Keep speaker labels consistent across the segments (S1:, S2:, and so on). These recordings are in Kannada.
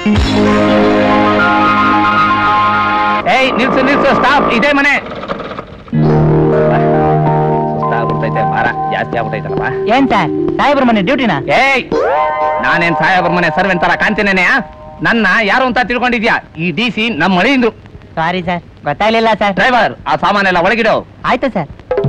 S1: ಏಯ್ ನಿಲ್ಸು ನಿಲ್ಸು ಸ್ಟಾಪ್ ಇದೇ ಮನೆ ಸುಸ್ತಾಗ್ಬಿಡ್ತೈತೆ ಭಾರ ಜಾಸ್ತಿ ಆಗ್ಬಿಟ್ಟೈತಲ್ಲಪ್ಪ
S2: ಏನ್ ಸರ್ ಸಾಹೇಬ್ರ ಮನೆ ಡ್ಯೂಟಿನ
S1: ಏಯ್ ನಾನೇನ್ ಸಾಹೇಬ್ರ ಮನೆ ಸರ್ವೆಂಟ್ ತರ ಕಾಣ್ತೇನೆ ನನ್ನ ಯಾರು ಅಂತ ತಿಳ್ಕೊಂಡಿದ್ಯಾ ಈ ಡಿ ಸಿ ನಮ್ಮ ಮಳೆಯಿಂದು
S2: ಸಾರಿ ಸರ್ ಗೊತ್ತಾಗ್ಲಿಲ್ಲ ಸರ್
S1: ಡ್ರೈವರ್ ಆ ಸಾಮಾನೆಲ್ಲ ಒಳಗಿಡೋ
S2: ಆಯ್ತು ಸರ್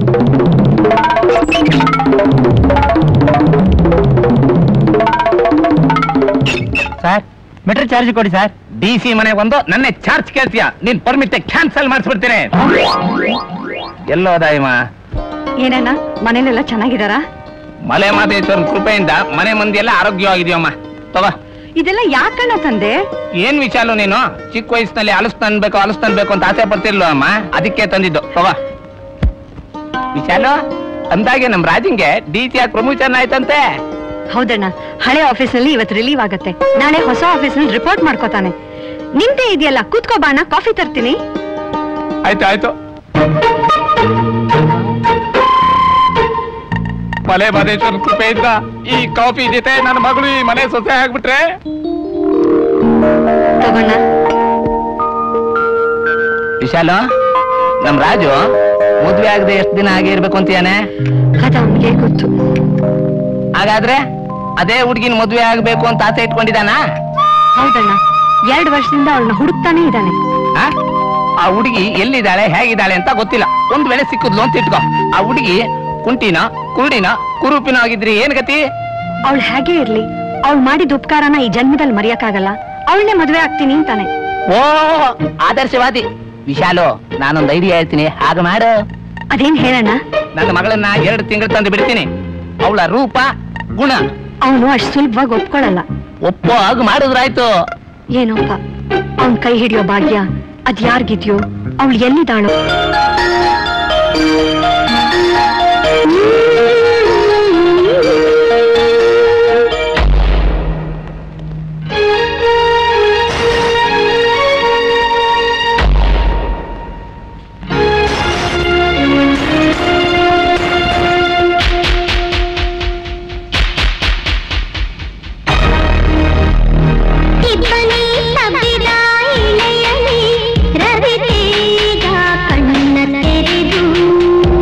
S2: ಸರ್ ಮೀಟರ್ ಚಾರ್ಜ್ ಕೊಡಿ ಸರ್
S1: ಡಿ ಸಿ ಮನೆ ಒಂದು ನನ್ನೇ ಚಾರ್ಜ್ ಕೇಳ್ತೀಯ ನಿನ್ ಪರ್ಮಿಟ್ ಕ್ಯಾನ್ಸಲ್ ಮಾಡಿಸ್ಬಿಡ್ತೀನಿ ಎಲ್ಲೋದ ಇವ
S3: ಏನಣ್ಣ ಮನೇಲೆಲ್ಲ ಚೆನ್ನಾಗಿದಾರಾ
S1: ಮಲೆ ಮಾದೇಶ್ವರನ್ ಕೃಪೆಯಿಂದ ಮನೆ ಮಂದಿ ಎಲ್ಲ ಆರೋಗ್ಯವಾಗಿದೆಯಮ್ಮ ತಗೋ
S3: ಇದೆಲ್ಲ ಯಾಕಣ್ಣ ತಂದೆ
S1: ಏನ್ ವಿಚಾರ ನೀನು ಚಿಕ್ಕ ವಯಸ್ಸಿನಲ್ಲಿ ಅಲಸ್ ತನ್ಬೇಕು ಅಲಸ್ ತನ್ಬೇಕು ಅಂತ ಆಸೆ ಪಡ್ತಿರ್ಲೋ ಅಮ್ಮ ಅದಕ್ಕೆ ತಂದಿದ್ದು ತಗೋ ವಿಶಾಲು ಅಂದಾಗೆ ನಮ್ ರಾಜಿಂಗೆ ಡಿ ಸಿ ಆಗಿ ಪ್ರಮೋಷನ್ ಆಯ್ತಂತೆ
S3: ಹೌದಣ್ಣ ಹಳೆ ಆಫೀಸ್ನಲ್ಲಿ ಇವತ್ತು ರಿಲೀವ್ ಆಗತ್ತೆ ನಾಳೆ ಹೊಸ ಆಫೀಸ್ನಲ್ಲಿ ರಿಪೋರ್ಟ್ ಮಾಡ್ಕೋತಾನೆ ನಿಂತೆ ಇದೆಯಲ್ಲ ಕೂತ್ಕೋ ಬಾಣ ಕಾಫಿ ತರ್ತೀನಿ
S1: ಆಯ್ತು ಆಯ್ತು ಮಲೆ ಮಾದೇಶ್ವರನ್ ಕೃಪೆಯಿಂದ ಈ ಕಾಫಿ ಜೊತೆ ನನ್ನ ಮಗಳು ಈ ಮನೆ ಸೊಸೆ ಆಗ್ಬಿಟ್ರೆ
S3: ತಗೋಣ
S1: ವಿಶಾಲು ನಮ್ ರಾಜು ಮದ್ವೆ ಆಗದೆ ಎಷ್ಟು ದಿನ ಆಗೇ ಇರ್ಬೇಕು ಅಂತೀಯಾನೆ
S3: ಅದ ಅವನಿಗೆ ಗೊತ್ತು
S1: ಹಾಗಾದ್ರೆ ಅದೇ ಹುಡುಗಿನ ಮದ್ವೆ ಆಗ್ಬೇಕು ಅಂತ ಆಸೆ ಇಟ್ಕೊಂಡಿದಾನ
S3: ಹೌದಣ್ಣ ಎರಡು ವರ್ಷದಿಂದ ಅವಳನ್ನ ಹುಡುಕ್ತಾನೆ ಇದ್ದಾನೆ
S1: ಆ? ಆ ಹುಡುಗಿ ಎಲ್ಲಿದ್ದಾಳೆ ಹೇಗಿದ್ದಾಳೆ ಅಂತ ಗೊತ್ತಿಲ್ಲ ಒಂದ್ ವೇಳೆ ಸಿಕ್ಕುದ್ಲು ಅಂತ ಇಟ್ಕೋ ಆ ಹುಡುಗಿ ಕುಂಟಿನ ಕುರುಡಿನ ಕುರೂಪಿನ ಆಗಿದ್ರಿ ಏನ್ ಗತಿ
S3: ಅವಳು ಹೇಗೆ ಇರ್ಲಿ ಅವಳು ಮಾಡಿದ ಉಪಕಾರನ ಈ ಜನ್ಮದಲ್ಲಿ ಮರೆಯಕ್ಕಾಗಲ್ಲ ಅವಳನ್ನೇ ಮದುವೆ ಆಗ್ತೀನಿ ಅಂತಾನೆ
S1: ಓ ಆದರ್ಶವಾದಿ ವಿಶಾಲು ನಾನೊಂದ್ ಐಡಿಯಾ ಹೇಳ್ತೀನಿ ಹಾಗೆ ಮಾಡು
S3: ಅದೇನ್ ಹೇಳಣ್ಣ
S1: ನನ್ನ ಮಗಳನ್ನ ಎರಡು ತಿಂಗಳು ತಂದು ಬಿಡ್ತೀನಿ ಅವಳ ರೂಪ ಗುಣ
S3: ಅವನು ಅಷ್ಟು ಸುಲಭವಾಗಿ ಒಪ್ಕೊಳ್ಳಲ್ಲ
S1: ಒಪ್ಪೋ ಹಾಗೆ ಮಾಡಿದ್ರಾಯ್ತು
S3: ಏನೋಪ್ಪ ಅವನ್ ಕೈ ಹಿಡಿಯೋ ಭಾಗ್ಯ ಅದ್ ಯಾರ್ಗಿದ್ಯೋ ಅವಳು ಎಲ್ಲಿದ್ದಾಳೋ
S4: ಇಬ್ಬನಿ ತಬ್ಬಿದ ಇಳೆಯಲಿ ರವಿತೇಜ ಕಣ್ಣ ತೆರೆದು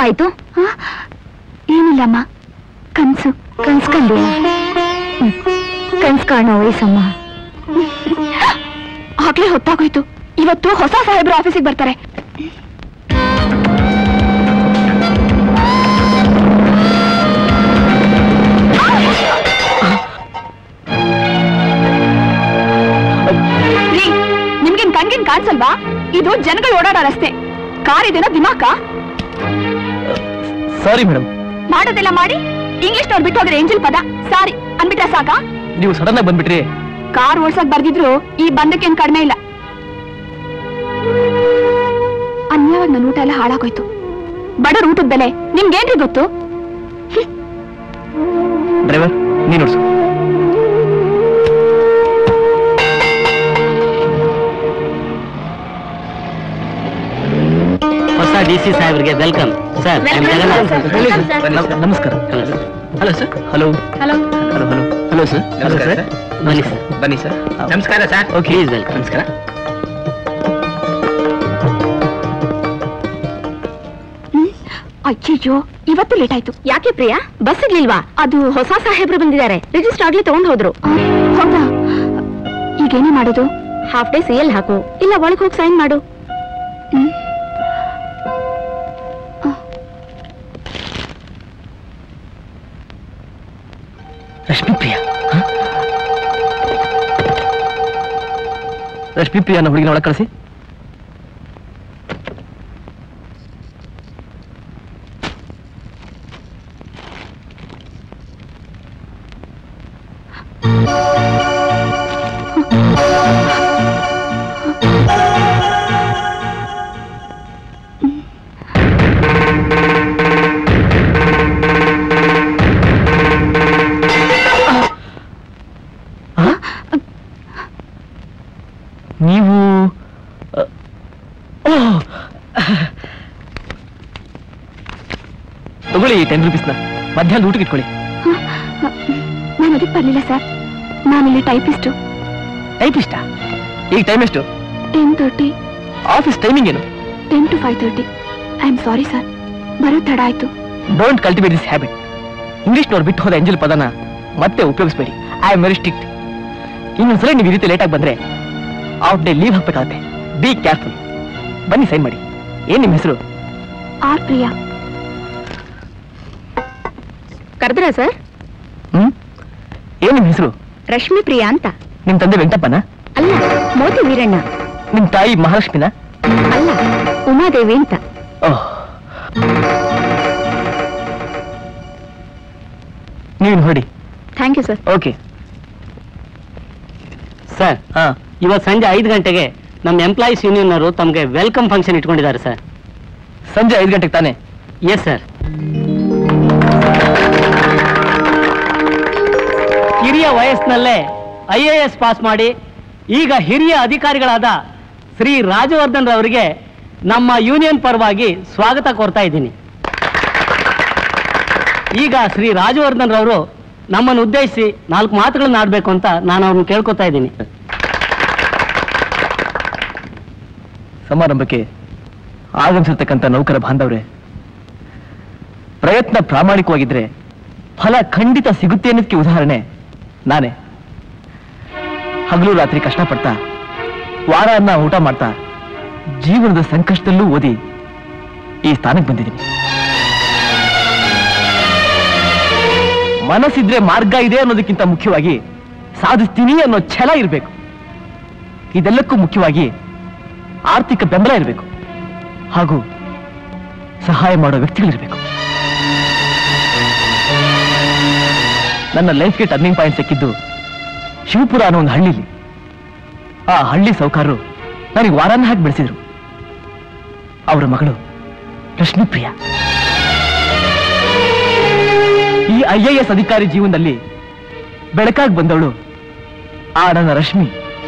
S3: ಏನಾಯ್ತು ಏನಿಲ್ಲಮ್ಮ ಕನ್ಸು ಕನ್ಸ್ಕಂಡು ಕನ್ಸ್ ಕಾಣೋ ವಯಸ್ಸಮ್ಮ ಆಗ್ಲೇ ಹೊತ್ತಾಗೋಯ್ತು ಇವತ್ತು ಹೊಸ ಸಾಹೇಬ್ರು ಆಫೀಸಿಗೆ ಬರ್ತಾರೆ ರೀ ನಿಮ್ಗೇನ್ ಕಣ್ಗಿನ್ ಕಾಣಿಸಲ್ವಾ ಇದು ಜನಗಳು ಓಡಾಡೋ ರಸ್ತೆ ಕಾರ್ ಇದೇನೋ ದಿಮಾಕ
S2: ಸಾರಿ ಮೇಡಮ್
S3: ಮಾಡೋದೆಲ್ಲ ಮಾಡಿ ಇಂಗ್ಲಿಷ್ ನೋಡ್ ಬಿಟ್ಟು ಹೋದ್ರೆ ಏಂಜಲ್ ಪದ ಸಾರಿ ಅನ್ಬಿಟ್ರೆ ಸಾಕಾ
S2: ನೀವು ಸಡನ್ ಆಗಿ ಬಂದ್ಬಿಟ್ರಿ
S3: ಕಾರ್ ಓಡ್ಸಕ್ ಬರ್ದಿದ್ರು ಈ ಬಂದಕ್ಕೇನ್ ಕಡಿಮೆ ಇಲ್ಲ ಅನ್ಯವಾಗಿ ನನ್ನ ಊಟ ಎಲ್ಲ ಹಾಳಾಗೋಯ್ತು ಬಡವ್ರ ಊಟದ ಬೆಲೆ ನಿಮ್ಗೇನ್ರಿ ಗೊತ್ತು
S2: ಡ್ರೈವರ್ ನೀನು ನೋಡ್ಸು
S5: ಹೊಸ ಡಿ ಸಿ ಸಾಹೇಬ್ರಿಗೆ ವೆಲ್ಕಮ್ ಸರ್
S2: ನಮಸ್ಕಾರ hello sir hello
S3: hello
S2: hello hello hello sir hello
S1: ನಮಸ್ಕಾರ
S2: ಸರ್
S1: ಸರ್.
S5: ಬನ್ನಿ ಸರ್
S1: ಬನ್ನಿ ಸರ್ ನಮಸ್ಕಾರ ಸರ್
S2: ಓಕೆ
S5: ಪ್ಲೀಸ್ ವೆಲ್ಕಮ್
S2: ನಮಸ್ಕಾರ
S3: ಅಯ್ಯಯ್ಯೋ ಇವತ್ತು ಲೇಟ್ ಆಯ್ತು ಯಾಕೆ ಪ್ರಿಯಾ ಬಸ್ ಇರ್ಲಿಲ್ವಾ ಅದು ಹೊಸ ಸಾಹೇಬ್ರು ಬಂದಿದ್ದಾರೆ ರಿಜಿಸ್ಟರ್ ಆಗ್ಲಿ ತಗೊಂಡ್ ಹೋದ್ರು ಹೌದಾ ಈಗೇನೇ ಮಾಡೋದು ಹಾಫ್ ಡೇ ಸಿಎಲ್ ಹಾಕು ಇಲ್ಲ ಒಳಗ್ ಹೋಗಿ ಸೈನ್ ಮಾಡು ಹ್ಮ್.
S2: ರಶ್ಮಿ ಪ್ರಿಯಾ ಹ? ರಶ್ಮಿ ಪ್ರಿಯಾನ ಹುಡುಗಿನ ಒಳಗೆ ಕಳಿಸಿ ನೀವು ಅ, ಓ! ತಗೊಳ್ಳಿ ಟೆನ್ ರುಪೀಸ್ನ ಮಧ್ಯಾಹ್ನ ಊಟಕ್ಕೆ ಇಟ್ಕೊಳ್ಳಿ
S3: ನಾನು ಅದಕ್ಕೆ ಬರ್ಲಿಲ್ಲ ಸರ್ ನಾನಿಲ್ಲಿ ಟೈಪಿಸ್ಟು
S2: ಟೈಪ್ ಇಷ್ಟ ಈಗ ಟೈಮ್ ಎಷ್ಟು
S3: ಟೆನ್ ತರ್ಟಿ
S2: ಆಫೀಸ್ ಟೈಮಿಂಗ್ ಏನು
S3: ten to five thirty I am sorry sir ಬರೋ ತಡ ಆಯ್ತು
S2: ಡೋಂಟ್ ಕಲ್ಟಿವೇಟ್ ದಿಸ್ ಹ್ಯಾಬಿಟ್ ಇಂಗ್ಲಿಷ್ನವ್ರು ಬಿಟ್ಟು ಹೋದ ಎಂಜಲ್ ಪದನ ಮತ್ತೆ ಉಪಯೋಗಿಸ್ಬೇಡಿ ಐ ಆಮ್ ವೆರಿ ಸ್ಟ್ರಿಕ್ಟ್ ಇನ್ನೊಂದ್ಸಲ ನೀವು ಈ ರೀತಿ ಲೇಟಾಗಿ ಬಂದ್ರೆ ಔಟ್ ಡೇ ಲೀವ್ ಹಾಕ್ಬೇಕಾಗತ್ತೆ ಬಿ ಕೇರ್ಫುಲ್ ಬನ್ನಿ ಸೈನ್ ಮಾಡಿ ಏನ್ ನಿಮ್ಮ ಹೆಸರು
S3: ಆರ್ ಪ್ರಿಯಾ ಕರೆದ್ರ ಸರ್
S2: ಹ್ಮ್ ಏನ್ ನಿಮ್ಮ ಹೆಸರು
S3: ರಶ್ಮಿ ಪ್ರಿಯಾ ಅಂತ
S2: ನಿಮ್ ತಂದೆ ವೆಂಕಟಪ್ಪನ
S3: ಅಲ್ಲ ಮೋತಿ ವೀರಣ್ಣ
S2: ನಿಮ್ ತಾಯಿ ಮಹಾಲಕ್ಷ್ಮಿನ
S3: ಅಲ್ಲ ಉಮಾದೇವಿ ಅಂತ
S2: ಓಹ್ ನೀವು ಹೊರಡಿ
S3: thank you sir
S2: okay
S5: sir
S2: ಹಾ
S5: ಇವತ್ತು ಸಂಜೆ ಐದು ಗಂಟೆಗೆ ನಮ್ಮ ಎಂಪ್ಲಾಯೀಸ್ ಯೂನಿಯನ್ ಅವರು ತಮಗೆ ವೆಲ್ಕಮ್ ಫಂಕ್ಷನ್ ಇಟ್ಕೊಂಡಿದ್ದಾರೆ ಸರ್
S2: ಸಂಜೆ ಐದು ಗಂಟೆಗೆ ತಾನೆ
S5: ಎಸ್ ಸರ್ ಹಿರಿಯ ವಯಸ್ಸಿನಲ್ಲೇ ಐ ಎ ಎಸ್ ಪಾಸ್ ಮಾಡಿ ಈಗ ಹಿರಿಯ ಅಧಿಕಾರಿಗಳಾದ ಶ್ರೀ ರಾಜವರ್ಧನ್ ರವರಿಗೆ ನಮ್ಮ ಯೂನಿಯನ್ ಪರವಾಗಿ ಸ್ವಾಗತ ಕೋರ್ತಾ ಇದ್ದೀನಿ ಈಗ ಶ್ರೀ ರಾಜವರ್ಧನ್ ರವರು ನಮ್ಮನ್ನು ಉದ್ದೇಶಿಸಿ ನಾಲ್ಕು ಮಾತುಗಳನ್ನ ಆಡಬೇಕು ಅಂತ ನಾನು ಅವ್ರನ್ನ ಕೇಳ್ಕೊತಾ ಇದ್ದೀನಿ
S2: ಸಮಾರಂಭಕ್ಕೆ ಆಗಮಿಸಿರ್ತಕ್ಕಂಥ ನೌಕರ ಬಾಂಧವ್ರೆ ಪ್ರಯತ್ನ ಪ್ರಾಮಾಣಿಕವಾಗಿದ್ರೆ ಫಲ ಖಂಡಿತ ಸಿಗುತ್ತೆ ಅನ್ನೋದಕ್ಕೆ ಉದಾಹರಣೆ ನಾನೇ ಹಗಲು ರಾತ್ರಿ ಕಷ್ಟಪಡ್ತಾ ವಾರ ಅನ್ನ ಊಟ ಮಾಡ್ತಾ ಜೀವನದ ಸಂಕಷ್ಟದಲ್ಲೂ ಓದಿ ಈ ಸ್ಥಾನಕ್ಕೆ ಬಂದಿದ್ದೀನಿ ಮನಸ್ಸಿದ್ರೆ ಮಾರ್ಗ ಇದೆ ಅನ್ನೋದಕ್ಕಿಂತ ಮುಖ್ಯವಾಗಿ ಸಾಧಿಸ್ತೀನಿ ಅನ್ನೋ ಛಲ ಇರಬೇಕು ಇದೆಲ್ಲಕ್ಕೂ ಮುಖ್ಯವಾಗಿ ಆರ್ಥಿಕ ಬೆಂಬಲ ಇರಬೇಕು ಹಾಗೂ ಸಹಾಯ ಮಾಡೋ ವ್ಯಕ್ತಿಗಳಿರಬೇಕು ನನ್ನ ಲೈಫ್ಗೆ ಟರ್ನಿಂಗ್ ಪಾಯಿಂಟ್ ಸಿಕ್ಕಿದ್ದು ಶಿವಪುರ ಅನ್ನೋ ಒಂದು ಹಳ್ಳಿಲಿ ಆ ಹಳ್ಳಿ ಸೌಕಾರರು ನನಗೆ ವಾರಾನ್ನ ಹಾಕಿ ಬೆಳೆಸಿದ್ರು ಅವರ ಮಗಳು ಲಕ್ಷ್ಮೀ ಪ್ರಿಯ ಈ ಐ ಎ ಎಸ್ ಅಧಿಕಾರಿ ಜೀವನದಲ್ಲಿ ಬೆಳಕಾಗಿ ಬಂದವಳು ಆ ನನ್ನ ರಶ್ಮಿ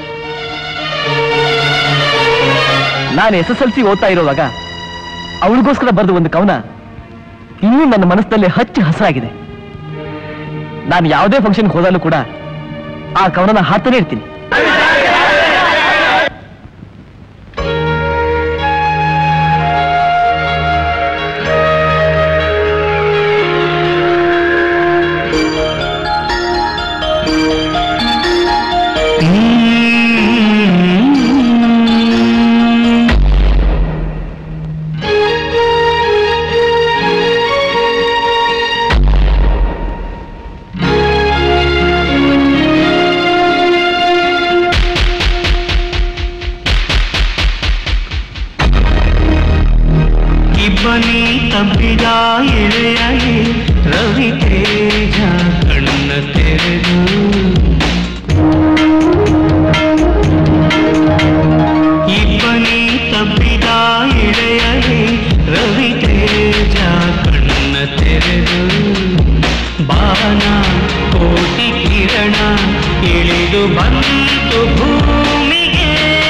S2: ನಾನು ಎಸ್ ಎಸ್ ಎಲ್ ಸಿ ಓದ್ತಾ ಇರುವಾಗ ಅವಳಿಗೋಸ್ಕರ ಬರೆದ ಒಂದು ಕವನ ಇನ್ನೂ ನನ್ನ ಮನಸ್ಸಿನಲ್ಲಿ ಹಚ್ಚಿ ಹಸಿರಾಗಿದೆ ನಾನು ಯಾವುದೇ ಫಂಕ್ಷನ್ಗೆ ಹೋದಾಗಲೂ ಕೂಡ ಆ ಕವನನ ಹಾಡ್ತಾನೆ ಇರ್ತೀನಿ
S6: ಇಳಿದು ಬಂತು ಭೂಮಿಗೆ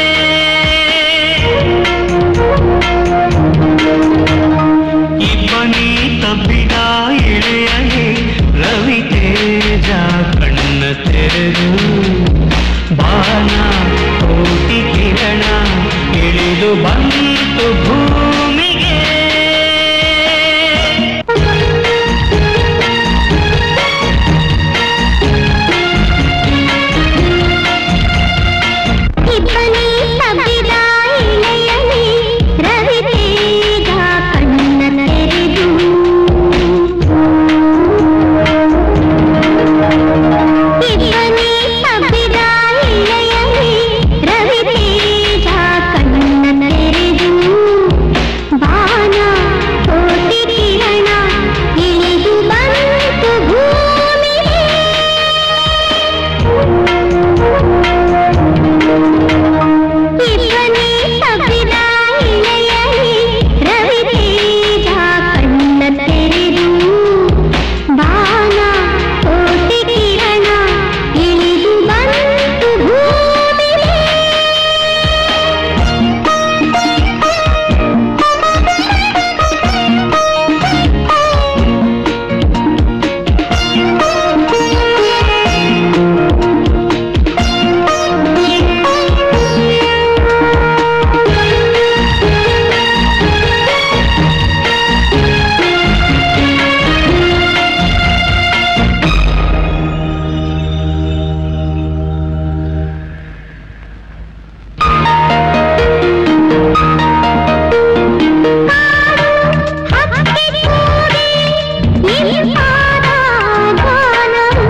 S6: ಇಬ್ಬನಿ ತಬ್ಬಿದ ಇಳೆಯಲೆ ರವಿ ತೇಜ ಕಣ್ಣ ತೆರೆದು ಬಾಣ ಕೋಟಿ ಕಿರಣ ಇಳಿದು ಬಂತು ಭೂಮಿಗೆ
S4: ಇಬ್ಬನಿ ತಬ್ಬಿದ ಇಳೆಯಲಿ ರವಿ ತೇಜ ಕಣ್ಣ ತೆರೆದು ಇಬ್ಬನಿ ತಬ್ಬಿದ ಇಳೆಯಲಿ ರವಿ ತೇಜ ಕಣ್ಣ ತೆರೆದು ಬಾಣ ಕೋಟಿ ಕಿರಣ ಇಳಿದು ಬಂತು ಭೂಮಿಗೆ ಇಬ್ಬನಿ ತಬ್ಬಿದ ಇಳೆಯಲಿ ರವಿ ತೇಜ ಕಣ್ಣ ತೆರೆದು ಬಾಣ ಕೋಟಿ ಕಿರಣ ಇಳಿದು ಬಂತು ಭೂಮಿಗೆ ಹಕ್ಕಿ ಕೂಡಿ ಇಂಪಾದ ಗಾನವು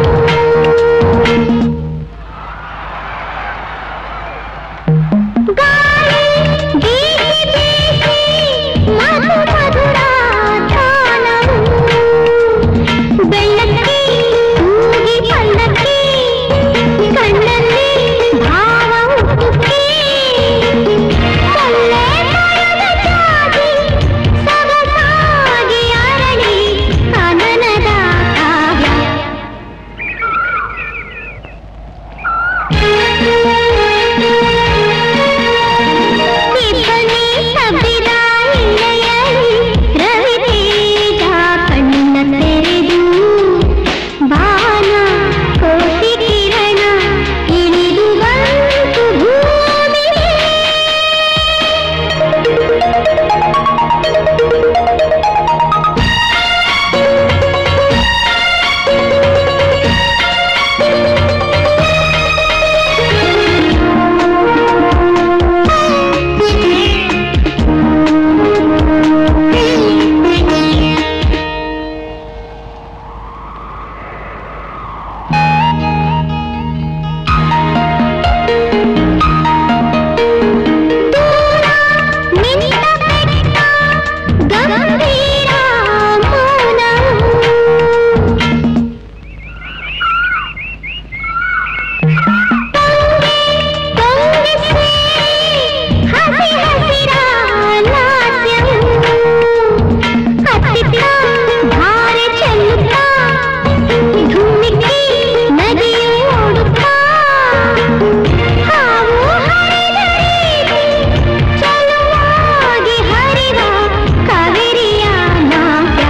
S4: ಗಾಳಿ ಬೀಸಿ ಬೀಸಿ ಮಧು ಮಧುರ ಗಾನವು ಬೆಳ್ಳಕ್ಕಿ ಕೂಗಿ ಪಲ್ಲಕ್ಕಿ ಕಣ್ಣಲ್ಲಿ ಭಾವ ಹುಟ್ಟುಕ್ಕಿ ಸೊಳ್ಳೆ ಮರದ ಜಾಜಿ ಸೊಗಸಾಗಿ ಅರಳಿ ಕನನದ ಕಾವ್ಯ ಇಬ್ಬನಿ ತಬ್ಬಿದ ಇಳೆಯಲಿ ರವಿ ತೇಜ ಕಣ್ಣ ತೆರೆದು ಬಾಣ ಕೋಟಿ ಕಿರಣ ಇಳಿದು ಬಂತು ಭೂಮಿಗೆ ನಿನ್ನ ಬೆಟ್ಟ ಗಂಭೀರ ಮೌನವು ತುಂಬಿಸಿ ಹಸಿ ಹಸಿರ ನಾಟ್ಯವು ಹತ್ತಿತ್ತ ಧಾರೆ ಚೆಲ್ಲುತ್ತಾ ಧುಮ್ಮಿಕ್ಕಿ ನದಿಯು ಓಡುತ್ತಾ ಹಾವು ಹರಿದ ರೀತಿ ಚಲುವಾಗಿ ಹರಿದ ಕಾವೇರಿಯ ನಾಟ್ಯ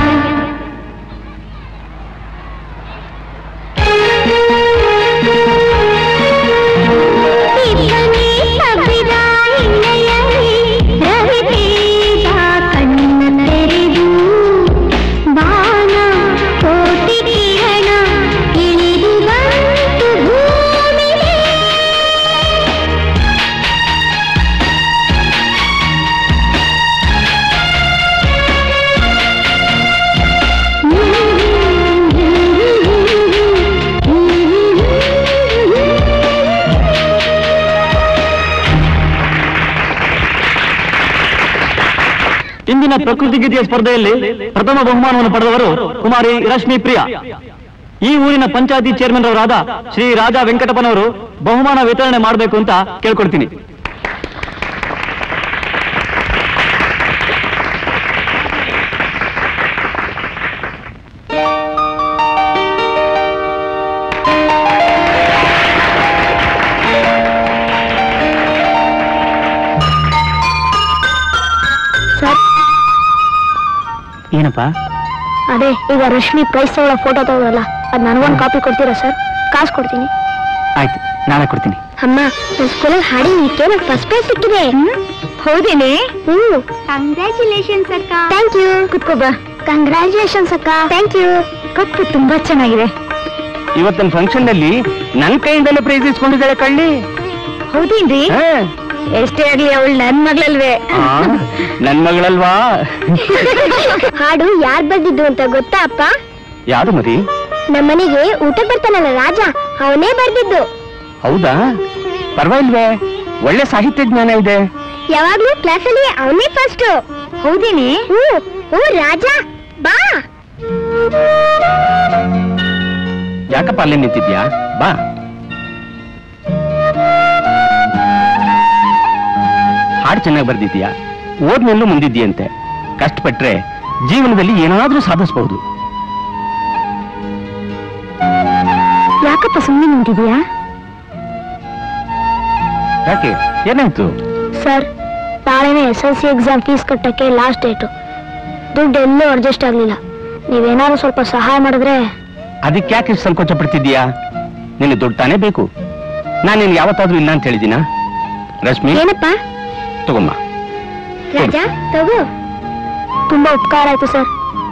S4: ಇಬ್ಬನಿ ತಬ್ಬಿದ ಇಳೆಯಲಿ ರವಿ ತೇಜ ಕಣ್ಣ ತೆರೆದು ಬಾಣ ಕೋಟಿ ಕಿರಣ ಇಳಿದು ಬಂತು ಭೂಮಿಗೆ
S2: ಇಂದಿನ ಪ್ರಕೃತಿ ಗೀತೆಯ ಸ್ಪರ್ಧೆಯಲ್ಲಿ ಪ್ರಥಮ ಬಹುಮಾನವನ್ನು ಪಡೆದವರು ಕುಮಾರಿ ರಶ್ಮಿ ಪ್ರಿಯಾ ಈ ಊರಿನ ಪಂಚಾಯತಿ ಚೇರ್ಮನ್ ಅವರಾದ ಶ್ರೀ ರಾಜಾ ವೆಂಕಟಪ್ಪನವರು ಬಹುಮಾನ ವಿತರಣೆ ಮಾಡಬೇಕು ಅಂತ ಕೇಳ್ಕೊಡ್ತೀನಿ
S5: ಏನಪ್ಪ
S3: ಅದೇ ಈಗ ರಶ್ಮಿ ಪ್ರೈಸ್ ತಗೊಳ್ಳೋ ಫೋಟೋ ತಗೋದಲ್ಲ ಅದ್ ನನಗೊಂದು ಕಾಪಿ ಕೊಡ್ತೀರಾ ಸರ್ ಕಾಸು ಕೊಡ್ತೀನಿ
S5: ಆಯ್ತು ನಾಳೆ ಕೊಡ್ತೀನಿ
S3: ಅಮ್ಮ ನನ್ನ ಸ್ಕೂಲಲ್ಲಿ ಹಾಡಿ ನಿಕ್ಕೆ ನಂಗೆ ಫಸ್ಟ್ ಪ್ರೈಸ್ ಸಿಕ್ಕಿದೆ ಹೌದೇನೆ ಹ್ಮ್ ಕಂಗ್ರ್ಯಾಚುಲೇಷನ್ಸ್ ಅಕ್ಕ ಥ್ಯಾಂಕ್ ಯು ಕುತ್ಕೋ ಬಾ ಕಂಗ್ರ್ಯಾಚುಲೇಷನ್ಸ್ ಅಕ್ಕ ಥ್ಯಾಂಕ್ ಯು ಕಪ್ಪು ತುಂಬಾ ಚೆನ್ನಾಗಿದೆ
S1: ಇವತ್ತಿನ ಫಂಕ್ಷನ್ ನಲ್ಲಿ ನನ್ ಕೈಯಿಂದಲೇ ಪ್ರೈಸ್ ಇಸ್ಕೊಂಡಿದ್ದಾಳೆ ಕಳ್ಳಿ
S3: ಹೌದೇನ್ರಿ
S1: ಹಾ.
S3: ಎಷ್ಟೇ ಆಗ್ಲಿ ಅವಳು ನನ್ ಮಗಳಲ್ವೇ
S1: ಆ, ನನ್ ಮಗಳಲ್ವಾ
S3: ಹಾಡು ಯಾರ್ ಬರ್ದಿದ್ದು ಅಂತ ಗೊತ್ತಾ ಅಪ್ಪ
S1: ಯಾರು ಮರಿ
S3: ನಮ್ಮನೆಗೆ ಊಟ ಬರ್ತಾನಲ್ಲ ರಾಜ ಅವನೇ ಬರ್ದಿದ್ದು
S1: ಹೌದಾ ಪರವಾಗಿಲ್ವೇ ಒಳ್ಳೆ ಸಾಹಿತ್ಯ ಜ್ಞಾನ ಇದೆ
S3: ಯಾವಾಗ್ಲೂ ಕ್ಲಾಸಲ್ಲಿ ಅವನೇ ಫಸ್ಟ್ ಹೌದೇನೆ ಹ್ಞೂ ಹ್ಞೂ ರಾಜ ಬಾ
S1: ಯಾಕಪ್ಪ ಅಲ್ಲೇ ನಿಂತಿದ್ಯಾ ಬಾ ಹಾಡು ಚೆನ್ನಾಗಿ ಬರ್ದಿದ್ಯಾ ಓದ್ನಲ್ಲೂ ಮುಂದಿದ್ಯಂತೆ ಕಷ್ಟಪಟ್ರೆ ಜೀವನದಲ್ಲಿ ಏನಾದ್ರೂ ಸಾಧಿಸಬಹುದು
S3: ಯಾಕಪ್ಪ ಸುಮ್ಮನೆ ನಿಂತಿದ್ಯಾ
S1: ಯಾಕೆ ಏನಾಯ್ತು
S3: ಸರ್ ನಾಳೆನೇ S L C exam fees ಕಟ್ಟಕ್ಕೆ ಲಾಸ್ಟ್ ಡೇಟು ದುಡ್ಡು ಎಲ್ಲೂ ಅಡ್ಜಸ್ಟ್ ಆಗ್ಲಿಲ್ಲ ನೀವೇನಾದ್ರು ಸ್ವಲ್ಪ ಸಹಾಯ ಮಾಡಿದ್ರೆ
S1: ಅದಕ್ಕೆ ಯಾಕೆ ಇಷ್ಟ್ ಸಂಕೋಚ ಪಡ್ತಿದ್ಯಾ ನಿನಗೆ ದುಡ್ಡು ತಾನೇ ಬೇಕು ನಾನು ನಿನ್ಗೆ ಯಾವತ್ತಾದ್ರೂ ಇಲ್ಲ ಅಂತ ಹೇಳಿದಿನ ರಶ್ಮಿ
S3: ಏನಪ್ಪ
S1: ತಗೊಂಬ
S3: ರಾಜ ತಗೋ ತುಂಬಾ ಉಪಕಾರ ಆಯ್ತು ಸರ್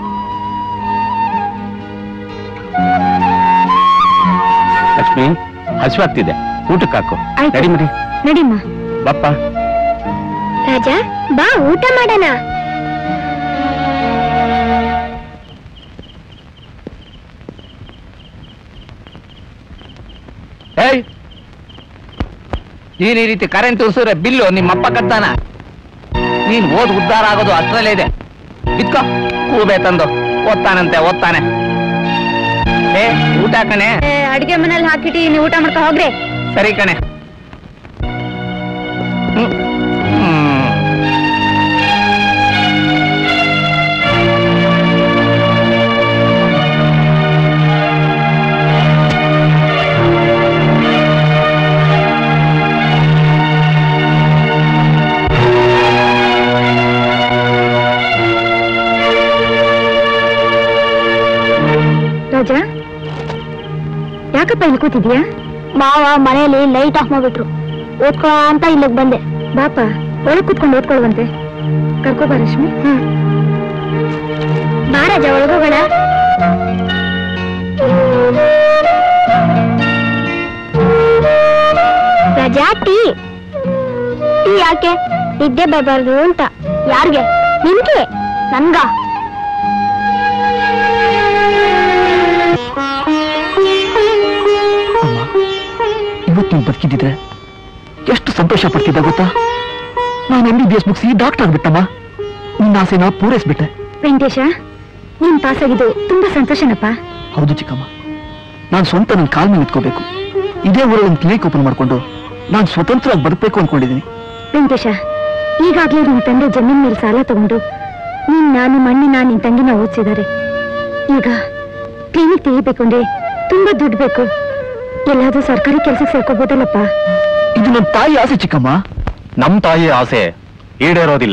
S1: ಲಕ್ಷ್ಮಿ ಹಸಿವಾಗ್ತಿದೆ ಊಟಕ್ಕೆ ಹಾಕು
S3: ಆಯ್ತು.
S1: ನಡಿ ಮರಿ
S3: ನಡಿಮ್ಮ
S1: ಬಪ್ಪ
S3: ರಾಜ ಬಾ ಊಟ ಮಾಡೋಣ
S1: ಏಯ್ ನೀನ್ ಈ ರೀತಿ ಕರೆಂಟ್ ಉಸಿದ್ರೆ ಬಿಲ್ಲು ನಿಮ್ಮಪ್ಪ ಕಟ್ತಾನ ನೀನ್ ಓದ್ ಉದ್ಧಾರ ಆಗೋದು ಅಷ್ಟರಲ್ಲೇ ಇದೆ ಇಟ್ಕೋ ಕೂಬೆ ತಂದು ಓದ್ತಾನಂತೆ ಓದ್ತಾನೆ ಏ ಊಟ ಕಣೆ
S3: ಅಡಿಗೆ ಮನೇಲಿ ಹಾಕಿಟ್ಟು ನೀವು ಊಟ ಮಾಡ್ಕೊ ಹೋಗ್ರಿ
S1: ಸರಿ ಕಣೆ ಹ್ಮ್. ಹ್ಮ್.
S3: ರಾಜ ಯಾಕಪ್ಪ ಇಲ್ಲಿ ಕೂತಿದ್ಯಾ ಮಾವ ಮನೆಯಲ್ಲಿ ಲೈಟ್ ಆಫ್ ಮಾಡ್ಬಿಟ್ರು ಓದ್ಕೊ ಅಂತ ಇಲ್ಲಿಗೆ ಬಂದೆ ಬಾಪ ಒಳಗ್ ಕೂತ್ಕೊಂಡು ಓದ್ಕೊಳ್ವಂತೆ ಕರ್ಕೋಬಾ ರಶ್ಮಿ ಹ್ಮ್ ಬಾ ರಾಜ ಒಳಗೋಗೋಣ ರಾಜಾ ಟೀ ಟೀ ಯಾಕೆ ನಿದ್ದೆ ಬರಬಾರ್ದು ಅಂತ ಯಾರಿಗೆ ನಿನ್ಗೆ ನನ್ಗ
S2: ಅಮ್ಮ ಇವತ್ತು ನೀನು ಬದುಕಿದ್ದಿದ್ರೆ ಎಷ್ಟು ಸಂತೋಷ ಪಡ್ತಿದ್ದ ಗೊತ್ತಾ ನಾನು ಎಂ ಬಿ ಬಿ ಎಸ್ ಮುಗಿಸಿ ಡಾಕ್ಟರ್ ಆಗ್ಬಿಟ್ಟಮ್ಮ ನಿನ್ನ ಆಸೆನ ಪೂರೈಸ್ಬಿಟ್ಟೆ
S3: ವೆಂಕಟೇಶ ನೀನ್ ಪಾಸ್ ಆಗಿದ್ದು ತುಂಬಾ ಸಂತೋಷನಪ್ಪ
S2: ಹೌದು ಚಿಕ್ಕಮ್ಮ ನಾನು ಸ್ವಂತ ನನ್ನ ಕಾಲ್ ಮೇಲೆ ನಿಂತ್ಕೋಬೇಕು ಇದೇ ಊರಲ್ಲಿ ಒಂದು ಕ್ಲಿನಿಕ್ ಓಪನ್ ಮಾಡ್ಕೊಂಡು ನಾನು ಸ್ವತಂತ್ರವಾಗಿ ಬದುಕಬೇಕು ಅನ್ಕೊಂಡಿದ್ದೀನಿ
S3: ವೆಂಕಟೇಶ ಈಗಾಗ್ಲೇ ನಿನ್ ತಂದೆ ಜಮೀನ್ ಮೇಲೆ ಸಾಲ ತಗೊಂಡು ನೀನ್ ನಾನು ಮಣ್ಣಿನ ನಿನ್ ತಂಗಿನ ಓದಿಸಿದ್ದಾರೆ ಈಗ ಕ್ಲಿನಿಕ್ ತೆಗಿಬೇಕು ಅಂದ್ರೆ ತುಂಬಾ ದುಡ್ಡು ಬೇಕು ಎಲ್ಲಾದ್ರೂ ಸರ್ಕಾರಿ ಕೆಲ್ಸಕ್ಕೆ ಸೇರ್ಕೋಬೋದಲ್ಲಪ್ಪ
S2: ಇದು ನನ್ನ ತಾಯಿ ಆಸೆ ಚಿಕ್ಕಮ್ಮ
S1: ನಮ್ ತಾಯಿ ಆಸೆ ಈಡೇರೋದಿಲ್ಲ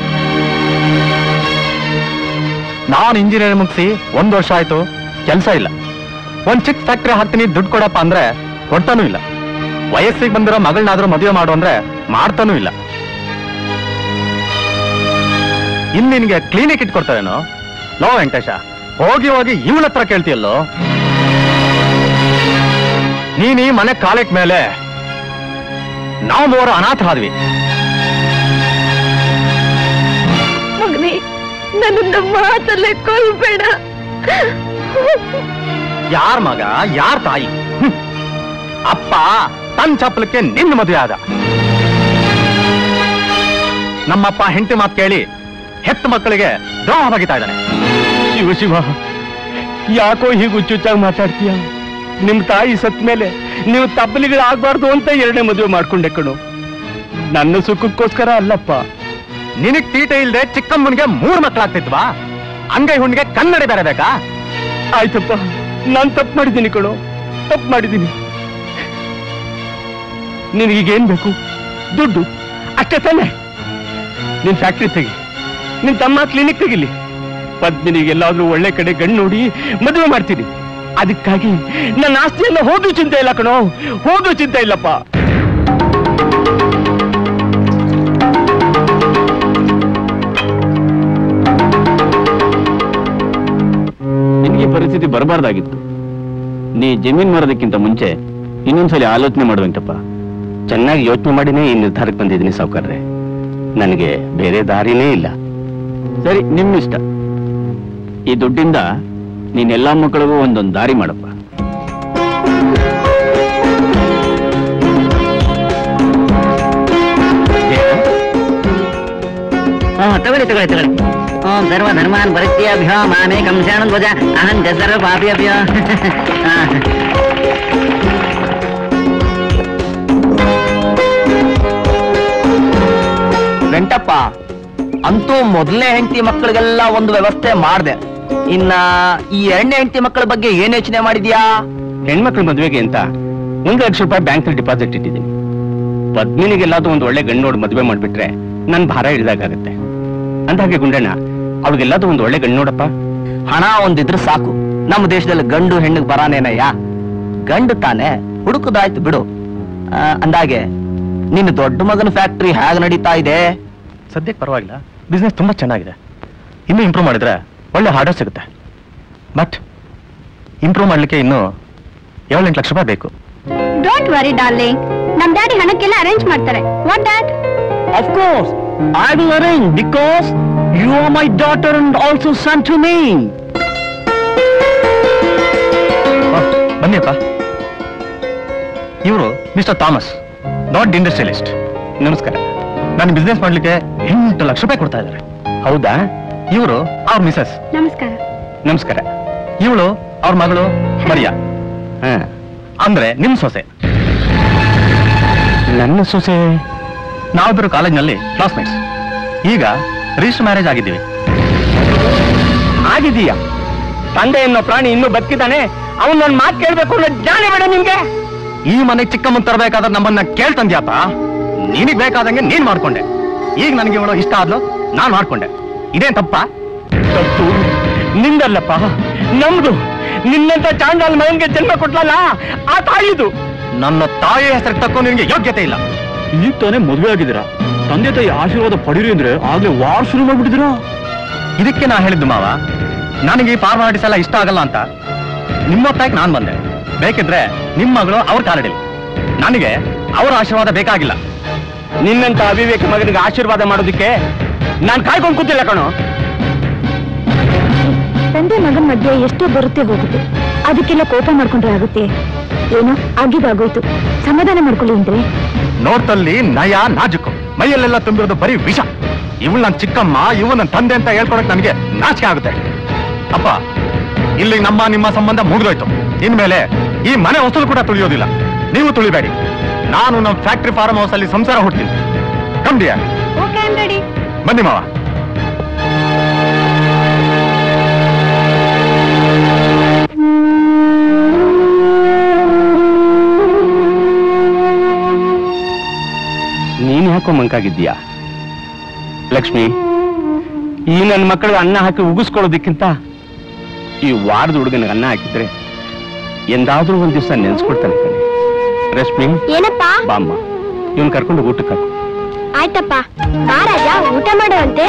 S1: ನಾನು ಇಂಜಿನಿಯರಿಂಗ್ ಮುಗಿಸಿ ಒಂದ್ ವರ್ಷ ಆಯ್ತು ಕೆಲಸ ಇಲ್ಲ ಒಂದ್ ಚಿಕ್ಕ ಫ್ಯಾಕ್ಟ್ರಿ ಹಾಕ್ತೀನಿ ದುಡ್ಡು ಕೊಡಪ್ಪ ಅಂದ್ರೆ ಕೊಡ್ತಾನೂ ಇಲ್ಲ ವಯಸ್ಸಿಗೆ ಬಂದಿರೋ ಮಗಳನ್ನಾದ್ರೂ ಮದುವೆ ಮಾಡು ಅಂದ್ರೆ ಮಾಡ್ತಾನೂ ಇಲ್ಲ ಇನ್ ನಿನ್ಗೆ ಕ್ಲಿನಿಕ್ ಇಟ್ಕೊಡ್ತಾರೇನೋ ಲೋ ವೆಂಕಟೇಶ ಹೋಗಿ ಹೋಗಿ ಇವಳ ಹತ್ರ ಕೇಳ್ತೀಯಲ್ಲೋ ನೀನ್ ಈ ಮನೆ ಕಾಲಕ್ ಮೇಲೆ ನಾವು ಮೂವರು ಅನಾಥರಾದ್ವಿ
S3: ಮಗನೇ ನನ್ನ ಮಾತಲ್ಲೇ ಕೊಲ್ಬೇಡ
S1: ಯಾರ್ ಮಗ ಯಾರ್ ತಾಯಿ ಹ್ಮ್. ಅಪ್ಪ ತನ್ ಚಪ್ಪಲಕ್ಕೆ ನಿನ್ನ ಮದುವೆ ಆದ ನಮ್ಮಪ್ಪ ಹೆಂಡತಿ ಮಾತು ಕೇಳಿ ಹೆತ್ತ ಮಕ್ಕಳಿಗೆ ದ್ರೋಹ ಬಗಿತಾ ಇದ್ದಾನೆ ಶಿವ ಶಿವ ಯಾಕೋ ಹೀಗೆ ಹುಚ್ಚುಚ್ಚಾಗಿ ಮಾತಾಡ್ತೀಯ ನಿಮ್ ತಾಯಿ ಸತ್ ಮೇಲೆ ನೀವು ತಪ್ಪಲಿಗಳಾಗ್ಬಾರ್ದು ಅಂತ ಎರಡನೇ ಮದುವೆ ಮಾಡ್ಕೊಂಡೆ ಕಣು ನನ್ನ ಸುಖಕ್ಕೋಸ್ಕರ ಅಲ್ಲಪ್ಪ ನಿನಗ್ ತೀಟ ಇಲ್ದೆ ಚಿಕ್ಕಮ್ಮನಿಗೆ ಮೂರು ಮಕ್ಕಳಾಗ್ತಿದ್ವಾ ಅಂಗೈ ಹುಣ್ಣಿಗೆ ಕನ್ನಡಿ ಬೇರೆ ಬೇಕಾ ಆಯ್ತಪ್ಪ ನಾನ್ ತಪ್ಪು ಮಾಡಿದ್ದೀನಿ ಕಣೋ ತಪ್ಪು ಮಾಡಿದ್ದೀನಿ ನಿನಗೀಗೇನ್ ಬೇಕು ದುಡ್ಡು ಅಷ್ಟೇ ತಾನೆ ನಿನ್ ಫ್ಯಾಕ್ಟ್ರಿ ತೆಗಿ ನಿನ್ ತಮ್ಮ ಕ್ಲಿನಿಕ್ ತೆಗಿಲಿ ಪದ್ಮಿನಿಗೆ ಎಲ್ಲಾದ್ರೂ ಒಳ್ಳೆ ಕಡೆ ಗಂಡು ನೋಡಿ ಮದುವೆ ಮಾಡ್ತೀನಿ ಅದಕ್ಕಾಗಿ ನನ್ನ ಆಸ್ತಿಯೆಲ್ಲ ಹೋದ್ರೂ ಚಿಂತೆ ಇಲ್ಲ ಕಣೋ ಹೋದ್ರೂ ಚಿಂತೆ ಇಲ್ಲಪ್ಪ
S7: ನಿನಗೆ ಪರಿಸ್ಥಿತಿ ಬರಬಾರ್ದಾಗಿತ್ತು ನೀ ಜಮೀನ್ ಮಾರೋದಕ್ಕಿಂತ ಮುಂಚೆ ಇನ್ನೊಂದ್ಸಲಿ ಆಲೋಚನೆ ಮಾಡುವಂತಪ್ಪ
S1: ಚೆನ್ನಾಗಿ ಯೋಚನೆ ಮಾಡಿನೇ ಈ ನಿರ್ಧಾರಕ್ಕೆ ಬಂದಿದ್ದೀನಿ ಸಾವುಕಾರ್ರೆ ನನಗೆ ಬೇರೆ ದಾರಿನೇ ಇಲ್ಲ
S7: ಸರಿ ನಿಮ್ಮಿಷ್ಟ ಈ ದುಡ್ಡಿಂದ ನೀನ್ ಎಲ್ಲಾ ಮಕ್ಕಳಿಗೂ ಒಂದೊಂದು ದಾರಿ ಮಾಡಪ್ಪ
S5: ತಗೊಳ್ಳಿ ತಗೊಳ್ಳಿ ತಗೊಳ್ಳಿ ಓಂ ಸರ್ವ ಧರ್ಮಾನ್ ಪರಿತ್ಯಾಭ್ಯೋ ಮಾಮೇ ಕಂಸಾಣ ಧ್ವಜ ಅಹಂ ಚ ಸರ್ವ ಪಾಪಿಯಭ್ಯೋ
S2: ವೆಂಟಪ್ಪ ಅಂತೂ ಮೊದಲನೇ ಹೆಂಡತಿ ಮಕ್ಕಳಿಗೆಲ್ಲ ಒಂದು ವ್ಯವಸ್ಥೆ ಮಾಡ್ದೆ ಇನ್ನ ಈ ಎರಡನೇ ಹೆಂಡತಿ ಮಕ್ಕಳ ಬಗ್ಗೆ ಏನ್ ಯೋಚನೆ ಮಾಡಿದ್ಯಾ
S1: ಹೆಣ್ಮಕ್ಳ ಮದುವೆಗೆ ಅಂತ ಒಂದು ಲಕ್ಷ ರೂಪಾಯಿ ಬ್ಯಾಂಕ್ ಡಿಪಾಸಿಟ್ ಇಟ್ಟಿದ್ದೀನಿ ಪದ್ಮಿನಿಗೆಲ್ಲಾದ್ರೂ ಒಂದು ಒಳ್ಳೆ ಗಂಡು ನೋಡಿ ಮದುವೆ ಮಾಡ್ಬಿಟ್ರೆ ನನ್ ಭಾರ ಇಳಿದಾಗತ್ತೆ ಅಂದಾಗೆ ಗುಂಡಣ್ಣ ಅವ್ಳಿಗೆಲ್ಲಾದ್ರೂ ಒಂದು ಒಳ್ಳೆ ಗಂಡು ನೋಡಪ್ಪ
S2: ಹಣ ಒಂದಿದ್ರೆ ಸಾಕು ನಮ್ಮ ದೇಶದಲ್ಲಿ ಗಂಡು ಹೆಣ್ಣಿಗೆ ಬರಾನೇನಯ್ಯ ಗಂಡು ತಾನೆ ಹುಡುಕುದಾಯ್ತು ಬಿಡು ಆ, ಅಂದಾಗೆ ನಿನ್ನ ದೊಡ್ಡ ಮಗನ ಫ್ಯಾಕ್ಟ್ರಿ ಹೇಗ್ ನಡೀತಾ ಇದೆ
S1: ಸದ್ಯಕ್ಕೆ ಪರವಾಗಿಲ್ಲ ಬಿಸ್ನೆಸ್ ತುಂಬಾ ಚೆನ್ನಾಗಿದೆ ಇನ್ನೂ ಇಂಪ್ರೂವ್ ಮಾಡಿದ್ರೆ ಒಳ್ಳೆ ಆರ್ಡರ್ ಸಿಗುತ್ತೆ ಬಟ್ ಇಂಪ್ರೂವ್ ಮಾಡ್ಲಿಕ್ಕೆ ಇನ್ನು ಏಳೆಂಟು ಲಕ್ಷ ರೂಪಾಯಿ ಬೇಕು
S3: ಡೋಂಟ್ ವರಿ ಡಾರ್ಲಿಂಗ್ ನಮ್ ಡ್ಯಾಡಿ ಹಣಕ್ಕೆಲ್ಲ ಅರೇಂಜ್ ಮಾಡ್ತಾರೆ what dad
S5: Of course, I will arrange because you are my daughter and also son to me.
S1: ಬನ್ನಿಯಪ್ಪ ಇವರು ಮಿಸ್ಟರ್ ಥಾಮಸ್ ದೊಡ್ಡ ಇಂಡಸ್ಟ್ರಿಯಲಿಸ್ಟ್ ನಮಸ್ಕಾರ ನಾನು ಬಿಸ್ನೆಸ್ ಮಾಡ್ಲಿಕ್ಕೆ ಎಂಟು ಲಕ್ಷ ರೂಪಾಯಿ ಕೊಡ್ತಾ ಇದ್ದಾರೆ ಹೌದಾ ಇವರು ಅವ್ರ ಮಿಸಸ್
S3: ನಮಸ್ಕಾರ
S1: ನಮಸ್ಕಾರ ಇವಳು ಅವ್ರ ಮಗಳು ಮರಿಯಾ ಅಂದ್ರೆ ನಿಮ್ ಸೊಸೆ ನನ್ನ ಸೊಸೆ ನಾವಿಬ್ಬರು ಕಾಲೇಜ್ನಲ್ಲಿ ಕ್ಲಾಸ್ಮೇಟ್ಸ್ ಈಗ ರಿಜಿಸ್ಟರ್ ಮ್ಯಾರೇಜ್ ಆಗಿದ್ದೀವಿ ಆಗಿದೀಯಾ ತಂದೆ ಎನ್ನೋ ಪ್ರಾಣಿ ಇನ್ನೂ ಬದುಕಿದ್ದಾನೆ ಅವನ್ ನನ್ನ ಮಾತು ಕೇಳ್ಬೇಕು ಅನ್ನೋ ಜ್ಞಾನ ಬೇಡ ನಿಮ್ಗೆ ಈ ಮನೆಗೆ ಚಿಕ್ಕಮ್ಮನ್ ತರಬೇಕಾದ್ರೆ ನಮ್ಮನ್ನ ಕೇಳ್ತಂದ್ಯಾಪ ನೀನಿಗ್ ಬೇಕಾದಂಗೆ ನೀನ್ ಮಾಡ್ಕೊಂಡೆ ಈಗ ನನಗೆ ಇವಳು ಇಷ್ಟ ಆದ್ಲು ನಾನ್ ಮಾಡ್ಕೊಂಡೆ ಇದೇನ್ ತಪ್ಪ ತಪ್ಪು ನಿಂದಲ್ಲಪ್ಪ ನಮ್ದು ನಿನ್ನಂತ ಚಾಂಡಾಲ್ ಮಗನ್ಗೆ ಜನ್ಮ ಕೊಟ್ಲಲ್ಲ ಆ ತಾಯಿದು ನನ್ನ ತಾಯಿಯ ಹೆಸರು ತಕ್ಕೋ ನಿನ್ಗೆ ಯೋಗ್ಯತೆ ಇಲ್ಲ
S7: ಈಗ ತಾನೇ ಮದುವೆ ಆಗಿದ್ದೀರಾ ತಂದೆ ತಾಯಿ ಆಶೀರ್ವಾದ ಪಡೀರಿ ಅಂದ್ರೆ ಆಗ್ಲೇ ವಾರ್ ಶುರು ಮಾಡ್ಬಿಟ್ಟಿದ್ದೀರಾ
S1: ಇದಕ್ಕೆ ನಾ ಹೇಳಿದ್ದು ಮಾವ ನನಗೆ ಈ ಫಾರ್ಮಾಲಿಟೀಸ್ ಎಲ್ಲ ಇಷ್ಟ ಆಗಲ್ಲ ಅಂತ ನಿಮ್ಮೊತ್ತಾಗಿ ನಾನ್ ಬಂದೆ ಬೇಕಿದ್ರೆ ನಿಮ್ ಮಗಳು ಅವ್ರ ಕಾಲಡಿಲಿ ನನಗೆ ಅವರ ಆಶೀರ್ವಾದ ಬೇಕಾಗಿಲ್ಲ ನಿನ್ನಂತ ಅವಿವೇಕ ಮಗನಿಗೆ ಆಶೀರ್ವಾದ ಮಾಡೋದಕ್ಕೆ ನಾನ್ ಕಾಯ್ಕೊಂಡು ಕೂತಿಲ್ಲ ಕಣೋ
S3: ತಂದೆ ಮಗನ ಮಧ್ಯೆ ಎಷ್ಟೋ ಬರುತ್ತೆ ಹೋಗುತ್ತೆ ಅದಕ್ಕೆಲ್ಲ ಕೋಪ ಮಾಡ್ಕೊಂಡ್ರೆ ಆಗುತ್ತೆ ಏನೋ ಆಗಿದಾಗೋಯ್ತು ಸಮಾಧಾನ ಮಾಡ್ಕೊಳ್ಳಿ ಅಂದ್ರೆ
S1: ನೋಡ್ತಲ್ಲಿ ನಯ ನಾಜುಕು ಮೈಯಲ್ಲೆಲ್ಲ ತುಂಬಿರೋದು ಬರೀ ವಿಷ ಇವಳು ನನ್ನ ಚಿಕ್ಕಮ್ಮ ಇವು ನನ್ನ ತಂದೆ ಅಂತ ಹೇಳ್ಕೊಡಕ್ ನನಗೆ ನಾಚಿಕೆ ಆಗುತ್ತೆ ಅಪ್ಪ ಇಲ್ಲಿ ನಮ್ಮ ನಿಮ್ಮ ಸಂಬಂಧ ಮುಗಿದೋಯ್ತು ಇನ್ಮೇಲೆ ಈ ಮನೆ ಹೊಸಲು ಕೂಡ ತುಳಿಯೋದಿಲ್ಲ ನೀವು ತುಳಿಬೇಡಿ ನಾನು ನಮ್ಮ ಫ್ಯಾಕ್ಟ್ರಿ ಫಾರ್ಮ್ ಹೌಸ್ ಅಲ್ಲಿ ಸಂಸಾರ ಹುಡ್ತೀನಿ ಕಂಡಿಯ
S3: ಓಕೆ ರೆಡಿ
S1: ಬನ್ನಿ ಮಾವ ನೀನ್ ಯಾಕೋ ಮಂಕಾಗಿದ್ದೀಯಾ ಲಕ್ಷ್ಮಿ ಈ ನನ್ನ ಮಕ್ಕಳಿಗೆ ಅನ್ನ ಹಾಕಿ ಉಗಿಸ್ಕೊಳ್ಳೋದಕ್ಕಿಂತ ಈ ವಾರದ ಹುಡುಗನಿಗೆ ಅನ್ನ ಹಾಕಿದ್ರೆ ಎಂದಾದ್ರೂ ಒಂದ್ ದಿವಸ ನೆನ್ಸ್ಕೊಡ್ತಾನೆ ಕಣೆ ರಶ್ಮಿ
S3: ಏನಪ್ಪ
S1: ಬಾಮ್ಮ ಇವನ್ ಕರ್ಕೊಂಡು ಊಟಕ್ಕೆ ಹಾಕು
S3: ಆಯ್ತಪ್ಪ ಬಾ ರಾಜ ಊಟ ಮಾಡುವಂತೆ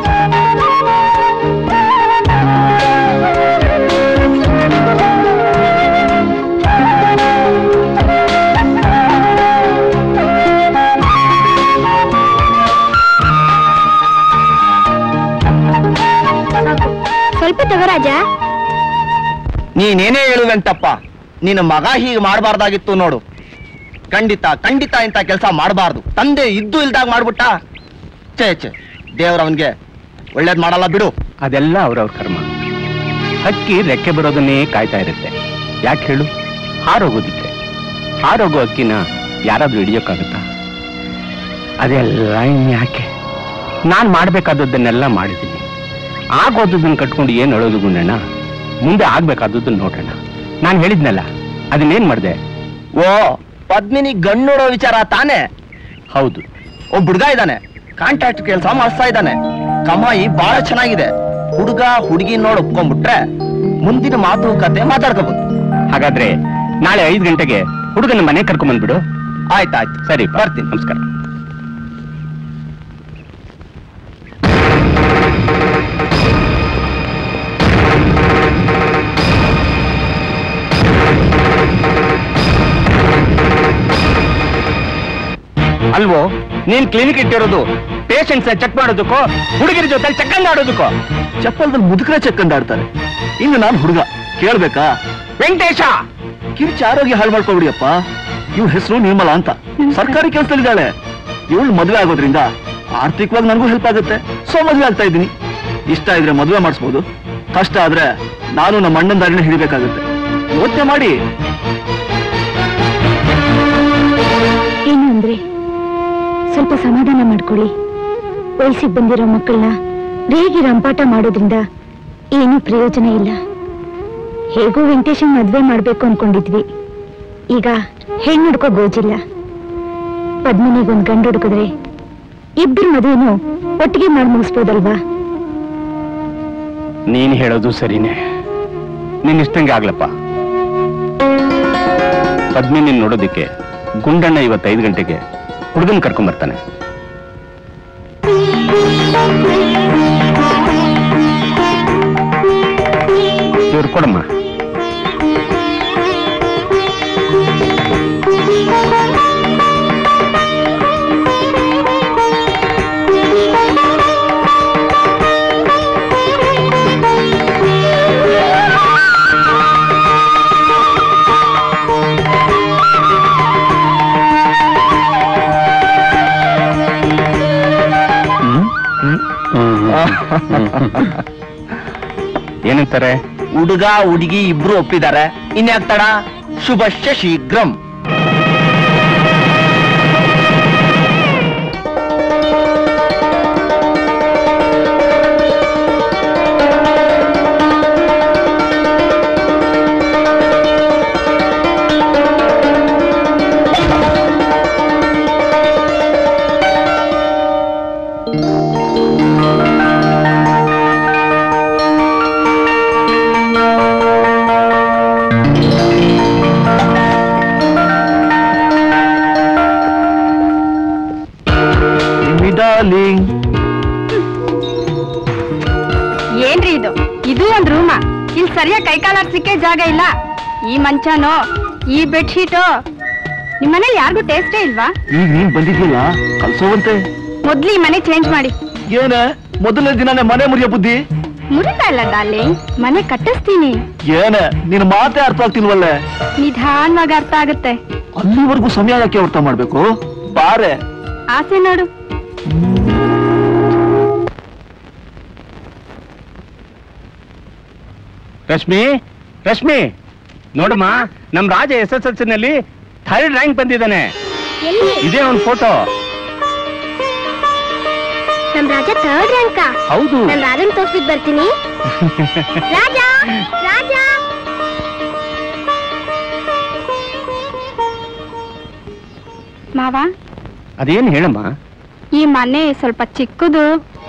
S3: ಸ್ವಲ್ಪ ತಗೋ ರಾಜ
S2: ನೀನೇನೇ ಹೇಳುವೆಂಟಪ್ಪ ನಿನ್ನ ಮಗ ಹೀಗೆ ಮಾಡಬಾರ್ದಾಗಿತ್ತು ನೋಡು ಖಂಡಿತ ಖಂಡಿತ ಇಂಥ ಕೆಲಸ ಮಾಡಬಾರ್ದು ತಂದೆ ಇದ್ದು ಇಲ್ದಾಗ ಮಾಡ್ಬಿಟ್ಟ ಛೇ ಛೇ ದೇವ್ರ ಅವನ್ಗೆ ಒಳ್ಳೇದ್ ಮಾಡಲ್ಲ ಬಿಡು
S1: ಅದೆಲ್ಲ ಅವ್ರವ್ರ ಕರ್ಮ ಹಕ್ಕಿ ರೆಕ್ಕೆ ಬರೋದನ್ನೇ ಕಾಯ್ತಾ ಇರುತ್ತೆ ಯಾಕೆ ಹೇಳು ಹಾರೋಗೋದಿಕ್ಕೆ ಹಾರೋಗೋ ಹಕ್ಕಿನ ಯಾರಾದ್ರೂ ಹಿಡಿಯೋಕ್ಕಾಗತ್ತಾ ಅದೆಲ್ಲ ಇನ್ಯಾಕೆ ನಾನ್ ಮಾಡ್ಬೇಕಾದದ್ದನ್ನೆಲ್ಲ ಮಾಡಿದ್ದೀನಿ ಆಗೋದನ್ನ ಕಟ್ಕೊಂಡು ಏನ್ ಅಳೋದು ಗುಂಡಣ್ಣ ಮುಂದೆ ಆಗ್ಬೇಕಾದದ್ದನ್ನ ನೋಡೋಣ ನಾನು ಹೇಳಿದ್ನಲ್ಲ ಅದನ್ನೇನ್ ಮಾಡಿದೆ
S2: ಓ ಪದ್ಮಿನಿ ಗಣ್ಣೋಡೋ ವಿಚಾರ ತಾನೇ
S1: ಹೌದು
S2: ಒಬ್ಬ ಹುಡ್ಗ ಇದ್ದಾನೆ ಕಾಂಟ್ರಾಕ್ಟ್ ಕೆಲಸ ಮಾಡಿಸ್ತಾ ಇದ್ದಾನೆ ಕಮಾಯಿ ಬಹಳ ಚೆನ್ನಾಗಿದೆ ಹುಡುಗ ಹುಡುಗಿ ನೋಡ್ ಒಪ್ಕೊಂಡ್ಬಿಟ್ರೆ ಮುಂದಿನ ಮಾತುಕತೆ ಮಾತಾಡ್ಕೋಬಹುದು
S1: ಹಾಗಾದ್ರೆ ನಾಳೆ ಐದು ಗಂಟೆಗೆ ಹುಡುಗನ ಮನೆ ಕರ್ಕೊಂಡ್ ಬಂದ್ಬಿಡು
S2: ಆಯ್ತಾಯ್ತು
S1: ಸರಿ
S2: ಬರ್ತೀನಿ
S1: ನಮಸ್ಕಾರ ಅಲ್ವೋ ನೀನ್ ಕ್ಲಿನಿಕ್ ಇಟ್ಟಿರೋದು ಪೇಷಂಟ್ಸ್ ಚೆಕ್ ಮಾಡೋದಕ್ಕೋ ಹುಡುಗಿರ ಜೊತೆ ಚಕ್ಕಂದ ಆಡೋದಕ್ಕೋ
S2: ಚಪ್ಪಲ್ದಲ್ಲಿ ಮುದುಕರೆ ಚೆಕ್ಕಂದಾಡ್ತಾರೆ ಇನ್ನು ನಾನು ಹುಡುಗ ಕೇಳ್ಬೇಕಾ
S1: ವೆಂಕಟೇಶ
S2: ಕಿರ್ಚಿ ಆರೋಗ್ಯ ಹಾಳು ಮಾಡ್ಕೊಬಿಡಿಯಪ್ಪ ಇವ್ಳ ಹೆಸರು ನಿರ್ಮಲಾ ಅಂತ ಸರ್ಕಾರಿ ಕೆಲಸದಲ್ಲಿದ್ದಾಳೆ ಇವಳು ಮದುವೆ ಆಗೋದ್ರಿಂದ ಆರ್ಥಿಕವಾಗಿ ನನಗೂ ಹೆಲ್ಪ್ ಆಗುತ್ತೆ ಸೊ ಮದುವೆ ಆಗ್ತಾ ಇದ್ದೀನಿ ಇಷ್ಟ ಇದ್ರೆ ಮದುವೆ ಮಾಡಿಸ್ಬೋದು ಕಷ್ಟ ಆದ್ರೆ ನಾನು ನಮ್ಮ ಅಣ್ಣನ ದಾರಿನ ಹಿಡಿಬೇಕಾಗುತ್ತೆ ಯೋಚನೆ ಮಾಡಿ
S3: ಏನು ಅಂದ್ರೆ ಸ್ವಲ್ಪ ಸಮಾಧಾನ ಮಾಡ್ಕೊಳ್ಳಿ ವಯಸ್ಸಿಗೆ ಬಂದಿರೋ ಮಕ್ಕಳನ್ನ ರೇಗಿ ರಂಪಾಟ ಮಾಡೋದ್ರಿಂದ ಏನೂ ಪ್ರಯೋಜನ ಇಲ್ಲ ಹೇಗೂ ವೆಂಕಟೇಶನ್ ಮದ್ವೆ ಮಾಡ್ಬೇಕು ಅನ್ಕೊಂಡಿದ್ವಿ ಈಗ ಹೆಣ್ಣು ಹುಡ್ಕೋ ಗೋಜಿಲ್ಲ ಪದ್ಮಿನಿಗೊಂದ್ ಗಂಡು ಹುಡುಕಿದ್ರೆ ಇಬ್ಬರ ಮದುವೆನೂ ಒಟ್ಟಿಗೆ ಮಾಡಿ ಮುಗಿಸ್ಬೋದಲ್ವಾ
S1: ನೀನ್ ಹೇಳೋದು ಸರಿನೇ ನೀನ್ ಇಷ್ಟಂಗೆ ಆಗ್ಲಪ್ಪ ಪದ್ಮಿನಿ ನೋಡೋದಿಕ್ಕೆ ಗುಂಡಣ್ಣ ಇವತ್ತೈದು ಗಂಟೆಗೆ ಹುಡುಗನ್ ಕರ್ಕೊಂಡ್ ಬರ್ತಾನೆ ಇವ್ರು ಕೊಡಮ್ಮ ಏನಂತಾರೆ
S2: ಹುಡುಗ ಹುಡುಗಿ ಇಬ್ರು ಒಪ್ಪಿದ್ದಾರೆ ಇನ್ಯಾಕ್ ತಡ ಶುಭಶ್ಯ ಶೀಘ್ರಂ ಡಾರ್ಲಿಂಗ್
S3: ಏನ್ರಿ ಇದು ಇದು ಒಂದ್ ರೂಮ ಇಲ್ಲಿ ಸರಿಯಾಗಿ ಕೈಕಾಲಾಡ್ಸಿಕ್ಕೆ ಜಾಗ ಇಲ್ಲ ಈ ಮಂಚನೋ ಈ ಬೆಡ್ಶೀಟು ನಿಮ್ಮನೇಲಿ ಯಾರಿಗೂ ಟೇಸ್ಟೇ ಇಲ್ವಾ
S2: ಈಗ ನೀನ್ ಬಂದಿದ್ಯಲ್ಲ ಕಲ್ಸೋವಂತೆ
S3: ಮೊದ್ಲು ಈ ಮನೆ ಚೇಂಜ್ ಮಾಡಿ
S2: ಏನ ಮೊದಲನೇ ದಿನನೇ ಮನೆ ಮುರಿಯೋ ಬುದ್ಧಿ
S3: ಮುರಿತಾ ಇಲ್ಲ ಡಾರ್ಲಿಂಗ್ ಮನೆ ಕಟ್ಟಿಸ್ತೀನಿ
S2: ಏನ ನಿನ್ ಮಾತೇ ಅರ್ಥ ಆಗ್ತಿಲ್ವಲ್ಲೇ
S3: ನಿಧಾನವಾಗಿ ಅರ್ಥ ಆಗುತ್ತೆ
S2: ಅಲ್ಲಿವರೆಗೂ ಸಮಯ ಯಾಕೆ ಅರ್ಥ ಮಾಡ್ಬೇಕು ಬಾರೆ
S3: ಆಸೆ ನೋಡು
S1: ರಶ್ಮಿ ರಶ್ಮಿ ನೋಡಮ್ಮ ನಮ್ Raja S S L C ನಲ್ಲಿ ಥರ್ಡ್ ರ್ಯಾಂಕ್ ಬಂದಿದ್ದಾನೆ ಇದೇ ಒಂದು ಫೋಟೋ
S4: ನಮ್ ರಾಜ ಥರ್ಡ್ ರ್ಯಾಂಕ
S1: ಹೌದು
S4: ನಮ್ ರಾಜನ್ ತೋರ್ಸ್ಬಿಟ್ ಬರ್ತೀನಿ ರಾಜ ರಾಜ
S3: ಮಾವ
S1: ಅದೇನು ಹೇಳಮ್ಮ
S3: ಈ ಮನೆ ಸ್ವಲ್ಪ ಚಿಕ್ಕದು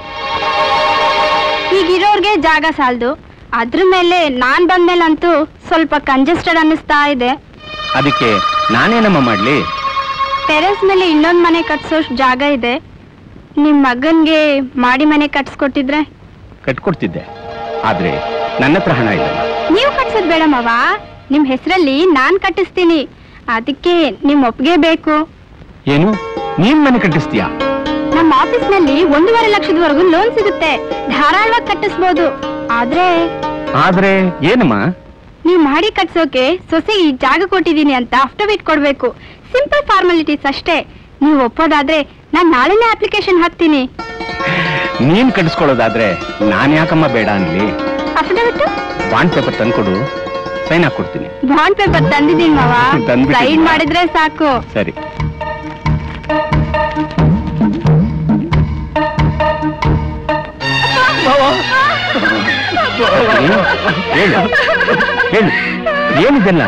S3: ಈಗಿರೋರ್ಗೆ ಜಾಗ ಸಾಲದು ಅದ್ರ ಮೇಲೆ ನಾನ್ ಬಂದ್ಮೇಲಂತೂ ಸ್ವಲ್ಪ ಕಂಜೆಸ್ಟೆಡ್ ಅನ್ನಿಸ್ತಾ ಇದೆ
S1: ಅದಕ್ಕೆ ನಾನೇನಮ್ಮ ಮಾಡ್ಲಿ
S3: ಟೆರೆಸ್ ಮೇಲೆ ಇನ್ನೊಂದ್ ಮನೆ ಕಟ್ಸೋಷ್ಟು ಜಾಗ ಇದೆ ನಿಮ್ ಮಗನ್ಗೆ ಮಾಡಿ ಮನೆ ಕಟ್ಸ್ಕೊಟ್ಟಿದ್ರೆ
S1: ಕಟ್ಕೊಡ್ತಿದ್ದೆ ಆದ್ರೆ ನನ್ನ ಹತ್ರ ಹಣ ಇಲ್ಲಮ್ಮ
S3: ನೀವು ಕಟ್ಸೋದ್ ಬೇಡ ಮಾವ ನಿಮ್ ಹೆಸರಲ್ಲಿ ನಾನ್ ಕಟ್ಟಿಸ್ತೀನಿ ಅದಕ್ಕೆ ನಿಮ್ ಒಪ್ಪಿಗೆ ಬೇಕು
S1: ಏನು ನೀನ್ ಮನೆ ಕಟ್ಟಿಸ್ತೀಯಾ
S3: ನಮ್ಮ ಆಫೀಸ್ ನಲ್ಲಿ ಒಂದೂವರೆ ಲಕ್ಷದವರೆಗೂ ಲೋನ್ ಸಿಗುತ್ತೆ ಧಾರಾಳವಾಗಿ ಕಟ್ಟಿಸ್ಬೋದು ಆದ್ರೆ
S1: ಆದ್ರೆ ಏನಮ್ಮ
S3: ನೀವ್ ಮಾಡಿ ಕಟ್ಸೋಕೆ ಸೊಸೆ ಈ ಜಾಗ ಕೊಟ್ಟಿದೀನಿ ಅಂತ ಅಫಿಡವಿಟ್ ಕೊಡ್ಬೇಕು ಸಿಂಪಲ್ ಫಾರ್ಮಾಲಿಟೀಸ್ ಅಷ್ಟೇ ನೀವು ಒಪ್ಪೋದಾದ್ರೆ ನಾನ್ ನಾಳೆನೇ ಅಪ್ಲಿಕೇಶನ್ ಹಾಕ್ತೀನಿ
S1: ನೀನ್ ಕಟ್ಟಿಸ್ಕೊಳ್ಳೋದಾದ್ರೆ ನಾನ್ ಯಾಕಮ್ಮ ಬೇಡ ಅನ್ಲಿ
S3: ಅಫಿಡವಿಟ್
S1: ಬಾಂಡ್ ಪೇಪರ್ ತಂದ್ಕೊಡು ಸೈನ್ ಹಾಕೊಡ್ತೀನಿ
S3: ಬಾಂಡ್ ಪೇಪರ್ ತಂದಿದ್ದೀನಿ ಮಾವ
S1: ತಂದ್ಬಿಟ್ಟಿದ್ಯಾ?
S3: ಸೈನ್ ಮಾಡಿದ್ರೆ ಸಾಕು
S1: ಸರಿ ಏನು? ಹೇಳು ಹೇಳು ಏನಿದೆಲ್ಲ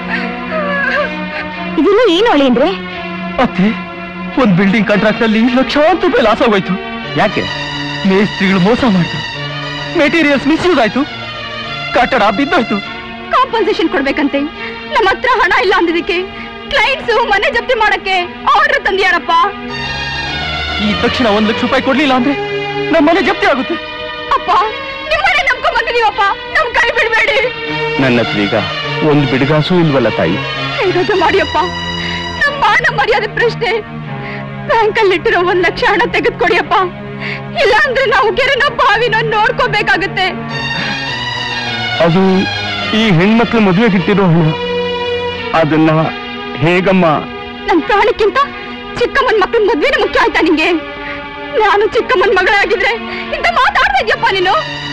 S3: ಇದೆಲ್ಲ ಏನು ಒಳಿ ಅಂದ್ರೆ
S2: ಅತ್ತೆ ಒಂದ್ ಬಿಲ್ಡಿಂಗ್ ಕಾಂಟ್ರಾಕ್ಟ್ ಅಲ್ಲಿ ಲಕ್ಷಾಂತರ ರೂಪಾಯಿ ಲಾಸ್ ಆಗೋಯ್ತು
S1: ಯಾಕೆ
S2: ಮೇಸ್ತ್ರಿಗಳು ಮೋಸ ಮಾಡಿದ್ರು
S1: ಮೆಟೀರಿಯಲ್ಸ್ ಮಿಸ್ಯೂಸ್ ಆಯ್ತು ಕಟ್ಟಡ ಬಿದ್ದೋಯ್ತು
S3: ಕಾಂಪನ್ಸೇಷನ್ ಕೊಡ್ಬೇಕಂತೆ ನಮ್ಮ ಹತ್ರ ಹಣ ಇಲ್ಲ ಅಂದಿದ್ದಕ್ಕೆ ಕ್ಲೈಂಟ್ಸ್ ಮನೆ ಜಪ್ತಿ ಮಾಡಕ್ಕೆ ಆರ್ಡರ್ ತಂದಿಯಾರಪ್ಪ
S1: ಈ ತಕ್ಷಣ ಒಂದ್ ಲಕ್ಷ ರೂಪಾಯಿ ಕೊಡ್ಲಿಲ್ಲ ಅಂದ್ರೆ ನಮ್ಮ ಮನೆ ಜಪ್ತಿ ಆಗುತ್ತೆ
S3: ಅಪ್ಪ ನಿಮ್ಮನೆ ನಂಬ್ಕೊಂಡ್ ಬಂದಿದೀವಪ್ಪ ನಮ್ ಕೈ ಬಿಡ್ಬೇಡಿ
S1: ನನ್ನ ಹತ್ರ ಈಗ ಒಂದ್ ಬಿಡುಗಾಸು ಇಲ್ವಲ್ಲ ತಾಯಿ
S3: ಹೇಗಾದ್ರೂ ಮಾಡಿಯಪ್ಪ ನಮ್ಮ ಮಾನ ಮರ್ಯಾದೆ ಪ್ರಶ್ನೆ ಬ್ಯಾಂಕಲ್ಲಿ ಇಟ್ಟಿರೋ ಒಂದ್ ಲಕ್ಷ ಹಣ ತೆಗೆದ್ಕೊಡಿಯಪ್ಪ ಇಲ್ಲ ಅಂದ್ರೆ ನಾವು ಕೆರೆನೋ ಬಾವಿನೋ ನೋಡ್ಕೋಬೇಕಾಗತ್ತೆ
S1: ಅದು ಈ ಹೆಣ್ಮಕ್ಳ ಮದುವೆಗಿಟ್ಟಿರೋ ಹಣ ಅದನ್ನ ಹೇಗಮ್ಮ
S3: ನನ್ ಪ್ರಾಣಕ್ಕಿಂತ ಚಿಕ್ಕಮ್ಮನ್ ಮಕ್ಕಳ ಮದ್ವೆನೇ ಮುಖ್ಯ ಆಯ್ತಾ ನಿಂಗೆ ನಾನು ಚಿಕ್ಕಮ್ಮನ್ ಮಗಳೇ ಆಗಿದ್ರೆ ಇಂತ ಮಾತಾಡ್ತಾ ಇದ್ಯಪ್ಪ ನೀನು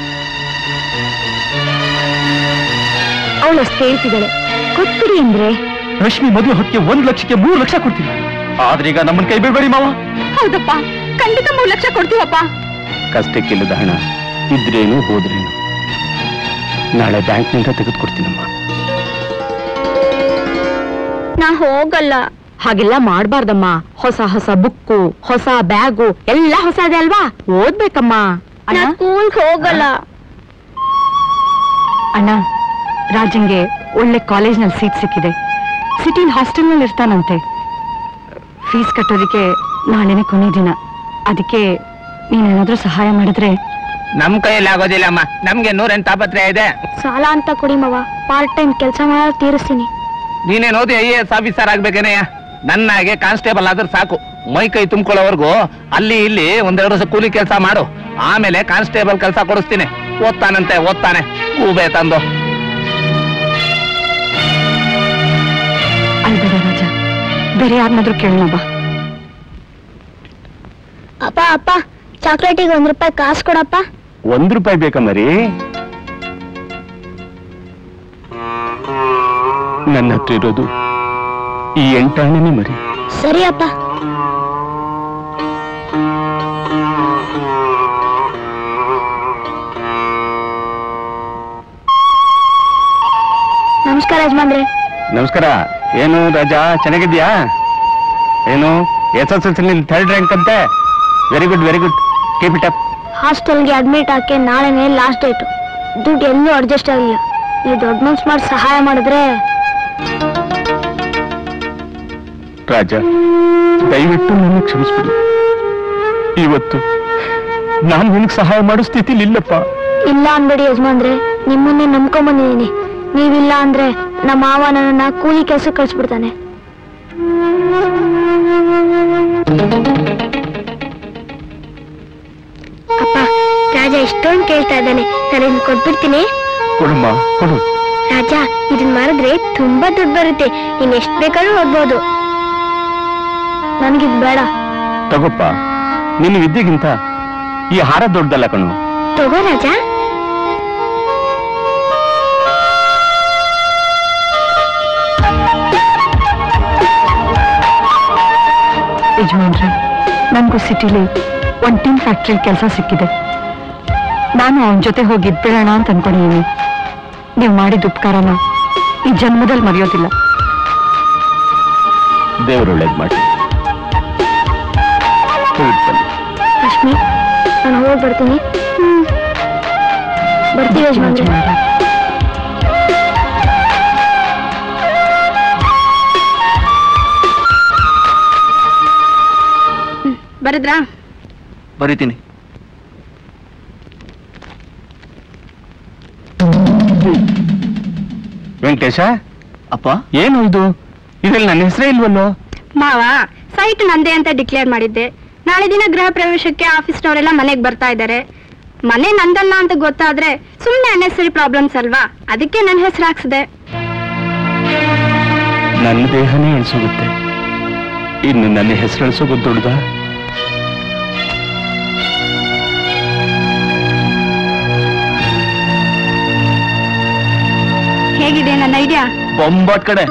S3: ಅವಳು ಅಷ್ಟು ಹೇಳ್ತಿದ್ದಾಳೆ ಕೊಟ್ಬಿಡಿ ಅಂದ್ರೆ
S1: ರಶ್ಮಿ ಮದುವೆ ಹೊತ್ತಿಗೆ ಒಂದ್ ಲಕ್ಷಕ್ಕೆ ಮೂರು ಲಕ್ಷ ಕೊಡ್ತೀನಿ ಆದ್ರೆ ಈಗ ನಮ್ಮನ್ನ ಕೈ ಬಿಡ್ಬೇಡಿ ಮಾವ
S3: ಹೌದಪ್ಪ ಖಂಡಿತ ಮೂರ್ ಲಕ್ಷ ಕೊಡ್ತೀವಪ್ಪ
S1: ಕಷ್ಟಕ್ಕಿಲ್ಲದ ಹಣ ಇದ್ರೇನು ಹೋದ್ರೇನು ನಾಳೆ ಬ್ಯಾಂಕ್ನಿಂದ ತೆಗೆದುಕೊಡ್ತೀನಮ್ಮ
S3: ನಾ ಹೋಗಲ್ಲ ಹಾಗೆಲ್ಲ ಮಾಡ್ಬಾರ್ದಮ್ಮ ಹೊಸ ಹೊಸ ಬುಕ್ಕು ಹೊಸ ಬ್ಯಾಗು ಎಲ್ಲ ಹೊಸ ಇದೆ ಅಲ್ವಾ ಓದ್ಬೇಕಮ್ಮ
S4: ನಾ ಸ್ಕೂಲ್ಗೆ ಹೋಗಲ್ಲ
S3: ಅಣ್ಣ ರಾಜಂಗೆ ಒಳ್ಳೆ ಕಾಲೇಜ್ನಲ್ಲಿ ಸೀಟ್ ಸಿಕ್ಕಿದೆ ಸಿಟಿ ಹಾಸ್ಟೆಲ್ನಲ್ಲಿ ಇರ್ತಾನಂತೆ ಫೀಸ್ ಕಟ್ಟೋದಕ್ಕೆ ನಾಳೆನೆ ಕೊನೆ ದಿನ ಅದಕ್ಕೆ ನೀನೇನಾದ್ರೂ ಸಹಾಯ ಮಾಡಿದ್ರೆ
S2: ನಮ್ ಕೈಯಲ್ಲಿ ಆಗೋದಿಲ್ಲಮ್ಮ ನಮ್ಗೆ ನೂರೆಂಟು ತಾಪತ್ರೆ ಇದೆ
S4: ಸಾಲ ಅಂತ ಕೊಡಿ ಮವ ಪಾರ್ಟ್ ಟೈಮ್ ಕೆಲಸ ಮಾಡಿ ತೀರಿಸ್ತೀನಿ
S2: ನೀನೇನ್ ಓದಿ ಐ ಎ ಎಸ್ ಆಫೀಸರ್ ಆಗ್ಬೇಕೇನೆಯ ನನ್ನಾಗೆ ಕಾನ್ಸ್ಟೇಬಲ್ ಆದ್ರೆ ಸಾಕು ಮೈ ಕೈ ತುಂಬ್ಕೊಳ್ಳೋವರೆಗೂ ಅಲ್ಲಿ ಇಲ್ಲಿ ಒಂದೆರಡು ವರ್ಷ ಕೂಲಿ ಕೆಲಸ ಮಾಡು ಆಮೇಲೆ ಕಾನ್ಸ್ಟೇಬಲ್ ಕೆಲಸ ಕೊಡಿಸ್ತೀನಿ ಓದ್ತಾನಂತೆ ಓದ್ತಾನೆ ಹೂಬೆ ತಂದು
S3: ಅಲ್ಬೇಡ ರಾಜ ಬೇರೆ ಯಾರನ್ನಾದ್ರೂ ಕೇಳೋಣ ಬಾ
S4: ಅಪ್ಪ ಅಪ್ಪ ಚಾಕ್ಲೇಟಿಗೆ ಒಂದ್ ರೂಪಾಯಿ ಕಾಸು ಕೊಡಪ್ಪ
S1: ಒಂದ್ ರೂಪಾಯಿ ಬೇಕಾ ಮರಿ ನನ್ನ ಹತ್ರ ಇರೋದು ಈ ಎಂಟಾಣನೆ ಮರಿ
S4: ಸರಿ ಅಪ್ಪ ನಮಸ್ಕಾರ ಯಜಮಾನ್ರೆ
S1: ನಮಸ್ಕಾರ ಏನು ರಾಜಾ ಚೆನ್ನಾಗಿದ್ಯಾ ಏನು S S L C third rank ಅಂತೆ very good very good keep it up
S4: ಹಾಸ್ಟೆಲ್ಗೆ ಅಡ್ಮಿಟ್ ಹಾಕಿ ನಾಳೆನೇ ಲಾಸ್ಟ್ ಡೇಟು ದುಡ್ಡು ಎಲ್ಲೂ ಅಡ್ಜಸ್ಟ್ ಆಗಿಲ್ಲ ನೀವು ದೊಡ್ಡ ಮನ್ಸು ಮಾಡಿ ಸಹಾಯ ಮಾಡಿದ್ರೆ
S1: ರಾಜ ದಯವಿಟ್ಟು ನನ್ನ ಕ್ಷಮಿಸ್ಬಿಡು ಇವತ್ತು ನಾನು ನಿನಗೆ ಸಹಾಯ ಮಾಡೋ ಸ್ಥಿತಿಲಿ ಇಲ್ಲಪ್ಪ
S4: ಇಲ್ಲ ಅನ್ಬೇಡಿ ಯಜಮಾನ್ರೆ ನಿಮ್ಮನ್ನೇ ನಂಬ್ಕೊಂಬಂದಿದ್ದೀನಿ ನೀವಿಲ್ಲ ಅಂದ್ರೆ ನಮ್ಮ ಮಾವ ನನ್ನನ್ನ ಕೂಲಿ ಕೆಲಸ ಕಳ್ಸ್ಬಿಡ್ತಾನೆ ಅಪ್ಪ ರಾಜ ಇಷ್ಟೊಂದು ಕೇಳ್ತಾ ಇದ್ದಾನೆ ನಾನು ಇದನ್ನ ಕೊಟ್ಬಿಡ್ತೀನಿ
S1: ಕೊಡಮ್ಮ ಕೊಡು
S4: ರಾಜ ಇದನ್ನ ಮಾರಿದ್ರೆ ತುಂಬಾ ದುಡ್ಡು ಬರುತ್ತೆ ನೀನ್ ಎಷ್ಟ್ ಬೇಕಾದ್ರೂ ಓದ್ಬೋದು ನನ್ಗಿದ್ ಬೇಡ
S1: ತಗೋಪ್ಪ ನಿನ್ನ ವಿದ್ಯೆಗಿಂತ ಈ ಹಾರ ದೊಡ್ಡದಲ್ಲ ಕಣು
S4: ತಗೋ ರಾಜ
S3: ಯಜಮಾನ್ರೆ ನನಗೂ ಸಿಟಿಲಿ ಒಂದು ಟೀಮ್ ಫ್ಯಾಕ್ಟ್ರಿ ಕೆಲಸ ಸಿಕ್ಕಿದೆ ನಾನು ಅವನ ಜೊತೆ ಹೋಗಿ ಇದ್ಬಿಡೋಣ ಅಂತ ಅನ್ಕೊಂಡಿದ್ದೀನಿ ನೀವು ಮಾಡಿದ ಉಪಕಾರನ ಈ ಜನ್ಮದಲ್ಲಿ ಮರೆಯೋದಿಲ್ಲ
S1: ದೇವರು ಒಳ್ಳೇದು ಮಾಡಿ ಹೋಗ್ಬಿಟ್ ಬನ್ನಿ.
S4: ರಶ್ಮಿ ನಾನು ಹೋಗಿ ಬರ್ತೀನಿ ಬರ್ತೀವಿ ಯಜಮಾನ್ರೆ
S3: ಬರದ್ರಾ
S2: ಬರೀತೀನಿ
S1: ವೆಂಕಟೇಶ
S2: ಅಪ್ಪ
S1: ಏನು ಇದು ಇದ್ರಲ್ಲಿ ನನ್ನ ಹೆಸರೇ ಇಲ್ವಲ್ಲೋ
S3: ಮಾವ ಸೈಟ್ ನಂದೇ ಅಂತ ಡಿಕ್ಲೇರ್ ಮಾಡಿದ್ದೆ ನಾಳೆ ದಿನ ಗೃಹ ಪ್ರವೇಶಕ್ಕೆ ಆಫೀಸ್ನವರೆಲ್ಲ ಮನೆಗೆ ಬರ್ತಾ ಇದ್ದಾರೆ ಮನೆ ನಂದಲ್ಲ ಅಂತ ಗೊತ್ತಾದ್ರೆ ಸುಮ್ಮನೆ ಅನ್ನೆಸರಿ ಪ್ರಾಬ್ಲಮ್ಸ್ ಅಲ್ವಾ ಅದಕ್ಕೆ ನನ್ನ ಹೆಸರು ಹಾಕ್ಸಿದೆ
S1: ನನ್ನ ದೇಹನೇ ಎಣಿಸೋಗುತ್ತೆ ಇನ್ನು ನನ್ನ ಹೆಸರು ಎಣಿಸೋಗೋದು ದೊಡ್ಡದ
S3: ಹೇಗಿದೆ ನನ್ನ ಐಡಿಯಾ
S2: ಬೊಂಬಾಟ್ ಕಡೆ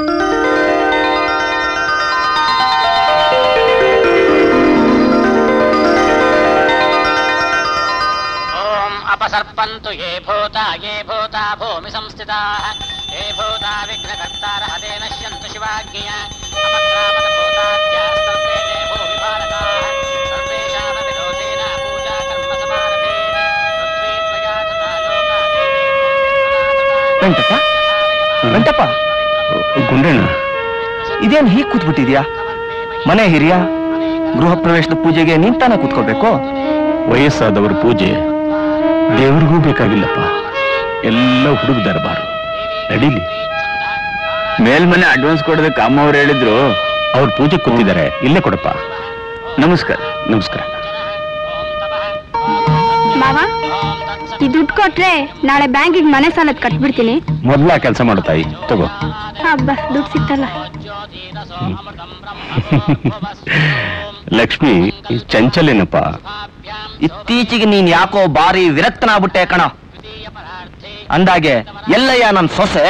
S5: ಓಂ ಅಪಸರ್ಪಂತು ಯೇ ಭೂತ ಯೇ ಭೂತ ಭೂಮಿ ಸಂಸ್ಥಿತಾಃ ಯೇ ಭೂತ ವಿಘ್ನಕರ್ತಾರಃ ತೇ ನಶ್ಯಂತು ಶಿವಾಜ್ಞಯ ಅಪಕ್ರಾಮದ ಭೂತಾದ್ಯಾः ಸರ್ವೇ ದೇವೋ ವಿಭಾರಕಾಃ ಸರ್ವೇಷಾಮಪಿ ದೋಷೇಣ ಪೂಜಾ ಕರ್ಮ ಸಮಾರಭೇ ಪೃಥ್ವೀ ತ್ವಯಾ ತಥಾ
S2: ವೆಂಟಪ್ಪ ವೆಂಟಪ್ಪ
S1: ಗುಂಡಣ್ಣ
S2: ಇದೇನ್ ಹೀಗ್ ಕೂತ್ಬಿಟ್ಟಿದ್ಯಾ ಮನೆ ಹಿರಿಯ ಗೃಹ ಪ್ರವೇಶದ ಪೂಜೆಗೆ ನಿಂತಾನೆ ಕೂತ್ಕೋಬೇಕು
S1: ವಯಸ್ಸಾದವರ ಪೂಜೆ ದೇವ್ರಿಗೂ ಬೇಕಾಗಿಲ್ಲಪ್ಪ ಎಲ್ಲ ಹುಡುಗ ದರ್ಬಾರು ನಡೀಲಿ ಮೇಲ್ಮನೆ ಅಡ್ವಾನ್ಸ್ ಕೊಡೋದಕ್ಕೆ ಅಮ್ಮ ಅವ್ರು ಹೇಳಿದ್ರು ಅವ್ರ ಪೂಜೆ ಕೂತಿದ್ದಾರೆ ಇಲ್ಲೇ ಕೊಡಪ್ಪ ನಮಸ್ಕಾರ ನಮಸ್ಕಾರ
S3: ಮಾವ ಈ ದುಡ್ಡು ಕೊಟ್ರೆ ನಾಳೆ ಬ್ಯಾಂಕಿಗೆ ಮನೆ ಸಾಲದ ಕಟ್ಬಿಡ್ತೀನಿ
S1: ಮೊದ್ಲ ಕೆಲಸ ಮಾಡು ತಾಯಿ ತಗೋ
S3: ಹಬ್ಬ ದುಡ್ಡು ಸಿಕ್ತಲ್ಲ
S1: ಲಕ್ಷ್ಮಿ ಚಂಚಲೇನಪ್ಪ
S2: ಇತ್ತೀಚೆಗೆ ನೀನ್ ಯಾಕೋ ಬಾರಿ ವಿರಕ್ತನಾಗ್ಬಿಟ್ಟೆ ಕಣ ಅಂದಾಗೆ ಎಲ್ಲಯ್ಯ ನನ್ ಸೊಸೆ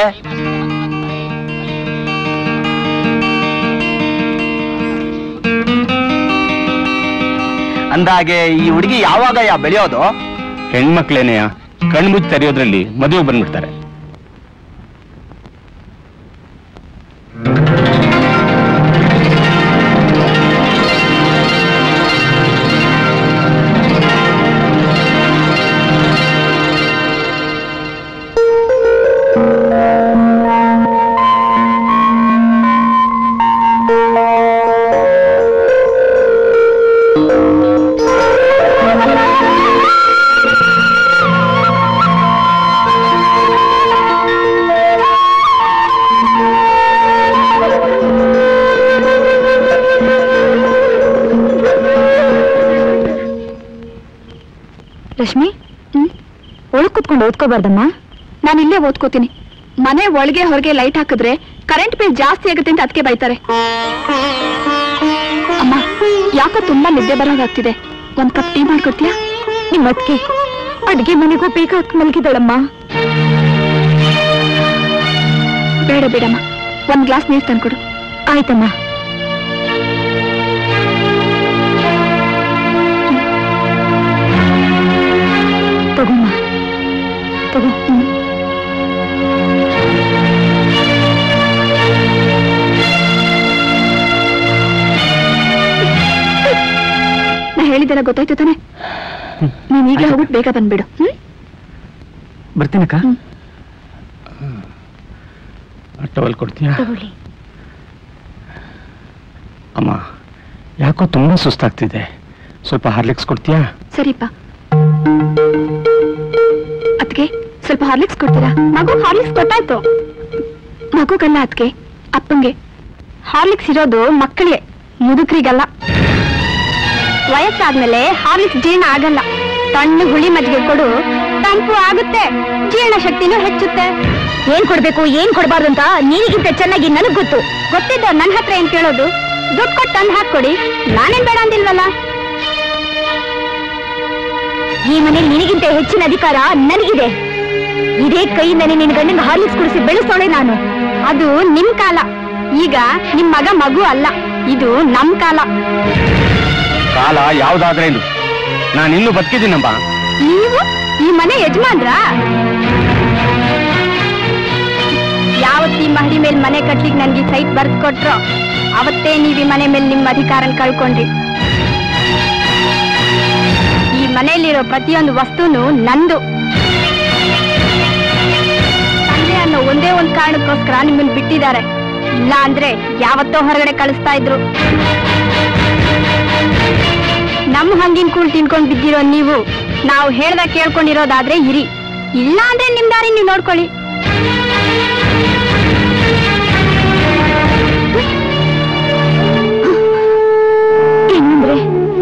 S2: ಅಂದಾಗೆ ಈ ಹುಡುಗಿ ಯಾವಾಗ ಯಾ ಬೆಳೆಯೋದು
S1: ಹೆಣ್ಮಕ್ಳೇನೆಯ ಕಣ್ಮುಚ್ಚಿ ತೆರೆಯೋದ್ರಲ್ಲಿ ಮದುವೆ ಬಂದ್ಬಿಡ್ತಾರೆ
S3: ರಶ್ಮಿ ಒಳಗ್ ಕುತ್ಕೊಂಡು ಓದ್ಕೋಬಾರ್ದಮ್ಮ ನಾನು ಇಲ್ಲೇ ಓದ್ಕೋತೀನಿ ಮನೆ ಒಳಗೆ ಹೊರಗೆ ಲೈಟ್ ಹಾಕಿದ್ರೆ ಕರೆಂಟ್ ಬಿಲ್ ಜಾಸ್ತಿ ಆಗುತ್ತೆ ಅಂತ ಅದಕ್ಕೆ ಬೈತಾರೆ ಅಮ್ಮ ಯಾಕೋ ತುಂಬಾ ನಿದ್ದೆ ಬರೋದಾಗ್ತಿದೆ ಒಂದ್ ಕಪ್ ಟೀ ಮಾಡ್ಕೊಡ್ತೀಯಾ ನಿಮ್ಮ ಅದಕ್ಕೆ ಅಡ್ಗೆ ಮನೆಗೂ ಬೇಗ ಹೊತ್ತು ಮಲಗಿದಳಮ್ಮ ಬೇಡ ಬೇಡಮ್ಮ ಒಂದ್ ಗ್ಲಾಸ್ ನೀರು ತಂದ್ಕೊಡು ಆಯ್ತಮ್ಮ ತಗೋಮ್ಮ ತಗೋ ಹ್ಮ್. ನಾ ಹೇಳಿದ್ದೆಲ್ಲ ಗೊತ್ತಾಯ್ತು ತಾನೆ ನೀನ್ ಈಗಲೇ ಹೋಗ್ಬಿಟ್ಟು ಬೇಗ ಬಂದ್ಬಿಡು ಹ್ಮ್
S2: ಬರ್ತೀನಕ್ಕ
S1: ಟವಲ್ ಕೊಡ್ತೀಯಾ
S3: ತಗೊಳ್ಳಿ
S1: ಅಮ್ಮ ಯಾಕೋ ತುಂಬಾ ಸುಸ್ತಾಗ್ತಿದೆ ಸ್ವಲ್ಪ ಹಾರ್ಲಿಕ್ಸ್ ಕೊಡ್ತೀಯಾ
S3: ಸರಿಪ್ಪ ಅದಕ್ಕೆ ಸ್ವಲ್ಪ ಹಾರ್ಲಿಕ್ಸ್ ಕೊಡ್ತೀರಾ ಮಗು ಹಾರ್ಲಿಕ್ಸ್ ಕೊಟ್ಟಾಯ್ತು ಮಗುಗಲ್ಲ ಅದಕ್ಕೆ ಅಪ್ಪಂಗೆ ಹಾರ್ಲಿಕ್ಸ್ ಇರೋದು ಮಕ್ಕಳಿಗೆ ಮುದುಕರಿಗಲ್ಲ ವಯಸ್ಸಾದ್ಮೇಲೆ ಹಾರ್ಲಿಕ್ಸ್ ಜೀರ್ಣ ಆಗಲ್ಲ ತಣ್ಣ ಹುಳಿ ಮಜ್ಜಿಗೆ ಕೊಡು ತಂಪು ಆಗುತ್ತೆ ಜೀರ್ಣ ಶಕ್ತಿನೂ ಹೆಚ್ಚುತ್ತೆ ಏನ್ ಕೊಡ್ಬೇಕು ಏನ್ ಕೊಡ್ಬಾರ್ದು ಅಂತ ನೀರಿಗಿಂತ ಚೆನ್ನಾಗಿ ನನಗ್ ಗೊತ್ತು ಗೊತ್ತಿದ್ದ ನನ್ನ ಹತ್ರ ಏನ್ ಕೇಳೋದು ದುಡ್ಡು ಕೊಟ್ಟು ತಂದು ಹಾಕೊಡಿ ನಾನೇನ್ ಬೇಡ ಅಂದಿಲ್ವಲ್ಲ ಈ ಮನೇಲಿ ನಿನಗಿಂತ ಹೆಚ್ಚಿನ ಅಧಿಕಾರ ನನಗಿದೆ ಇದೇ ಕೈಯಿಂದನೇ ನಿನ್ ಗಂಡನ ಹಾರ್ಲಿಕ್ಸ್ ಕುಡಿಸಿ ಬೆಳೆಸೋಳೆ ನಾನು ಅದು ನಿಮ್ ಕಾಲ ಈಗ ನಿಮ್ ಮಗ ಮಗು ಅಲ್ಲ ಇದು ನಮ್ ಕಾಲ
S1: ಕಾಲ ಯಾವ್ದಾದ್ರೇನು ನಾನು ಇನ್ನೂ ಬದುಕಿದ್ದೀನಮ್ಮ
S3: ನೀವು ಈ ಮನೆ ಯಜಮಾನ್ರ ಯಾವತ್ತು ಈ ಮಹಡಿ ಮೇಲೆ ಮನೆ ಕಟ್ಲಿಕ್ ನನ್ಗೆ ಸೈಟ್ ಬರ್ದ್ ಕೊಟ್ರೋ ಅವತ್ತೇ ನೀವ್ ಈ ಮನೆ ಮೇಲೆ ನಿಮ್ಮ ಅಧಿಕಾರನ ಕಳ್ಕೊಂಡ್ರಿ ಈ ಮನೆಯಲ್ಲಿರೋ ಪ್ರತಿಯೊಂದು ವಸ್ತುನು ನಂದು ತಂದೆ ಅನ್ನೋ ಒಂದೇ ಒಂದ್ ಕಾರಣಕ್ಕೋಸ್ಕರ ನಿಮ್ಮನ್ನ ಬಿಟ್ಟಿದ್ದಾರೆ ಇಲ್ಲ ಅಂದ್ರೆ ಯಾವತ್ತೋ ಹೊರಗಡೆ ಕಳಿಸ್ತಾ ಇದ್ರು ನಮ್ ಹಂಗಿನ ಕೂಳ್ ತಿನ್ಕೊಂಡ್ ಬಿದ್ದಿರೋ ನೀವು ನಾವು ಹೇಳ್ದಾಗ ಕೇಳ್ಕೊಂಡಿರೋದಾದ್ರೆ ಇರಿ ಇಲ್ಲ ಅಂದ್ರೆ ನಿಮ್ ದಾರಿ ನೀವು ನೋಡ್ಕೊಳ್ಳಿ ಏನಂದ್ರೆ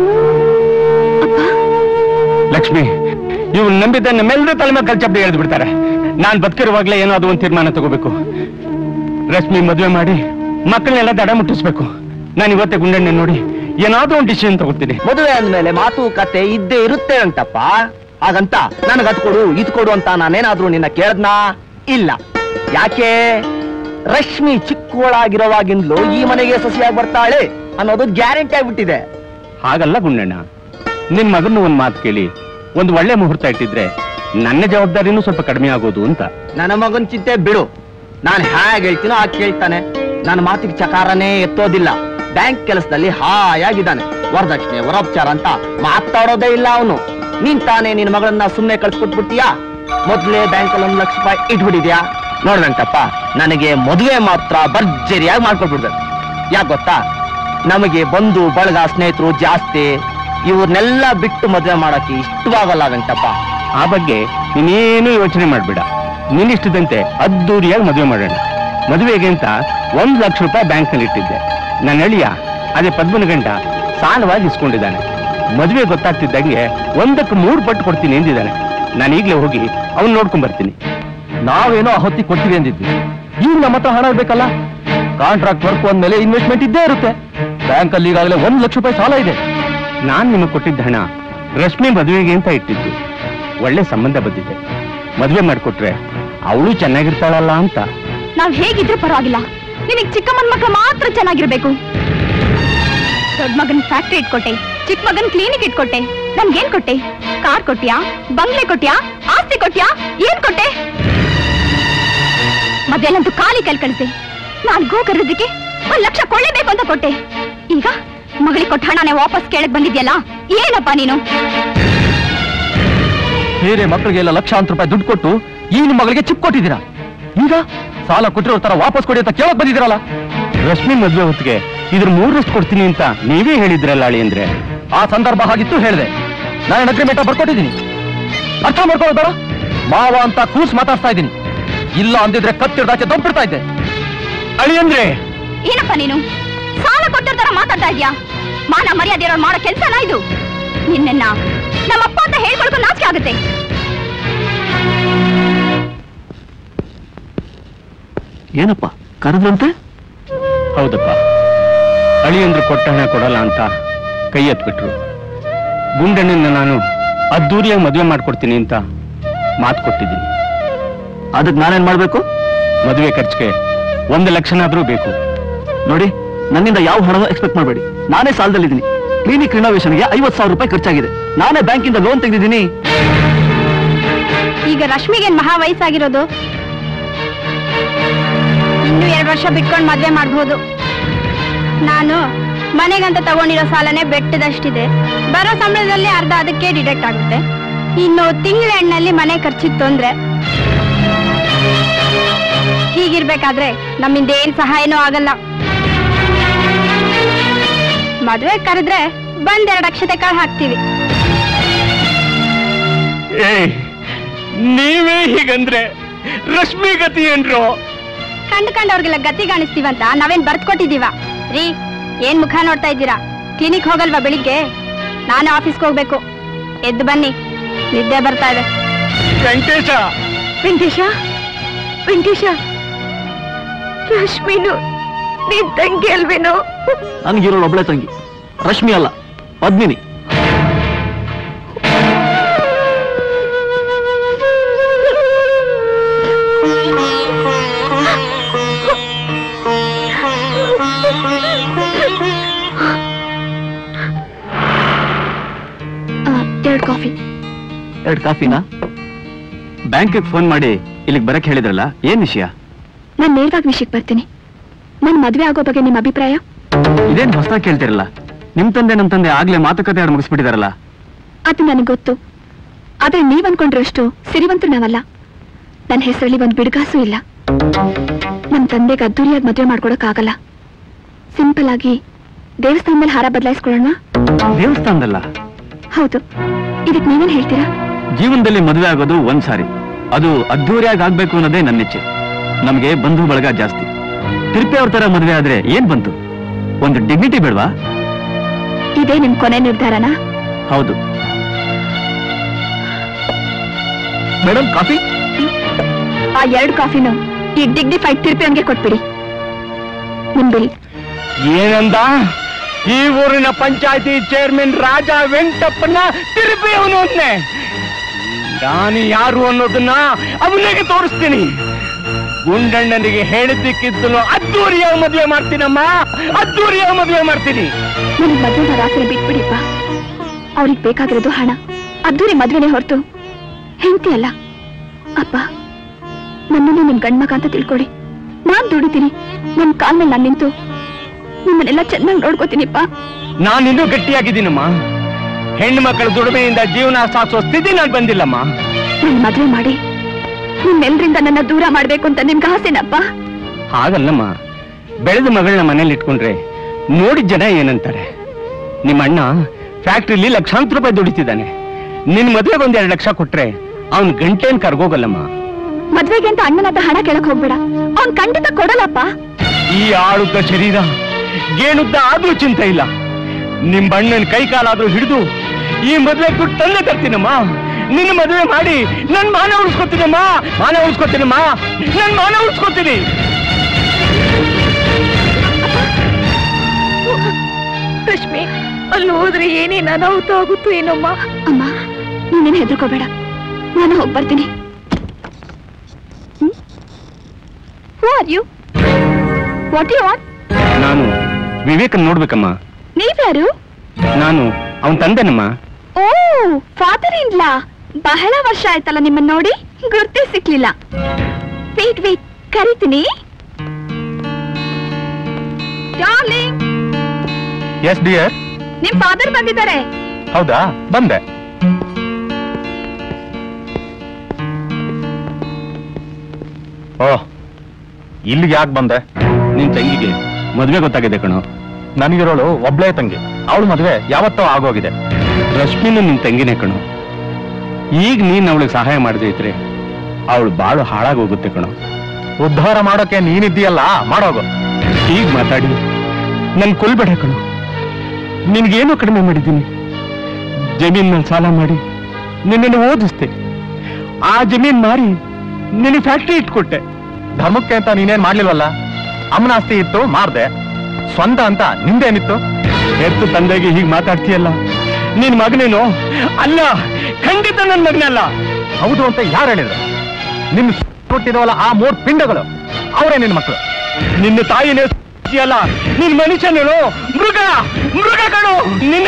S1: ಲಕ್ಷ್ಮಿ ಇವ್ರು ನಂಬಿದ್ದ ನಮ್ಮೆಲ್ಲರೂ ತಲೆ ಮೇಲೆ ಕಲ್ಚಬ್ಡಿ ಎಳೆದು ಬಿಡ್ತಾರೆ ನಾನ್ ಬದುಕಿರುವಾಗ್ಲೇ ಏನೋ ಅದು ಒಂದು ತೀರ್ಮಾನ ತಗೋಬೇಕು ರಶ್ಮಿ ಮದುವೆ ಮಾಡಿ ಮಕ್ಕಳನ್ನೆಲ್ಲ ದಡ ಮುಟ್ಟಿಸ್ಬೇಕು ನಾನು ಇವತ್ತೇ ಗುಂಡಣ್ಣೆ ನೋಡಿ ಏನಾದ್ರೂ ಒಂದು ಡಿಸಿಷನ್ ತಗೋತೀನಿ
S2: ಮದುವೆ ಅಂದ್ಮೇಲೆ ಮಾತು ಕತೆ ಇದ್ದೇ ಇರುತ್ತೆ ಅಂತಪ್ಪ ಹಾಗಂತ ನನಗ್ ಅದ್ ಕೊಡು ಇದ್ ಕೊಡು ಅಂತ ನಾನೇನಾದ್ರೂ ನಿನ್ನ ಕೇಳ್ದ್ನಾ ಇಲ್ಲ ಯಾಕೆ ರಶ್ಮಿ ಚಿಕ್ಕವಳಾಗಿರೋವಾಗಿಂದಲೂ ಈ ಮನೆಗೆ ಸಸಿಯಾಗಿ ಬರ್ತಾಳೆ ಅನ್ನೋದು ಗ್ಯಾರಂಟಿ ಆಗ್ಬಿಟ್ಟಿದೆ
S1: ಹಾಗಲ್ಲ ಗುಂಡಣ್ಣ ನಿನ್ ಮಗನ ಒಂದ್ ಮಾತು ಕೇಳಿ ಒಂದು ಒಳ್ಳೆ ಮುಹೂರ್ತ ಇಟ್ಟಿದ್ರೆ ನನ್ನ ಜವಾಬ್ದಾರಿನೂ ಸ್ವಲ್ಪ ಕಡಿಮೆ ಆಗೋದು ಅಂತ
S2: ನನ್ನ ಮಗನ್ ಚಿಂತೆ ಬಿಡು ನಾನು ಹೇಗೆ ಹೇಳ್ತೀನೋ ಹಾಗೆ ಕೇಳ್ತಾನೆ ನನ್ನ ಮಾತಿಗೆ ಚಕಾರನೇ ಎತ್ತೋದಿಲ್ಲ ಬ್ಯಾಂಕ್ ಕೆಲಸದಲ್ಲಿ ಹಾಯಾಗಿದ್ದಾನೆ ವರದಕ್ಷಿಣೆ ವರೋಪಚಾರ ಅಂತ ಮಾತಾಡೋದೇ ಇಲ್ಲ ಅವನು ನೀನ್ ತಾನೇ ನಿನ್ನ ಮಗಳನ್ನ ಸುಮ್ಮನೆ ಕಳ್ಸ್ಕೊಟ್ಬಿಡ್ತೀಯಾ ಮೊದ್ಲೇ ಬ್ಯಾಂಕಲ್ಲಿ ಒಂದು ಲಕ್ಷ ರೂಪಾಯಿ ಇಟ್ಬಿಟ್ಟಿದ್ಯಾ ನೋಡ್ದಂತಪ್ಪ ನನಗೆ ಮದುವೆ ಮಾತ್ರ ಭರ್ಜರಿಯಾಗಿ ಮಾಡ್ಕೊಟ್ಬಿಡ್ಬೇಕು ಯಾಕೆ ಗೊತ್ತಾ ನಮಗೆ ಬಂಧು ಬಳಗ ಸ್ನೇಹಿತರು ಜಾಸ್ತಿ ಇವ್ರನ್ನೆಲ್ಲ ಬಿಟ್ಟು ಮದುವೆ ಮಾಡಕ್ಕೆ ಇಷ್ಟವಾಗಲ್ಲ ವೆಂಕಟಪ್ಪ
S1: ಆ ಬಗ್ಗೆ ನೀನೇನು ಯೋಚನೆ ಮಾಡ್ಬೇಡ ನಿನ್ನಿಷ್ಟದಂತೆ ಅದ್ದೂರಿಯಾಗಿ ಮದುವೆ ಮಾಡೋಣ ಮದುವೆಗೆ ಅಂತ ಒಂದ್ ಲಕ್ಷ ರೂಪಾಯಿ ಬ್ಯಾಂಕ್ನಲ್ಲಿ ಇಟ್ಟಿದ್ದೆ ನನ್ನ ಅಳಿಯ ಅದೇ ಪದ್ಮನ ಗಂಟ ಸಾಲವಾಗಿ ಇಸ್ಕೊಂಡಿದ್ದಾನೆ ಮದುವೆ ಗೊತ್ತಾಗ್ತಿದ್ದಂಗೆ ಒಂದಕ್ಕೆ ಮೂರು ಪಟ್ಟು ಕೊಡ್ತೀನಿ ಎಂದಿದ್ದಾನೆ ನಾನು ಈಗಲೇ ಹೋಗಿ ಅವ್ನು ನೋಡ್ಕೊಂಡ್ ಬರ್ತೀನಿ
S2: ನಾವೇನೋ ಆ ಹೊತ್ತಿಗೆ ಕೊಡ್ತೀವಿ ಅಂದಿದ್ವಿ ಈಗ ನಮ್ಮ ಹತ್ರ ಹಣ ಇರ್ಬೇಕಲ್ಲ ಕಾಂಟ್ರಾಕ್ಟ್ ವರ್ಕ್ ಅಂದ್ಮೇಲೆ ಇನ್ವೆಸ್ಟ್ಮೆಂಟ್ ಇದ್ದೇ ಇರುತ್ತೆ ಬ್ಯಾಂಕಲ್ಲಿ ಈಗಾಗಲೇ ಒಂದ್ ಲಕ್ಷ ರೂಪಾಯಿ ಸಾಲ ಇದೆ
S1: ನಾನ್ ನಿಮಗೆ ಕೊಟ್ಟಿದ್ದ ಹಣ ರಶ್ಮಿ ಮದುವೆಗೆ ಅಂತ ಇಟ್ಟಿದ್ದು ಒಳ್ಳೆ ಸಂಬಂಧ ಬಂದಿದೆ ಮದುವೆ ಮಾಡಿಕೊಟ್ರೆ ಅವಳು ಚೆನ್ನಾಗಿರ್ತಾಳಲ್ಲ ಅಂತ
S3: ನಾವ್ ಹೇಗಿದ್ರೆ ಪರವಾಗಿಲ್ಲ ನಿನಗ್ ಚಿಕ್ಕ ಮನ್ ಮಕ್ಳು ಮಾತ್ರ ಚೆನ್ನಾಗಿರ್ಬೇಕು ದೊಡ್ಡ ಮಗನ್ ಫ್ಯಾಕ್ಟ್ರಿ ಇಟ್ಕೊಟ್ಟೆ ಚಿಕ್ಕ ಮಗನ್ ಕ್ಲಿನಿಕ್ ಇಟ್ಕೊಟ್ಟೆ ನನ್ಗೇನ್ ಕೊಟ್ಟೆ ಕಾರ್ ಕೊಟ್ಯಾ ಬಂಗ್ಲೆ ಕೊಟ್ಯಾ ಆಸ್ತಿ ಕೊಟ್ಯಾ ಏನ್ ಕೊಟ್ಟೆ ಮಧ್ಯಾಹ್ನಂತೂ ಖಾಲಿ ಕಲ್ ಕಳಿಸಿ ನಾನ್ ಗೋಕರದಕ್ಕೆ ಒಂದ್ ಲಕ್ಷ ಕೊಳ್ಳೇಬೇಕು ಅಂತ ಕೊಟ್ಟೆ ಈಗ ಮಗಳಿಗೆ ಕೊಟ್ಟ ಹಣನೇ ವಾಪಸ್ ಕೇಳಕ್ ಬಂದಿದ್ಯಲ್ಲ ಏನಪ್ಪ ನೀನು
S2: ಬೇರೆ ಮಕ್ಕಳಿಗೆಲ್ಲ ಲಕ್ಷಾಂತರ ರೂಪಾಯಿ ದುಡ್ಡು ಕೊಟ್ಟು ಈ ನಿಮ್ಮ ಮಗಳಿಗೆ ಚಿಪ್ ಕೊಟ್ಟಿದ್ದೀರಾ ಈಗ ಸಾಲ ಕೊಟ್ಟಿರೋ ತರ ವಾಪಸ್ ಕೊಡಿ ಅಂತ ಕೇಳಕ್ ಬಂದಿದ್ದೀರಲ್ಲ
S1: ರಶ್ಮಿ ಮದುವೆ ಹೊತ್ತಿಗೆ ಇದ್ರ ಮೂರರಷ್ಟು ಕೊಡ್ತೀನಿ ಅಂತ ನೀವೇ ಹೇಳಿದ್ರಲ್ಲ ಅಳಿ ಅಂದ್ರೆ
S2: ಆ ಸಂದರ್ಭ ಹಾಗಿತ್ತು ಹೇಳಿದೆ ನಾನು ಅಗ್ರಿಮೆಂಟ್ ಬರ್ಕೊಟ್ಟಿದ್ದೀನಿ ಅರ್ಥ ಮಾಡ್ಕೊಳ್ಳೋ ಬೇಡ ಮಾವ ಅಂತ ಕೂಸ್ ಮಾತಾಡ್ತಾ ಇದ್ದೀನಿ ಇಲ್ಲ ಅಂದಿದ್ರೆ ಕತ್ತಿಡ್ದಾಚೆ ದೊಬ್ಬಿಡ್ತಾ ಇದ್ದೆ
S1: ಅಳಿ ಅಂದ್ರೆ
S3: ಏನಪ್ಪ ನೀನು ಸಾಲ ಕೊಟ್ಟಿರೋ ತರ ಮಾತಾಡ್ತಾ ಇದ್ಯಾ ಮಾನ ಮರ್ಯಾದೆ ಇರೋರು ಮಾಡೋ ಕೆಲ್ಸನ ಇದು ನಿನ್ನ ನಮ್ಮಪ್ಪ ಅಂತ ಹೇಳ್ಕೊಳಕ್ಕೂ ನಾಚಿಕೆ ಆಗುತ್ತೆ
S7: ಏನಪ್ಪ ಕರೆದ್ರಂತೆ
S1: ಹೌದಪ್ಪ ಅಳಿಯಂದ್ರು ಕೊಟ್ಟ ಹಣ ಕೊಡಲ್ಲ ಅಂತ ಕೈ ಎತ್ಬಿಟ್ರು ಗುಂಡಣ್ಣನ ನಾನು ಅದ್ದೂರಿಯಾಗಿ ಮದುವೆ ಮಾಡ್ಕೊಡ್ತೀನಿ ಅಂತ ಮಾತು ಕೊಟ್ಟಿದ್ದೀನಿ
S7: ಅದಕ್ಕೆ ನಾನೇನ್ ಮಾಡ್ಬೇಕು
S1: ಮದುವೆ ಖರ್ಚಿಗೆ ಒಂದು ಲಕ್ಷನಾದ್ರೂ ಬೇಕು
S7: ನೋಡಿ ನನ್ನಿಂದ ಯಾವ ಹಣನೂ ಎಕ್ಸ್ಪೆಕ್ಟ್ ಮಾಡಬೇಡಿ ನಾನೇ ಸಾಲದಲ್ಲಿದ್ದೀನಿ ಕ್ಲಿನಿಕ್ ರಿನೋವೇಷನ್ಗೆ ಐವತ್ ಸಾವಿರ ರೂಪಾಯಿ ಖರ್ಚಾಗಿದೆ ನಾನೇ ಬ್ಯಾಂಕಿಂದ ಲೋನ್ ತೆಗೆದಿದ್ದೀನಿ
S3: ಈಗ ರಶ್ಮಿಗೇನ್ ಮಹಾ ವಯಸ್ಸಾಗಿರೋದು ಇನ್ನು ಎರಡು ವರ್ಷ ಬಿಟ್ಕೊಂಡು ಮದ್ವೆ ಮಾಡ್ಬೋದು ನಾನು ಮನೆಗಂತ ತಗೊಂಡಿರೋ ಸಾಲನೇ ಬೆಟ್ಟದಷ್ಟಿದೆ ಬರೋ ಸಂಬಳದಲ್ಲಿ ಅರ್ಧ ಅದಕ್ಕೆ ಡಿಡಕ್ಟ್ ಆಗುತ್ತೆ ಇನ್ನು ತಿಂಗಳ ಎಣ್ಣಲ್ಲಿ ಮನೆ ಖರ್ಚಿಗೆ ತೊಂದ್ರೆ ಹೀಗಿರ್ಬೇಕಾದ್ರೆ ನಮ್ಮಿಂದ ಏನ್ ಸಹಾಯನೂ ಆಗಲ್ಲ ಮದ್ವೆ ಕರೆದ್ರೆ ಬಂದೆರಡು ಅಕ್ಷತೆ ಕಾಳು ಹಾಕ್ತೀವಿ
S1: ಏಯ್ ನೀವೇ ಹೀಗಂದ್ರೆ ರಶ್ಮಿ ಗತಿ ಏನ್ರು
S3: ಕಂಡು ಕಂಡವ್ರಿಗೆಲ್ಲ ಗತಿ ಕಾಣಿಸ್ತೀವಂತ ನಾವೇನ್ ಬರ್ದ್ ಕೊಟ್ಟಿದೀವ ರೀ ಏನ್ ಮುಖ ನೋಡ್ತಾ ಇದ್ದೀರಾ ಕ್ಲಿನಿಕ್ ಹೋಗಲ್ವಾ ಬೆಳಿಗ್ಗೆ ನಾನು ಆಫೀಸ್ಗೆ ಹೋಗ್ಬೇಕು ಎದ್ದು ಬನ್ನಿ ನಿದ್ದೆ ಬರ್ತಾ ಇದೆ
S1: ವೆಂಕಟೇಶ
S3: ವೆಂಕಟೇಶ ವೆಂಕಟೇಶ ರಶ್ಮಿನು ನಿನ್ ತಂಗಿ ಅಲ್ವೇನೋ
S7: ನನ್ಗಿರೋಳು ಒಬ್ಳೆ ತಂಗಿ ರಶ್ಮಿ ಅಲ್ಲ ಪದ್ಮಿನಿ
S3: ಎರಡು ಕಾಫಿ
S7: ಎರಡು ಕಾಫಿನಾ ಬ್ಯಾಂಕಿಗೆ ಫೋನ್ ಮಾಡಿ ಇಲ್ಲಿಗೆ ಬರಕ್ ಹೇಳಿದ್ರಲ್ಲ ಏನ್ ವಿಷಯ
S3: ನಾನು ನೇರವಾಗಿ ವಿಷಯಕ್ಕೆ ಬರ್ತೀನಿ ನನ್ ಮದ್ವೆ ಆಗೋ ಬಗ್ಗೆ ನಿಮ್ಮ ಅಭಿಪ್ರಾಯ
S7: ಇದೇನ್ ಹೊಸದಾಗಿ ಕೇಳ್ತಿರಲ್ಲ ನಿಮ್ ತಂದೆ ನಮ್ ತಂದೆ ಆಗ್ಲೇ ಮಾತುಕತೆ ಆಡ್ ಮುಗಿಸ್ಬಿಟ್ಟಿದಾರಲ್ಲ
S3: ಅದು ನನಗೆ ಗೊತ್ತು ಆದ್ರೆ ನೀವ್ ಅನ್ಕೊಂಡ್ರಷ್ಟು ಸಿರಿವಂತರು ನಾವಲ್ಲ ನನ್ನ ಹೆಸರಲ್ಲಿ ಒಂದ್ ಬಿಡುಗಾಸು ಇಲ್ಲ ನಮ್ ತಂದೆಗೆ ಅದ್ದೂರಿಯಾಗಿ ಮದ್ವೆ ಮಾಡ್ಕೊಡಕ್ ಆಗಲ್ಲ ಸಿಂಪಲ್ ಆಗಿ ದೇವಸ್ಥಾನದಲ್ಲಿ ಹಾರ ಬದಲಾಯಿಸ್ಕೊಳ್ಳೋಣ
S7: ದೇವಸ್ಥಾನದಲ್ಲ
S3: ಹೌದು ಇದಕ್ ನೀವೇನ್ ಹೇಳ್ತೀರಾ
S7: ಜೀವನದಲ್ಲಿ ಮದುವೆ ಆಗೋದು ಒಂದ್ ಸಾರಿ ಅದು ಅದ್ದೂರಿಯಾಗಿ ಆಗ್ಬೇಕು ಅನ್ನೋದೇ ನನ್ನ ಇಚ್ಛೆ ನಮ್ಗೆ ಬಂಧು ಬಳಗ ಜಾಸ್ತಿ ತಿರುಪಿ ಅವ್ರ ತರ ಮದುವೆ ಆದ್ರೆ ಏನ್ ಬಂತು ಒಂದು ಡಿಗ್ನಿಟಿ ಬೇಡವಾ
S3: ಇದೇ ನಿಮ್ ಕೊನೆ ನಿರ್ಧಾರನಾ
S7: ಹೌದು
S2: ಮೇಡಮ್ ಕಾಫಿ
S3: ಆ ಎರಡು ಕಾಫಿನು ಈ ಡಿಗ್ನಿಫೈಡ್ ತಿರುಪಿ ಹಂಗೆ ಕೊಟ್ಬಿಡಿ ನಿಮ್ ಬಿಲ್
S1: ಏನಂದ ಈ ಊರಿನ ಪಂಚಾಯತಿ ಚೇರ್ಮನ್ ರಾಜ ವೆಂಕಟಪ್ಪನ ತಿರುಪಿ ಅವನು ಅಂದ್ನೆ ನಾನು ಯಾರು ಅನ್ನೋದನ್ನ ಅವನಿಗೆ ತೋರಿಸ್ತೀನಿ ಗುಂಡಣ್ಣನಿಗೆ ಹೇಳಿದ್ದಕ್ಕಿದ್ದಲು ಅದ್ದೂರಿಯಾಗಿ ಮದುವೆ ಮಾಡ್ತೀನಮ್ಮ ಅದ್ದೂರಿಯಾಗಿ ಮದುವೆ ಮಾಡ್ತೀನಿ
S3: ನನಗ್ ಮದ್ವೆ ಮಾಡೋ ಆಸೆ ಬಿಟ್ಬಿಡಿಪ್ಪ ಅವ್ರಿಗೆ ಬೇಕಾಗಿರೋದು ಹಣ ಅದ್ದೂರಿ ಮದ್ವೆನೇ ಹೊರತು ಹೆಂಡತಿ ಅಲ್ಲ ಅಪ್ಪ ನನ್ನನ್ನು ನಿಮ್ ಗಂಡ್ಮಗ ಅಂತ ತಿಳ್ಕೊಳ್ಳಿ ನಾನ್ ದುಡಿತೀನಿ ನನ್ ಕಾಲ್ ಮೇಲೆ ನಾನು ನಿಂತು ನಿಮ್ಮನ್ನೆಲ್ಲ ಚೆನ್ನಾಗಿ ನೋಡ್ಕೋತೀನಿಪ್ಪ
S1: ನಾನಿನ್ನೂ ಗಟ್ಟಿಯಾಗಿದ್ದೀನಮ್ಮ ಹೆಣ್ಣು ಮಕ್ಕಳ ದುಡಿಮೆಯಿಂದ ಜೀವನ ಸಾಗಿಸೋ ಸ್ಥಿತಿ ನಾನು ಬಂದಿಲ್ಲಮ್ಮ
S3: ನನ್ ಮದ್ವೆ ಮಾಡಿ ನಿಮ್ಮೆಲ್ರಿಂದ ನನ್ನ ದೂರ ಮಾಡ್ಬೇಕು ಅಂತ ನಿಮ್ಗೆ ಆಸೆನಪ್ಪ
S1: ಹಾಗಲ್ಲಮ್ಮ ಬೆಳೆದ ಮಗಳನ್ನ ಮನೇಲಿ ಇಟ್ಕೊಂಡ್ರೆ ನೋಡಿದ ಜನ ಏನಂತಾರೆ ನಿಮ್ಮ ಅಣ್ಣ ಫ್ಯಾಕ್ಟ್ರಿಲಿ ಲಕ್ಷಾಂತರ ರೂಪಾಯಿ ದುಡಿತಿದ್ದಾನೆ ನಿನ್ ಮದ್ವೆಗೆ ಒಂದ್ ಎರಡು ಲಕ್ಷ ಕೊಟ್ರೆ ಅವ್ನ್ ಗಂಟೇನ್ ಕರ್ಗೋಗಲ್ಲಮ್ಮ
S3: ಮದ್ವೆಗೆ ಅಂತ ಅಣ್ಣನ ಹತ್ರ ಹಣ ಕೇಳಕ್ ಹೋಗ್ಬೇಡ ಅವ್ನ್ ಖಂಡಿತ ಕೊಡಲ್ಲಪ್ಪ
S1: ಈ ಆಳುದ್ದ ಶರೀರ ಗೇಣುದ್ದ ಆದ್ರೂ ಚಿಂತೆ ಇಲ್ಲ ನಿಮ್ ಅಣ್ಣನ ಕೈ ಕಾಲಾದ್ರೂ ಹಿಡಿದು ಈ ಮದ್ವೆ ದುಡ್ಡು ತಂದೆ ತರ್ತೀನಮ್ಮ ನಿನ್ನ ಮದುವೆ ಮಾಡಿ ನನ್ ಮಾನ ಉಳಿಸ್ಕೊತೀನಮ್ಮ ಮಾನ ಉಳಿಸ್ಕೊತೀನಮ್ಮ ನನ್ ಮಾನ ಉಳಿಸ್ಕೊತೀನಿ
S3: ರಶ್ಮಿ ಅಲ್ಲಿ ಹೋದ್ರೆ ಏನೇನ್ ಅನಾಹುತ ಆಗುತ್ತೋ ಏನಮ್ಮ ಅಮ್ಮ ನೀನೇನು ಹೆದರ್ಕೋಬೇಡ ನಾನು ಹೋಗಿ ಬರ್ತೀನಿ who are you what you what
S1: ನಾನು ವಿವೇಕನ್ ನೋಡ್ಬೇಕಮ್ಮ
S3: ನೀವ್ಯಾರು
S1: ನಾನು ಅವನ್ ತಂದೆನಮ್ಮ
S3: ಓ ಫಾದರ್ ಇನ್ಲ ಬಹಳ ವರ್ಷ ಆಯ್ತಲ್ಲ ನಿಮ್ಮನ್ನ ನೋಡಿ ಗುರ್ತೇ ಸಿಕ್ಲಿಲ್ಲ ವೇಟ್ ವೇಟ್ ಕರಿತೀನಿ ಡಾರ್ಲಿಂಗ್
S1: ಎಸ್ ಡಿಯರ್
S3: ನಿಮ್ ಫಾದರ್ ಬಂದಿದ್ದಾರೆ
S1: ಹೌದಾ ಬಂದೆ ಓ ಇಲ್ಲಿಗೆ ಯಾಕೆ ಬಂದೆ ನಿನ್ ತಂಗಿಗೆ ಮದ್ವೆ ಗೊತ್ತಾಗಿದೆ ಕಣೋ ನನಗಿರೋಳು ಒಬ್ಳೇ ತಂಗಿ ಅವಳು ಮದ್ವೆ ಯಾವತ್ತೋ ಆಗೋಗಿದೆ ರಶ್ಮಿನು ನಿನ್ ತಂಗಿನೇ ಕಣೋ ಈಗ ನೀನ್ ಅವಳಿಗೆ ಸಹಾಯ ಮಾಡದೇ ಇದ್ರೆ ಅವಳು ಬಾಳು ಹಾಳಾಗೋಗುತ್ತೆ ಕಣೋ ಉದ್ಧಾರ ಮಾಡೋಕೆ ನೀನಿದ್ದೀಯಲ್ಲ ಮಾಡೋಗು ಈಗ ಮಾತಾಡಿ ನನ್ ಕೊಲ್ಬೇಡ ಕಣೋ ನಿನ್ಗೇನು ಕಡಿಮೆ ಮಾಡಿದ್ದೀನಿ ಜಮೀನ್ ಮೇಲೆ ಸಾಲ ಮಾಡಿ ನಿನ್ನನ್ನು ಓದಿಸ್ದೆ ಆ ಜಮೀನ್ ಮಾರಿ ನಿನ್ನ ಫ್ಯಾಕ್ಟ್ರಿ ಇಟ್ಕೊಟ್ಟೆ ಧರ್ಮಕ್ಕೆ ಅಂತ ನೀನೇನ್ ಮಾಡ್ಲಿಲ್ವಲ್ಲ ಅಮ್ಮನ ಆಸ್ತಿ ಇತ್ತು ಮಾರ್ದೆ ಸ್ವಂತ ಅಂತ ನಿಂದೇನಿತ್ತು ಎತ್ತು ತಂದೆಗೆ ಹೀಗೆ ಮಾತಾಡ್ತೀಯಲ್ಲ ನಿನ್ ಮಗನೇನು ಅಲ್ಲ ಖಂಡಿತ ನನ್ ಮಗನಲ್ಲ ಹೌದು ಅಂತ ಯಾರು ಹೇಳಿದ್ರು ನಿನ್ನ ಕೊಟ್ಟಿರೋಲ್ಲ ಆ ಮೂರ್ ಪಿಂಡಗಳು ಅವರೇ ನಿನ್ನ ಮಕ್ಕಳು ನಿನ್ನ ತಾಯಿನೇ ಅಲ್ಲ ನಿನ್ ಮನುಷ್ಯನೇನು ಮೃಗ ಮೃಗ ಕಣು ನಿನ್ನ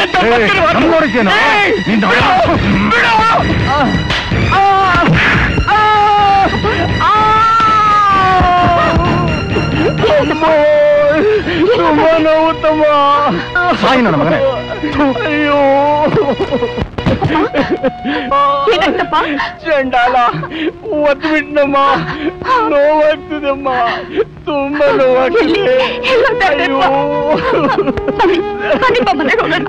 S1: ತುಂಬಾ ನೋವು ತಮ್ಮ ಸಾಯಿ ನನ್ನ ಮಗನೇ ಅಯ್ಯೋ
S3: ಏನಾಯ್ತಪ್ಪ
S1: ಚಂಡಾಲ ಒತ್ತು ಬಿಟ್ನಮ್ಮ ನೋವಾಗ್ತದಮ್ಮ ತುಂಬಾ ನೋವಾಗ್ತಿದೆ
S3: ಎಲ್ಲ ತಡೆಯಪ್ಪ. ಬನ್ನಿಪ್ಪ ಮನೆಗೆ ಹೋಗೋಣ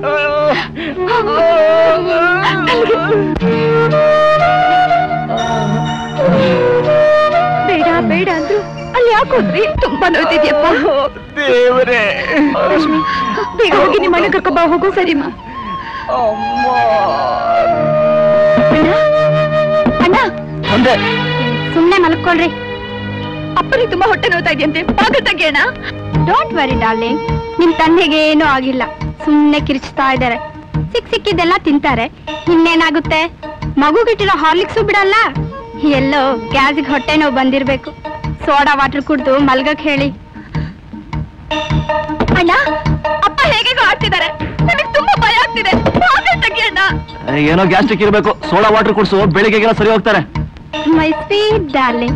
S3: ಬೇಡ ಬೇಡ ಅಂದ್ರು ಅಲ್ಲಿ ಯಾಕೆ ಹೋದ್ರಿ ತುಂಬಾ ನೋಯ್ತಿದ್ಯಪ್ಪ
S1: ದೇವರೇ
S3: ರಶ್ಮಿ ಬೇಗ ಹೋಗಿ ನಿಮ್ಮ ಮನೆ ಕರ್ಕೊಂಬ ಹೋಗು ಸರಿಮಾ ಅಣ್ಣ ಅಣ್ಣ
S1: ಒಂದೇ
S3: ಸುಮ್ನೆ ಮಲ್ಕೊಳ್ರಿ ಅಪ್ಪನಿಗೆ ತುಂಬಾ ಹೊಟ್ಟೆ ನೋಯ್ತಾ ಇದೆಯಂತೆ ಬಾಗಿಲು ತೆಗಿಯೋಣ ಡೋಂಟ್ ವರಿ ಡಾರ್ಲಿಂಗ್ ನಿಮ್ ತಂದೆಗೆ ಏನೂ ಆಗಿಲ್ಲ ಸುಮ್ನೆ ಕಿರ್ಚ್ತಾ ಇದ್ದಾರೆ ಸಿಕ್ ಸಿಕ್ಕಿದ್ದೆಲ್ಲ ತಿಂತಾರೆ ಇನ್ನೇನಾಗುತ್ತೆ ಮಗುಗಿಟ್ಟಿರೋ ಹಾರ್ಲಿಕ್ಸು ಬಿಡಲ್ಲ ಎಲ್ಲೋ ಗ್ಯಾಸಿಗೆ ಹೊಟ್ಟೆ ನೋವು ಬಂದಿರ್ಬೇಕು ಸೋಡಾ ವಾಟರ್ ಕುಡ್ದು ಮಲ್ಗಕ್ ಹೇಳಿ ಅಣ್ಣ ಅಪ್ಪ ಹೇಗೆ ಆಡ್ತಿದ್ದಾರೆ ನನಗೆ ತುಂಬಾ ಭಯ ಆಗ್ತಿದೆ ಬಾಗಿಲು ತೆಗಿಯೋಣ
S2: ಏನೋ ಗ್ಯಾಸ್ಟ್ರಿಕ್ ಇರಬೇಕು ಸೋಡಾ ವಾಟರ್ ಕುಡಿಸು ಬೆಳಿಗ್ಗೆಗೆಲ್ಲ ಸರಿ ಹೋಗ್ತಾರೆ
S3: ಮೈ ಸ್ವೀಟ್ ಡಾರ್ಲಿಂಗ್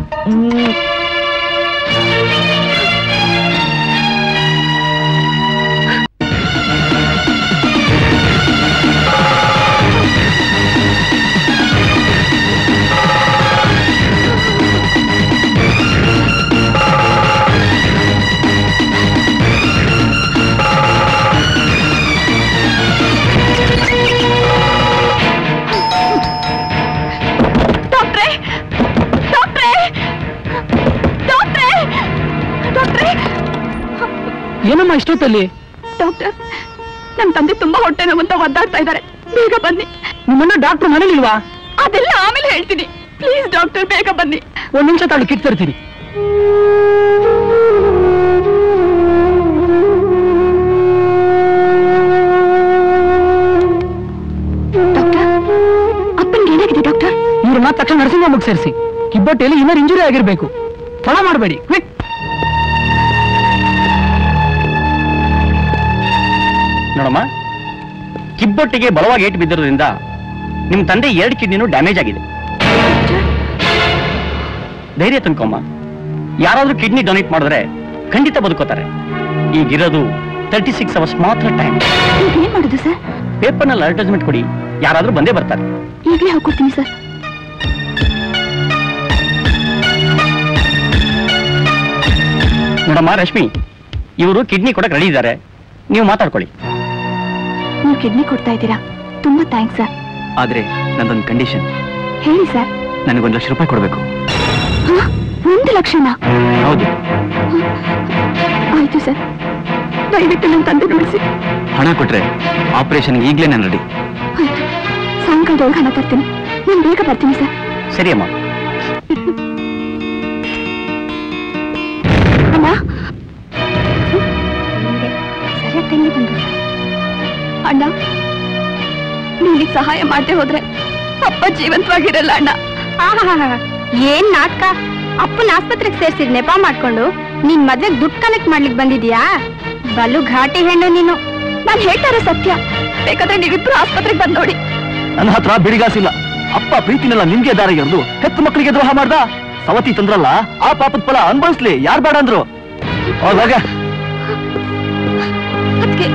S3: ಡಾಕ್ಟ್ರೇ ಡಾಕ್ಟ್ರೇ ಡಾಕ್ಟ್ರೇ ಡಾಕ್ಟ್ರೇ
S2: ಏನಮ್ಮ ಇಷ್ಟೊತ್ತಲ್ಲಿ
S3: ಡಾಕ್ಟರ್ ನಮ್ ತಂದೆ ತುಂಬಾ ಹೊಟ್ಟೆ ನೋವಂತ ಒದ್ದಾಡ್ತಾ ಇದ್ದಾರೆ ಬೇಗ ಬನ್ನಿ
S2: ನಿಮ್ಮನ್ನ ಡಾಕ್ಟರ್ ಮನೇಲಿಲ್ವಾ
S3: ಅದೆಲ್ಲ ಆಮೇಲೆ ಹೇಳ್ತೀನಿ ಪ್ಲೀಸ್ ಡಾಕ್ಟರ್ ಬೇಗ ಬನ್ನಿ
S2: ಒಂದ್ ನಿಮಿಷ ತಾಳು ಕಿಟ್ ತರ್ತೀನಿ
S3: ಡಾಕ್ಟರ್ ಅಪ್ಪನಿಗೆ ಏನಾಗಿದೆ ಡಾಕ್ಟರ್
S2: ಇವ್ರನ್ನ ತಕ್ಷಣ ನರ್ಸಿಂಗ್ ಹೋಮ್ಗೆ ಸೇರಿಸಿ ಕಿಬ್ಬಟ್ಟೆಯಲ್ಲಿ ಇನ್ನರ್ ಇಂಜುರಿ ಆಗಿರ್ಬೇಕು ತಡ ಮಾಡಬೇಡಿ ಕ್ವಿಕ್
S7: ನೋಡಮ್ಮ ಕಿಬ್ಬೊಟ್ಟಿಗೆ ಬಲವಾಗಿ ಏಟು ಬಿದ್ದಿರೋದ್ರಿಂದ ನಿಮ್ ತಂದೆ ಎರಡು ಕಿಡ್ನಿನೂ ಡ್ಯಾಮೇಜ್ ಆಗಿದೆ ಧೈರ್ಯ ತಂದ್ಕೊಮ್ಮ ಯಾರಾದ್ರೂ ಕಿಡ್ನಿ ಡೊನೇಟ್ ಮಾಡಿದ್ರೆ ಖಂಡಿತ ಬದುಕೋತಾರೆ ಈಗಿರೋದು ತರ್ಟಿ ಸಿಕ್ಸ್ ಅವರ್ಸ್ ಮಾತ್ರ ಟೈಮ್
S3: ಈಗ ಏನ್ ಮಾಡುದು ಸರ್
S7: ಪೇಪರ್ನಲ್ಲಿ ಅಡ್ವರ್ಟೈಸ್ಮೆಂಟ್ ಕೊಡಿ ಯಾರಾದ್ರೂ ಬಂದೇ ಬರ್ತಾರೆ
S3: ಈಗಲೇ ಹೋಗ್ಕೊಡ್ತೀನಿ ಸರ್
S1: ನೋಡಮ್ಮ ರಶ್ಮಿ ಇವರು ಕಿಡ್ನಿ ಕೊಡಕ್ ರೆಡಿ ಇದ್ದಾರೆ ನೀವು ಮಾತಾಡ್ಕೊಳ್ಳಿ
S3: ನೀವು ಕಿಡ್ನಿ ಕೊಡ್ತಾ ಇದ್ದೀರಾ ತುಂಬಾ ಥ್ಯಾಂಕ್ಸ್ ಸರ್
S7: ಆದ್ರೆ ನಂದೊಂದು ಕಂಡೀಷನ್
S3: ಹೇಳಿ ಸರ್
S7: ನನಗೊಂದು ಲಕ್ಷ ರೂಪಾಯಿ ಕೊಡಬೇಕು
S3: ಒಂದು ಲಕ್ಷನಾ
S7: ಹೌದು
S3: ಆಯ್ತು ಸರ್ ದಯವಿಟ್ಟು ನನ್ನ ತಂದೆ ನೋಡಿಸಿ
S7: ಹಣ ಕೊಟ್ರೆ ಆಪರೇಷನ್ಗೆ ಈಗಲೇ ನಾನು ರೆಡಿ
S3: ಆಯ್ತು ಸಾಯಂಕಾಲದೊಳಗೆ ಹಣ ತರ್ತೀನಿ ನಾನು ಬೇಗ ಬರ್ತೀನಿ ಸರ್
S1: ಸರಿ ಅಮ್ಮ
S3: ಅಣ್ಣ ಸರಿಯಾಗಿ ತಂಗಿ ಬಂದ್ರು ಅಣ್ಣ ನೀನಿಗೆ ಸಹಾಯ ಮಾಡದೆ ಹೋದ್ರೆ ಅಪ್ಪ ಜೀವಂತವಾಗಿರಲ್ಲ ಅಣ್ಣ ಏನ್ ನಾಟಕ ಅಪ್ಪನ ಆಸ್ಪತ್ರೆಗೆ ಸೇರ್ಸಿದ್ ನೆಪ ಮಾಡ್ಕೊಂಡು ನಿನ್ ಮದ್ವೆಗ್ ದುಡ್ಡು ಕಲೆಕ್ಟ್ ಮಾಡ್ಲಿಕ್ ಬಂದಿದ್ಯಾ ಬಲು ಘಾಟಿ ಹೆಣ್ಣು ನೀನು ನಾನ್ ಹೇಳ್ತಾರೆ ಸತ್ಯ ಬೇಕಾದ್ರೆ ನೀವಿಬ್ರು ಆಸ್ಪತ್ರೆಗೆ ಬಂದ್ ನೋಡಿ
S2: ನನ್ನ ಹತ್ರ ಬಿಡಿಗಾಸಿಲ್ಲ ಅಪ್ಪ ಪ್ರೀತಿನೆಲ್ಲ ನಿಮ್ಗೆ ದಾರಿ ಎರೆದು ಹೆತ್ತು ಮಕ್ಕಳಿಗೆ ದ್ರೋಹ ಮಾಡ್ದ ಸವತಿ ತಂದ್ರಲ್ಲ ಆ ಪಾಪದ ಫಲ ಅನುಭವಿಸ್ಲಿ ಯಾರು ಬೇಡ ಅಂದ್ರು ಹೋಗ
S3: ಅದಕ್ಕೆ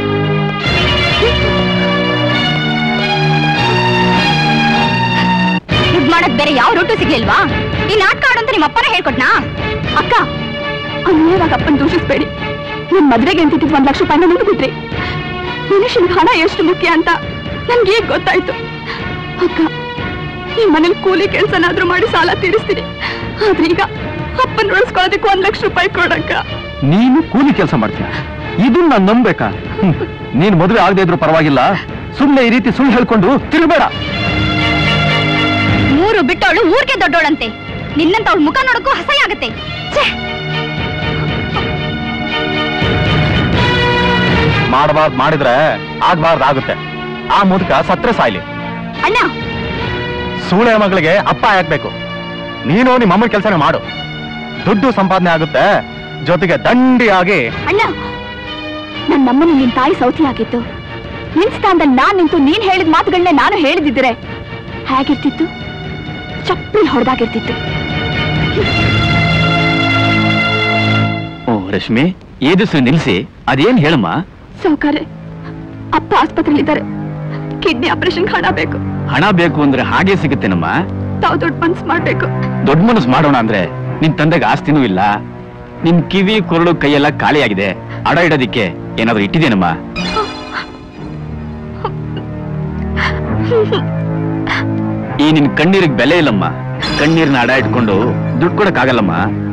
S3: ಇದ್ ಮಾಡಕ್ ಬೇರೆ ಯಾವ ರೂಟು ಸಿಗ್ಲಿಲ್ವಾ ಈ ನಾಟಕ ಆಡಂತ ನಿಮ್ಮ ಅಪ್ಪನ ಹೇಳ್ಕೊಟ್ನಾ ಅಕ್ಕ ಅನ್ಯವಾಗ ಅಪ್ಪನ ದೂಷಿಸ್ಬೇಡಿ ನಿಮ್ ಮದ್ವೆಗೆ ಅಂತಿದ್ದು ಒಂದ್ ಲಕ್ಷ ರೂಪಾಯಿನ ಮುಗಿದ್ರಿ ಮನುಷ್ಯನಿಗೆ ಹಣ ಎಷ್ಟು ಮುಖ್ಯ ಅಂತ ನನ್ಗೆ ಈಗ ಗೊತ್ತಾಯ್ತು ಅಕ್ಕ ಈ ಮನೇಲಿ ಕೂಲಿ ಕೆಲ್ಸನಾದ್ರೂ ಮಾಡಿ ಸಾಲ ತೀರಿಸ್ತೀನಿ ಆದ್ರೆ ಈಗ ಅಪ್ಪನ ಉಳಿಸ್ಕೊಳ್ಳೋದಕ್ಕೆ ಒಂದ್ ಲಕ್ಷ ರೂಪಾಯಿ ಕೊಡಕ್ಕ
S2: ನೀನು ಕೂಲಿ ಕೆಲಸ ಮಾಡ್ತೀಯ ಇದನ್ನ ನಾನು ನಂಬೇಕಾ ಹ್ಮ್. ನೀನ್ ಮದುವೆ ಆಗದೆ ಇದ್ರು ಪರವಾಗಿಲ್ಲ ಸುಮ್ನೆ ಈ ರೀತಿ ಸುಳ್ಳು ಹೇಳ್ಕೊಂಡು ತಿರುಗಬೇಡ
S3: ಮೂರು ಬಿಟ್ಟವಳು ಊರ್ಗೆ ದೊಡ್ಡೋಳಂತೆ ನಿನ್ನಂತ ಅವಳ ಮುಖ ನೋಡಕ್ಕೂ ಹಸೆ ಆಗತ್ತೆ
S1: ಮಾಡಬಾರ್ದು ಮಾಡಿದ್ರೆ ಆಗ್ಬಾರ್ದು ಆಗುತ್ತೆ ಆ ಮುದುಕ ಸತ್ರೆ ಸಾಯ್ಲಿ
S3: ಅಣ್ಣ
S1: ಸೂಳೆ ಮಗಳಿಗೆ ಅಪ್ಪ ಹಾಕ್ಬೇಕು ನೀನು ನಿಮ್ಮ ಅಮ್ಮನ ಕೆಲಸನೇ ಮಾಡು ದುಡ್ಡು ಸಂಪಾದನೆ ಆಗುತ್ತೆ ಜೊತೆಗೆ ದಂಡಿಯಾಗಿ
S3: ಅಣ್ಣ ನನ್ನ ನಮ್ಮನ್ನು ನಿನ್ ತಾಯಿ ಸೌತಿ ಆಗಿತ್ತು ನಿನ್ ಸ್ಥಾನದಲ್ಲಿ ನಾನ್ ನಿಂತು ನೀನ್ ಹೇಳಿದ ಮಾತುಗಳನ್ನೇ ನಾನು ಹೇಳಿದಿದ್ರೆ ಹೇಗಿರ್ತಿತ್ತು ಚಪ್ಪಲಿ ಹೊಡೆದಾಗಿರ್ತಿತ್ತು
S7: ಓ ರಶ್ಮಿ ಏದಿಸು ನಿಲ್ಸಿ ಅದೇನ್ ಹೇಳಮ್ಮ
S3: ಸೌಕರ್ಯ ಅಪ್ಪ ಆಸ್ಪತ್ರೆಲಿದ್ದಾರೆ ಕಿಡ್ನಿ ಆಪರೇಷನ್ ಹಣ ಬೇಕು
S7: ಹಣ ಬೇಕು ಅಂದ್ರೆ ಹಾಗೆ ಸಿಗುತ್ತೇನಮ್ಮ
S3: ತಾವು ದೊಡ್ಡ ಮನ್ಸ್ ಮಾಡ್ಬೇಕು
S7: ದೊಡ್ಡ ಮನಸ್ಸು ಮಾಡೋಣ ಅಂದ್ರೆ ನಿನ್ ತಂದೆಗೆ ಆಸ್ತಿನೂ ಇಲ್ಲ ನಿನ್ ಕಿವಿ ಕೊರಳು ಕೈಯೆಲ್ಲ ಖಾಲಿಯಾಗಿದೆ ಅಡ ಇಡೋದಿಕ್ಕೆ ಏನಾದ್ರು ಇಟ್ಟಿದೇನಮ್ಮ ಈ ನಿನ್ ಕಣ್ಣೀರಿಗೆ ಬೆಲೆ ಇಲ್ಲಮ್ಮ ಕಣ್ಣೀರ್ನ ಅಡ ಇಟ್ಕೊಂಡು ದುಡ್ಡು ಕೊಡಕ್ಕಾಗಲ್ಲಮ್ಮ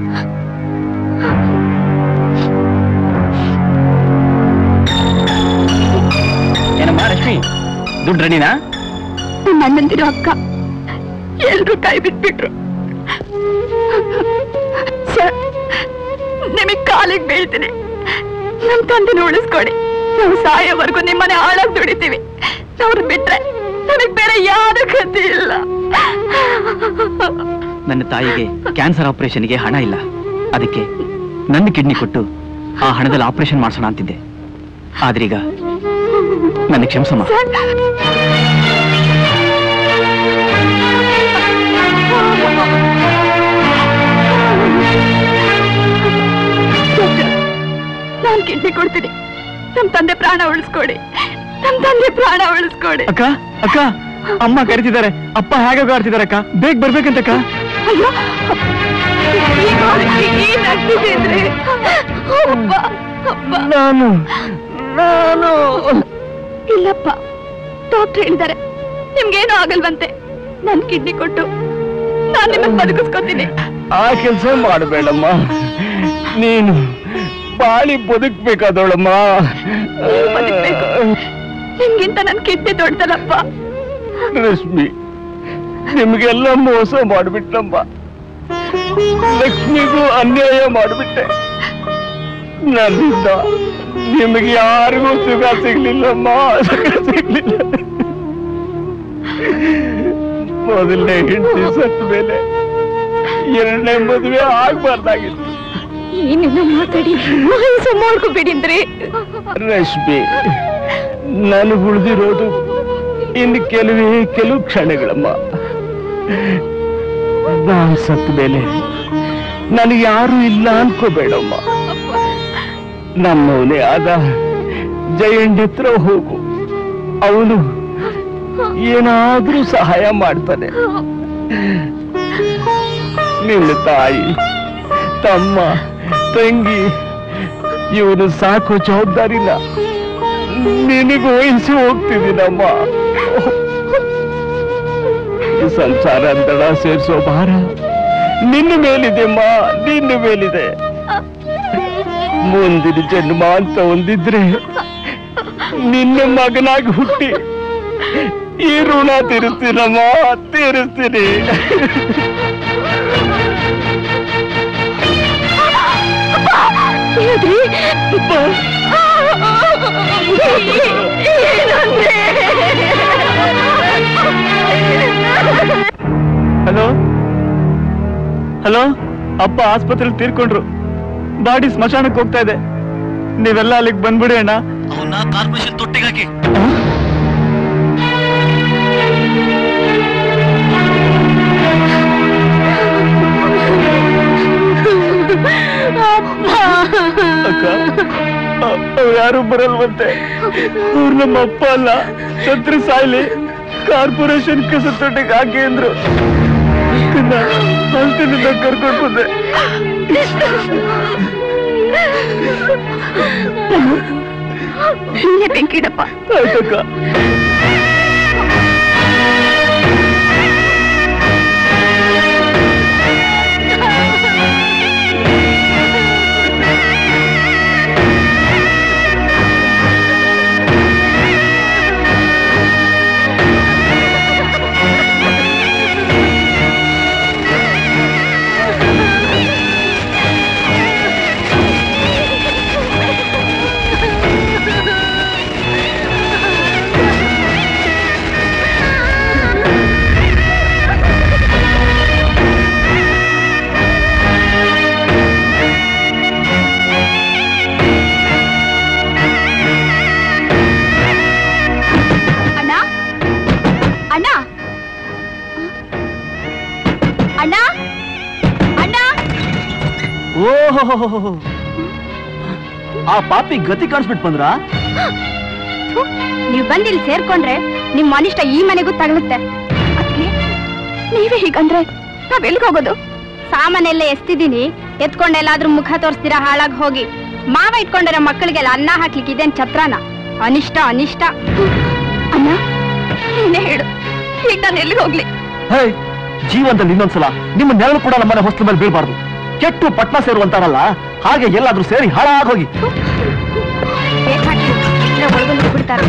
S7: ಏನಮ್ಮ ರಶ್ಮಿ ದುಡ್ಡು ರೆಡಿನಾ
S3: ನನ್ನ ಅಣ್ಣಂದಿರೋ ಅಕ್ಕ ಎಲ್ರೂ ಕೈ ಬಿಟ್ಬಿಟ್ರು ಸರ್ ನಿಮಗ್ ಕಾಲಿಗೆ ಬೀಳ್ತೀನಿ ನಮ್ ತಂದೆನ ಉಳಿಸ್ಕೊಡಿ ನಾವು ಸಾಯೋವರೆಗೂ ನಿಮ್ಮನೆ ಹಾಳಾಗಿ ದುಡಿತೀವಿ ಅವ್ರು ಬಿಟ್ರೆ ನಮಗ್ ಬೇರೆ ಯಾರು ಗತಿ ಇಲ್ಲ
S7: ನನ್ನ ತಾಯಿಗೆ ಕ್ಯಾನ್ಸರ್ ಆಪರೇಷನ್ಗೆ ಹಣ ಇಲ್ಲ ಅದಕ್ಕೆ ನನ್ನ ಕಿಡ್ನಿ ಕೊಟ್ಟು ಆ ಹಣದಲ್ಲಿ ಆಪರೇಷನ್ ಮಾಡಿಸೋಣ ಅಂತಿದ್ದೆ ಆದ್ರೀಗ ನನ್ನ ಕ್ಷಮಿಸಮ್ಮ
S3: ಸರ್ ನಾನ್ ಕಿಡ್ನಿ ಕೊಡ್ತೀನಿ ನಮ್ ತಂದೆ ಪ್ರಾಣ ಉಳಿಸ್ಕೊಡಿ ನಮ್ ತಂದೆ ಪ್ರಾಣ ಉಳಿಸ್ಕೊಡಿ
S2: ಅಕ್ಕ ಅಕ್ಕ ಅಮ್ಮ ಕರಿತಿದ್ದಾರೆ ಅಪ್ಪ ಹೇಗೆ ಆಡ್ತಿದ್ದಾರೆ ಅಕ್ಕ ಬೇಗ ಬರ್ಬೇಕಂತಕ್ಕ
S3: ಅಯ್ಯೋ ಈಗ ಏನಾಗ್ತಿದೆ ಅಂದ್ರೆ ಅಪ್ಪ ಅಪ್ಪ
S2: ನಾನು ನಾನು
S3: ಇಲ್ಲಪ್ಪ ಡಾಕ್ಟರ್ ಹೇಳಿದ್ದಾರೆ ನಿಮ್ಗೇನು ಆಗಲ್ವಂತೆ ನನ್ ಕಿಡ್ನಿ ಕೊಟ್ಟು ನಾನ್ ನಿಮ್ಮನ್ನ ಬದುಕಿಸ್ಕೊತೀನಿ
S2: ಆ ಕೆಲಸ ಮಾಡಬೇಡಮ್ಮ ನೀನು ಬಾಳಿ ಬದುಕ್ಬೇಕಾದವಳಮ್ಮ
S3: ನೀವು ಬದುಕ್ಬೇಕು. ನಿಮ್ಗಿಂತ ನನ್ ಕಿಡ್ನಿ ದೊಡ್ಡದಲ್ಲಪ್ಪ
S2: ರಶ್ಮಿ ನಿಮ್ಗೆಲ್ಲ ಮೋಸ ಮಾಡಿಬಿಟ್ಟಮ್ಮ ಲಕ್ಷ್ಮಿಗೂ ಅನ್ಯಾಯ ಮಾಡಿಬಿಟ್ಟೆ ನನ್ನಿಂದ ನಿಮಗೆ ಯಾರಿಗೂ ಸುಖ ಸಿಗ್ಲಿಲ್ಲಮ್ಮ ಸುಖ ಸಿಗ್ಲಿಲ್ಲ ಮೊದಲನೇ ಹೆಂಡತಿ ಸತ್ತ ಮೇಲೆ ಎರಡನೇ ಮದುವೆ ಆಗ್ಬಾರ್ದಾಗಿತ್ತು
S3: ಏನೆಲ್ಲ ಮಾತಾಡಿ ವಯಸ್ಸು ಮಾಡ್ಕೋಬೇಡಿ ಅಂದ್ರೆ
S2: ರಶ್ಮಿ ನನಗೆ ಉಳಿದಿರೋದು ಇನ್ನು ಕೆಲವೇ ಕೆಲವು ಕ್ಷಣಗಳಮ್ಮ ನಾನು ಸತ್ತ ಮೇಲೆ ನನಗೆ ಯಾರು ಇಲ್ಲ ಅನ್ಕೋಬೇಡಮ್ಮ ನಮ್ಮವನೇ ಆದ ಜಯಂಡ್ ಹತ್ರ ಹೋಗು ಅವನು ಏನಾದ್ರೂ ಸಹಾಯ ಮಾಡ್ತಾನೆ ನಿನ್ನ ತಾಯಿ ತಮ್ಮ
S1: ತಂಗಿ ಇವನು ಸಾಕೋ ಜವಾಬ್ದಾರಿನ ನಿನಗೆ ವಹಿಸಿ ಹೋಗ್ತಿದ್ದೀನಮ್ಮ ಈ ಸಂಸಾರ ದಡ ಸೇರಿಸೋ ಭಾರ ನಿನ್ನ ಮೇಲಿದೆಮ್ಮ ನಿನ್ನ ಮೇಲಿದೆ ಮುಂದಿನ ಜನ್ಮ ಅಂತ ಒಂದಿದ್ರೆ ನಿನ್ನ ಮಗನಾಗಿ ಹುಟ್ಟಿ ಈ ಋಣ ತೀರಿಸ್ತೀನಮ್ಮ ತೀರಿಸ್ತೀನಿ ಹಲೋ ಹಲೋ ಅಪ್ಪ ಆಸ್ಪತ್ರೆಯಲ್ಲಿ ತೀರ್ಕೊಂಡ್ರು ಬಾಡಿ ಸ್ಮಶಾನಕ್ಕೆ ಹೋಗ್ತಾ ಇದೆ ನೀವೆಲ್ಲ ಅಲ್ಲಿಗೆ ಬಂದ್ಬಿಡಿ ಅಣ್ಣ
S7: ಅವನ್ನ ಕಾರ್ಪೊರೇಷನ್ ತೊಟ್ಟಿಗಾಕಿ
S1: ಅಕ್ಕ ಅವ್ರು ಯಾರು ಬರಲ್ವಂತೆ ಅವ್ರು ನಮ್ಮ ಅಪ್ಪ ಅಲ್ಲ ಸತ್ರು ಸಾಯ್ಲಿ ಕಾರ್ಪೊರೇಷನ್ ಕಸ ತೊಟ್ಟಿಗೆ ಹಾಕಿ ಅಂದ್ರು ಅಲ್ತಿನಿಂದ ಕರ್ಕೊಂಡು ಬಂದೆ
S3: ಬೆಂಕಿಡಪ್ಪ
S1: ಆಯ್ತಕ್ಕ
S3: ಅಣ್ಣ ಅಣ್ಣ ಅಣ್ಣ ಅಣ್ಣ
S2: ಓಹೋ ಆ ಪಾಪಿ ಗತಿ ಕಾಣಿಸ್ಬಿಟ್ಟು ಬಂದ್ರ
S3: ನೀವು ಬಂದು ಇಲ್ಲಿ ಸೇರ್ಕೊಂಡ್ರೆ ನಿಮ್ ಅನಿಷ್ಟ ಈ ಮನೆಗೂ ತಗಲುತ್ತೆ ಅದ್ಕೆ ನೀವೇ ಹೀಗಂದ್ರೆ ನಾವ್ ಎಲ್ಗ್ ಹೋಗೋದು ಸಾಮಾನೆಲ್ಲ ಎಸ್ತಿದೀನಿ ಎತ್ಕೊಂಡೆಲ್ಲಾದ್ರೂ ಮುಖ ತೋರಿಸ್ತೀರಾ ಹಾಳಾಗಿ ಹೋಗಿ ಮಾವ ಇಟ್ಕೊಂಡಿರೋ ಮಕ್ಕಳಿಗೆಲ್ಲ ಅನ್ನ ಹಾಕ್ಲಿಕ್ಕೆ ಇದೇನ್ ಛತ್ರನ ಅನಿಷ್ಟ ಅನಿಷ್ಟ ಅಣ್ಣ ನೀನೇ ಹೇಳು ಈಗ ನಾನು ಎಲ್ಲಿಗೆ ಹೋಗ್ಲಿ
S2: ಹೇ ಜೀವನದಲ್ಲಿ ಇನ್ನೊಂದ್ಸಲ ನಿಮ್ಮ ನೆರಳು ಕೂಡ ನಮ್ಮನೆ ಹೊಸ್ತು ಮೇಲೆ ಬೀಳ್ಬಾರ್ದು ಕೆಟ್ಟು ಪಟ್ನ ಸೇರುವಂತಾರಲ್ಲ ಹಾಗೆ ಎಲ್ಲಾದ್ರೂ ಸೇರಿ ಹಾಳಾಗೋಗಿ
S3: ಬೇಕಾಗಿ ಒಳಗೊಂಡು ಬಿಡ್ತಾರೆ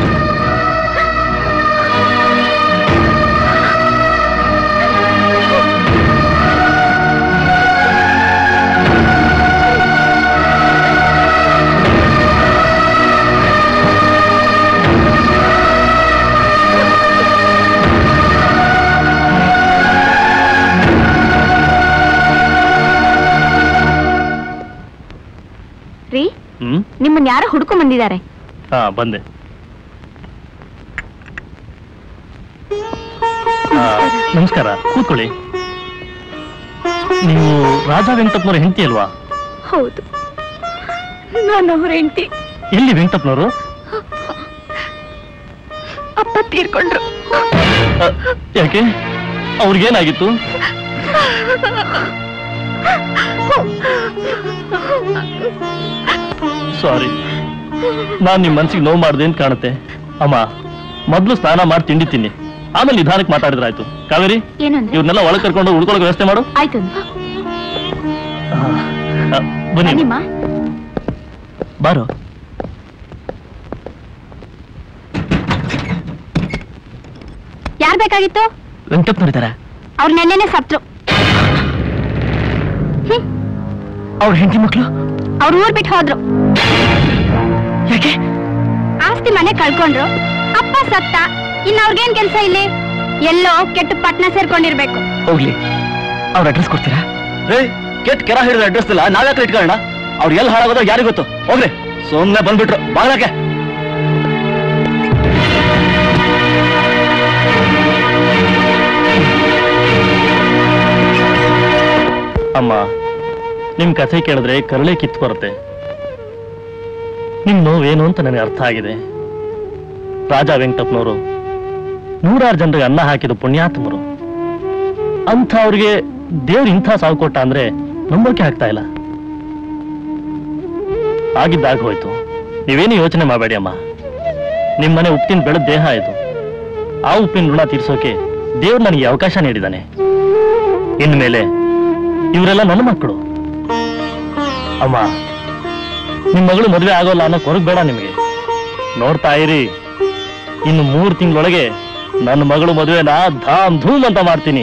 S3: ರೀ
S1: ಹ್ಮ್
S3: ನಿಮ್ಮನ್ನ ಯಾರೋ ಹುಡ್ಕೊಂಡ್ ಬಂದಿದ್ದಾರೆ
S1: ಹಾ ಬಂದೆ ಆ, ನಮಸ್ಕಾರ ಕೂತ್ಕೊಳ್ಳಿ ನೀವು ರಾಜಾ ವೆಂಕಟಪ್ಪನವ್ರ ಹೆಂಡತಿ ಅಲ್ವಾ
S3: ಹೌದು ನಾನು ಅವ್ರ ಹೆಂಡತಿ
S1: ಎಲ್ಲಿ ವೆಂಕಟಪ್ಪನವರು
S3: ಅಪ್ಪ ತೀರ್ಕೊಂಡ್ರು
S1: ಆ, ಯಾಕೆ ಅವ್ರಿಗೇನಾಗಿತ್ತು ಸಾರಿ ನಾನ್ ನಿಮ್ ಮನ್ಸಿಗೆ ನೋವು ಮಾಡ್ದೆ ಅಂತ ಕಾಣುತ್ತೆ ಅಮ್ಮ ಮೊದ್ಲು ಸ್ನಾನ ಮಾಡಿ ತಿಂಡಿ ತಿನ್ನಿ ಆಮೇಲೆ ನಿಧಾನಕ್ಕೆ ಮಾತಾಡಿದ್ರಾಯ್ತು ಕಾವೇರಿ
S3: ಏನಂದ್ರೆ
S1: ಇವ್ರನ್ನೆಲ್ಲ ಒಳಗೆ ಕರ್ಕೊಂಡು ಉಳ್ಕೊಳ್ಳೋ ವ್ಯವಸ್ಥೆ ಮಾಡು
S3: ಆಯ್ತು
S1: ಆ, ಆ, ಬನ್ನಿ
S3: ಬನ್ನಿಮ್ಮ
S2: ಬಾರೋ
S3: ಯಾರ್ ಬೇಕಾಗಿತ್ತು
S2: ವೆಂಕಟಪ್ಪನವ್ರಿದ್ದಾರೆ
S3: ಅವ್ರು ನೆನ್ನೆನೆ ಸತ್ರು
S2: ಅವ್ರ ಹೆಂಡತಿ ಮಕ್ಳು
S3: ಅವ್ರು ಊರ್ ಬಿಟ್ಟು ಹೋದ್ರು
S2: ಯಾಕೆ
S3: ಆಸ್ತಿ ಮನೆ ಕಳ್ಕೊಂಡ್ರು ಅಪ್ಪ ಸತ್ತ ಇನ್ನ ಅವ್ರಿಗೇನ್ ಕೆಲ್ಸ ಇಲ್ಲಿ ಎಲ್ಲೋ ಕೆಟ್ಟ ಪಟ್ನ ಸೇರ್ಕೊಂಡಿರ್ಬೇಕು
S2: ಹೋಗ್ಲಿ ಅವ್ರ ಅಡ್ರೆಸ್ ಕೊಡ್ತೀರಾ ಏ ಕೆಟ್ಟ ಕೆರ ಹಿಡಿದ ಅಡ್ರೆಸ್ ಇಲ್ಲ ನಾವ್ಯಾಕೆ ಇಟ್ಕೊಳ್ಳೋಣ ಅವ್ರು ಎಲ್ಲಿ ಹಾಳಾಗೋದೋ ಯಾರಿಗ್ ಗೊತ್ತು ಹೋಗ್ರಿ ಸುಮ್ಮನೆ ಬಂದ್ಬಿಟ್ರು ಬಾಗ್ಲಕ್ಕೆ
S1: ಅಮ್ಮ ನಿಮ್ ಕಥೆ ಕೇಳಿದ್ರೆ ಕರಳೆ ಕಿತ್ತು ಬರುತ್ತೆ ನಿಮ್ ನೋವೇನು ಅಂತ ನನಗೆ ಅರ್ಥ ಆಗಿದೆ ರಾಜಾ ವೆಂಕಟಪ್ಪನವರು ನೂರಾರು ಜನರಿಗೆ ಅನ್ನ ಹಾಕಿದ ಪುಣ್ಯಾತ್ಮರು ಅಂಥ ಅವ್ರಿಗೆ ದೇವ್ರು ಇಂಥ ಸಾವು ಕೊಟ್ಟ ಅಂದ್ರೆ ನಂಬೋಕೆ ಆಗ್ತಾ ಇಲ್ಲ ಆಗಿದ್ದಾಗ ಹೋಯ್ತು ನೀವೇನು ಯೋಚನೆ ಮಾಡಬೇಡಿ ಅಮ್ಮ ನಿಮ್ಮನೆ ಉಪ್ಪಿನ ಬೆಳೆದ ದೇಹ ಆಯ್ತು ಆ ಉಪ್ಪಿನ ಋಣ ತೀರ್ಸೋಕೆ ದೇವ್ರು ನನಗೆ ಅವಕಾಶ ನೀಡಿದ್ದಾನೆ ಇನ್ಮೇಲೆ ಇವರೆಲ್ಲ ನನ್ನ ಮಕ್ಕಳು ಅಮ್ಮ ನಿಮ್ ಮಗಳು ಮದುವೆ ಆಗೋಲ್ಲ ಅನ್ನೋ ಕೊರಗ್ ಬೇಡ ನಿಮಗೆ ನೋಡ್ತಾ ಇರಿ ಇನ್ನು ಮೂರು ತಿಂಗಳೊಳಗೆ ನನ್ನ ಮಗಳು ಮದುವೆನ ಧಾಮ್ ಧೂಮ್ ಅಂತ ಮಾಡ್ತೀನಿ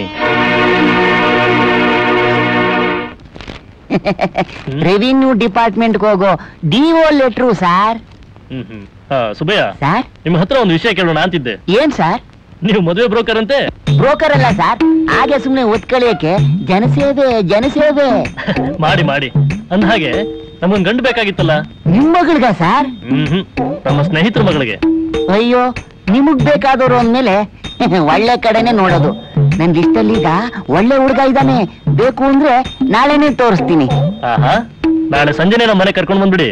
S8: ರೆವಿನ್ಯೂ ಡಿಪಾರ್ಟ್ಮೆಂಟ್ಗೆ ಹೋಗೋ ಡಿಒ ಲೆಟ್ರು ಸಾರ್
S1: ಹ್ಮ್ ಹ್ಮ್ ಆ, ಸುಬ್ಬಯ್ಯ
S8: ಸರ್
S1: ನಿಮ್ಮ ಹತ್ರ ಒಂದು ವಿಷಯ ಕೇಳೋಣ ಅಂತಿದ್ದೆ
S8: ಏನ್ ಸರ್
S1: ನೀವು ಮದುವೆ ಬ್ರೋಕರ್ ಅಂತೆ
S8: ಬ್ರೋಕರ್ ಅಲ್ಲ ಸರ್ ಹಾಗೆ ಸುಮ್ನೆ ಒತ್ಕಳಿಯಕ್ಕೆ ಜನಸೇವೆ ಜನಸೇವೆ
S1: ಮಾಡಿ ಮಾಡಿ ಅಂದ ಹಾಗೆ ನಮಗೊಂದು ಗಂಡು ಬೇಕಾಗಿತ್ತಲ್ಲ
S8: ನಿಮ್ ಮಗಳ್ಗ ಸರ್
S1: ಹ್ಮ್ ಹ್ಮ್ ನಮ್ಮ ಸ್ನೇಹಿತರ ಮಗಳಿಗೆ
S8: ಅಯ್ಯೋ ನಿಮಗ್ ಬೇಕಾದವರು ಅಂದ್ಮೇಲೆ ಒಳ್ಳೆ ಕಡೆನೆ ನೋಡೋದು ನನ್ ಲಿಸ್ಟಲ್ಲಿ ಈಗ ಒಳ್ಳೆ ಹುಡುಗ ಇದ್ದಾನೆ ಬೇಕು ಅಂದ್ರೆ ನಾಳೆನೆ ತೋರಿಸ್ತೀನಿ
S1: ಆಹಾ ನಾಳೆ ಸಂಜೆನೆ ನಮ್ಮ ಮನೆ ಕರ್ಕೊಂಡು ಬಂದ್ಬಿಡಿ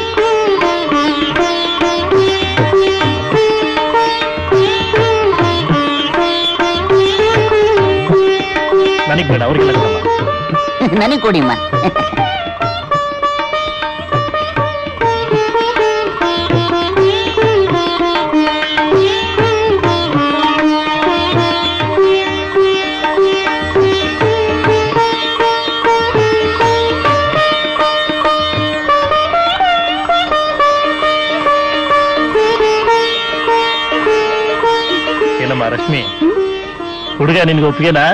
S1: ನನಗ್ ಬೇಡ ಅವ್ರಿಗೆಲ್ಲ ಕೊಡಮ್ಮ
S8: ನನಗ್ ಕೊಡಿಮ್ಮ
S1: ಏನಮ್ಮ ರಶ್ಮಿ ಹುಡುಗ ನಿನ್ಗೆ ಒಪ್ಪಿಗೆನಾ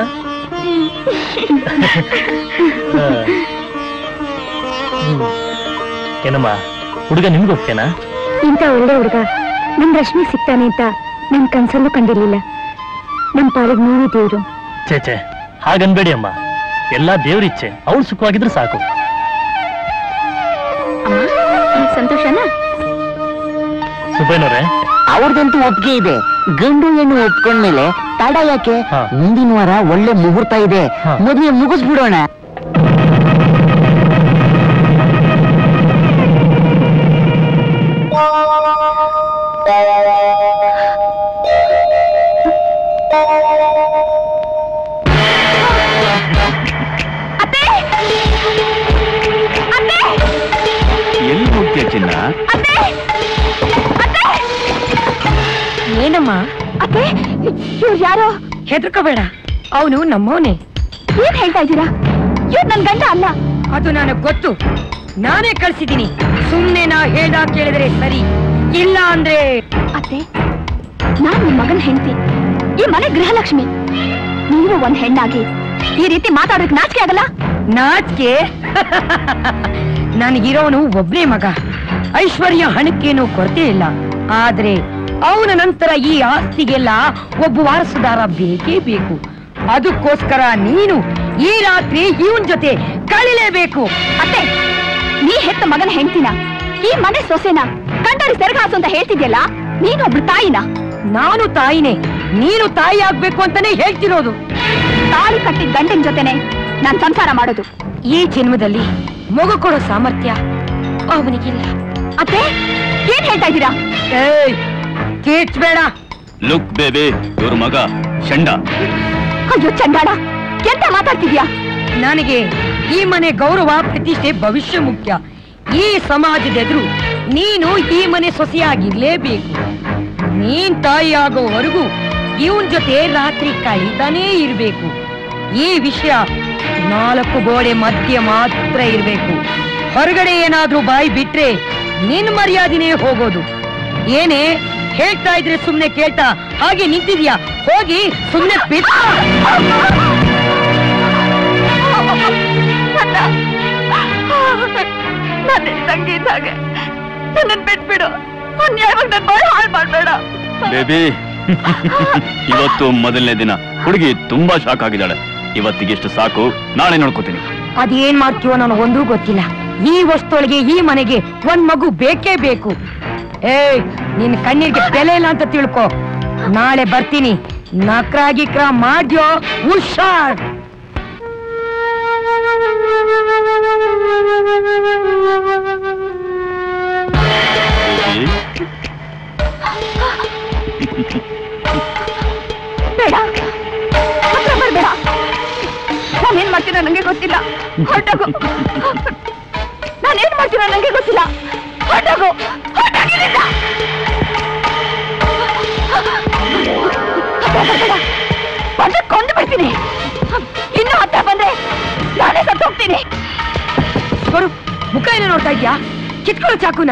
S1: ಹಾ. ಹ್ಮ್. ಏನಮ್ಮ ಹುಡುಗ ನಿಮ್ಗೆ ಒಪ್ಪಿಗೆನಾ
S4: ಇಂಥ ಒಳ್ಳೆ ಹುಡುಗ ನಮ್ ರಶ್ಮಿ ಸಿಗ್ತಾನೆ ಅಂತ ನನ್ ಕನ್ಸಲ್ಲೂ ಕಂಡಿರ್ಲಿಲ್ಲ ನಮ್ ಪಾಲಿಗೆ ನೀವೇ ದೇವ್ರು
S1: ಛೇ ಛೇ ಹಾಗನ್ಬೇಡಿ ಅಮ್ಮ ಎಲ್ಲಾ ದೇವ್ರಿಚ್ಛೆ ಅವಳು ಸುಖವಾಗಿದ್ರೆ ಸಾಕು
S3: ಅಮ್ಮ ಸಂತೋಷನಾ
S1: ಸುಬ್ಬಯ್ಯನವ್ರೆ
S8: ಅವ್ರದಂತೂ ಒಪ್ಪಿಗೆ ಇದೆ ಗಂಡು ಹೆಣ್ಣು ಒಪ್ಕೊಂಡ್ಮೇಲೆ ತಡ ಯಾಕೆ
S1: ಹಾ.
S8: ಮುಂದಿನ ವಾರ ಒಳ್ಳೆ ಮುಹೂರ್ತ ಇದೆ
S1: ಹಾ.
S8: ಮದುವೆ ಮುಗಿಸ್ಬಿಡೋಣ
S7: ಎಲ್ಲಿ ಹೋಗ್ತೀಯ ಚಿನ್ನ
S4: ಏನಮ್ಮ
S3: ಅತ್ತೆ ಇವ್ರು ಯಾರೋ
S4: ಹೆದರ್ಕೋಬೇಡ ಅವನು ನಮ್ಮವನೇ
S3: ಏನ್ ಹೇಳ್ತಾ ಇದ್ದೀರಾ ಇವ್ರು ನನ್ ಗಂಡ ಅಲ್ಲ
S4: ಅದು ನನಗ್ ಗೊತ್ತು ನಾನೇ ಕಳ್ಸಿದೀನಿ ಸುಮ್ನೆ ನಾ ಹೇಳ್ದ ಕೇಳಿದ್ರೆ ಸರಿ ಇಲ್ಲ ಅಂದ್ರೆ
S3: ಅತ್ತೆ ನಾನ್ ನಿಮ್ ಮಗನ್ ಹೆಂಡತಿ ಈ ಮನೆ ಗೃಹಲಕ್ಷ್ಮಿ ನೀವು ಒಂದ್ ಹೆಣ್ಣಾಗಿ ಈ ರೀತಿ ಮಾತಾಡೋಕ್ ನಾಚಿಕೆ ಆಗಲ್ಲ
S4: ನಾಚಿಕೆ ನನಗಿರೋನು ಒಬ್ನೇ ಮಗ ಐಶ್ವರ್ಯ ಹಣಕ್ಕೇನು ಕೊರತೆ ಇಲ್ಲ ಆದ್ರೆ ಅವನ ನಂತರ ಈ ಆಸ್ತಿಗೆಲ್ಲ ಒಬ್ಬ ವಾರಸುದಾರ ಬೇಕೇ ಬೇಕು ಅದಕ್ಕೋಸ್ಕರ ನೀನು ಈ ರಾತ್ರಿ ಇವನ್ ಜೊತೆ ಕಳಿಲೇಬೇಕು
S3: ಅತ್ತೆ ನೀ ಹೆತ್ತ ಮಗನ ಹೆಂಡ್ತಿನ ಈ ಮನೆ ಸೊಸೆನ ಕಂಡರಿ ಸೆರಗಾಸು ಅಂತ ಹೇಳ್ತಿದ್ಯಲ್ಲ ನೀನೊಬ್ಳು ತಾಯಿನ
S4: ನಾನು ತಾಯಿನೇ ನೀನು ತಾಯಿ ಆಗ್ಬೇಕು ಅಂತಾನೆ ಹೇಳ್ತಿರೋದು
S3: ತಾಳಿ ಕಟ್ಟಿದ ಗಂಡನ ಜೊತೆನೆ ನಾನ್ ಸಂಸಾರ ಮಾಡೋದು
S4: ಈ ಜನ್ಮದಲ್ಲಿ ಮಗು ಕೊಡೋ ಸಾಮರ್ಥ್ಯ ಅವನಿಗಿಲ್ಲ
S3: ಅತ್ತೆ ಏನ್ ಹೇಳ್ತಾ ಇದ್ದೀರಾ
S4: ಏಯ್ ಕೀಚ್ಬೇಡ
S7: ಲುಕ್ ಬೇಬಿ ಇವ್ರ ಮಗ ಚಂಡ
S3: ಅಯ್ಯೋ ಚಂಡಾಳ ಎಂತ ಮಾತಾಡ್ತಿದ್ಯಾ
S4: ನನಗೆ ಈ ಮನೆ ಗೌರವ ಪ್ರತಿಷ್ಠೆ ಭವಿಷ್ಯ ಮುಖ್ಯ ಈ ಸಮಾಜದ ಎದುರು ನೀನು ಈ ಮನೆ ಸೊಸೆಯಾಗಿರ್ಲೇಬೇಕು ನೀನ್ ತಾಯಿ ಆಗೋವರೆಗೂ ಇವನ್ ಜೊತೆ ರಾತ್ರಿ ಕಳೀತಾನೇ ಇರ್ಬೇಕು ಈ ವಿಷಯ ನಾಲ್ಕು ಗೋಡೆ ಮಧ್ಯೆ ಮಾತ್ರ ಇರ್ಬೇಕು ಹೊರಗಡೆ ಏನಾದ್ರೂ ಬಾಯಿ ಬಿಟ್ರೆ ನಿನ್ ಮರ್ಯಾದಿನೇ ಹೋಗೋದು ಏನೇ ಹೇಳ್ತಾ ಇದ್ರೆ ಸುಮ್ನೆ ಕೇಳ್ತಾ ಹಾಗೆ ನಿಂತಿದ್ಯಾ ಹೋಗಿ ಸುಮ್ನೆ ಬಿಟ್ಟು
S3: ನನ್ನ ತಂಗಿ ಇದ್ದಾಗೆ ನನ್ನನ್ ಬಿಟ್ಬಿಡು ಅನ್ಯಾಯವಾಗಿ ನನ್ ಬಾಳ ಹಾಳು ಮಾಡ್ಬೇಡ
S7: ಬೇಬಿ ಇವತ್ತು ಮೊದಲನೇ ದಿನ ಹುಡುಗಿ ತುಂಬಾ ಶಾಕ್ ಆಗಿದ್ದಾಳೆ ಇವತ್ತಿಗೆಷ್ಟು ಸಾಕು ನಾಳೆ ನೋಡ್ಕೋತೀನಿ
S4: ಅದೇನ್ ಮಾಡ್ತೀವೋ ನನಗೊಂದೂ ಗೊತ್ತಿಲ್ಲ ಈ ವಸ್ತುಗಳಿಗೆ ಈ ಮನೆಗೆ ಒಂದ್ ಮಗು ಬೇಕೇ ಬೇಕು ಏಯ್ ನಿನ್ ಕಣ್ಣಿಗೆ ಬೆಲೆ ಇಲ್ಲ ಅಂತ ತಿಳ್ಕೊ ನಾಳೆ ಬರ್ತೀನಿ ನಕ್ರ ಗಿಕ್ರ ಮಾಡ್ಯೋ ಹುಷಾರ್
S7: ಬೇಬಿ
S3: ಬೇಡ ಹತ್ರ ಬರ್ಬೇಡ ನಾನೇನ್ ಮಾಡ್ತೀನೋ ನಂಗೆ ಗೊತ್ತಿಲ್ಲ ಹೊರಟೋಗು ನಾನೇನ್ ಮಾಡ್ತೀನೋ ನಂಗೆ ಗೊತ್ತಿಲ್ಲ ಹೊರಟೋಗು ಹೊರಟೋಗಿಲ್ಲಿಂದ ಬಂದು ಕೊಂದು ಬಿಡ್ತೀನಿ ಇನ್ನು ಹತ್ರ ಬಂದ್ರೆ ನಾನೇ ಸತ್ತು ಹೋಗ್ತೀನಿ
S4: ಬರು ಮುಖ ಏನೋ ನೋಡ್ತಾ ಇದ್ಯಾ ಕಿತ್ಕೊಳ್ಳೋ ಚಾಕುನ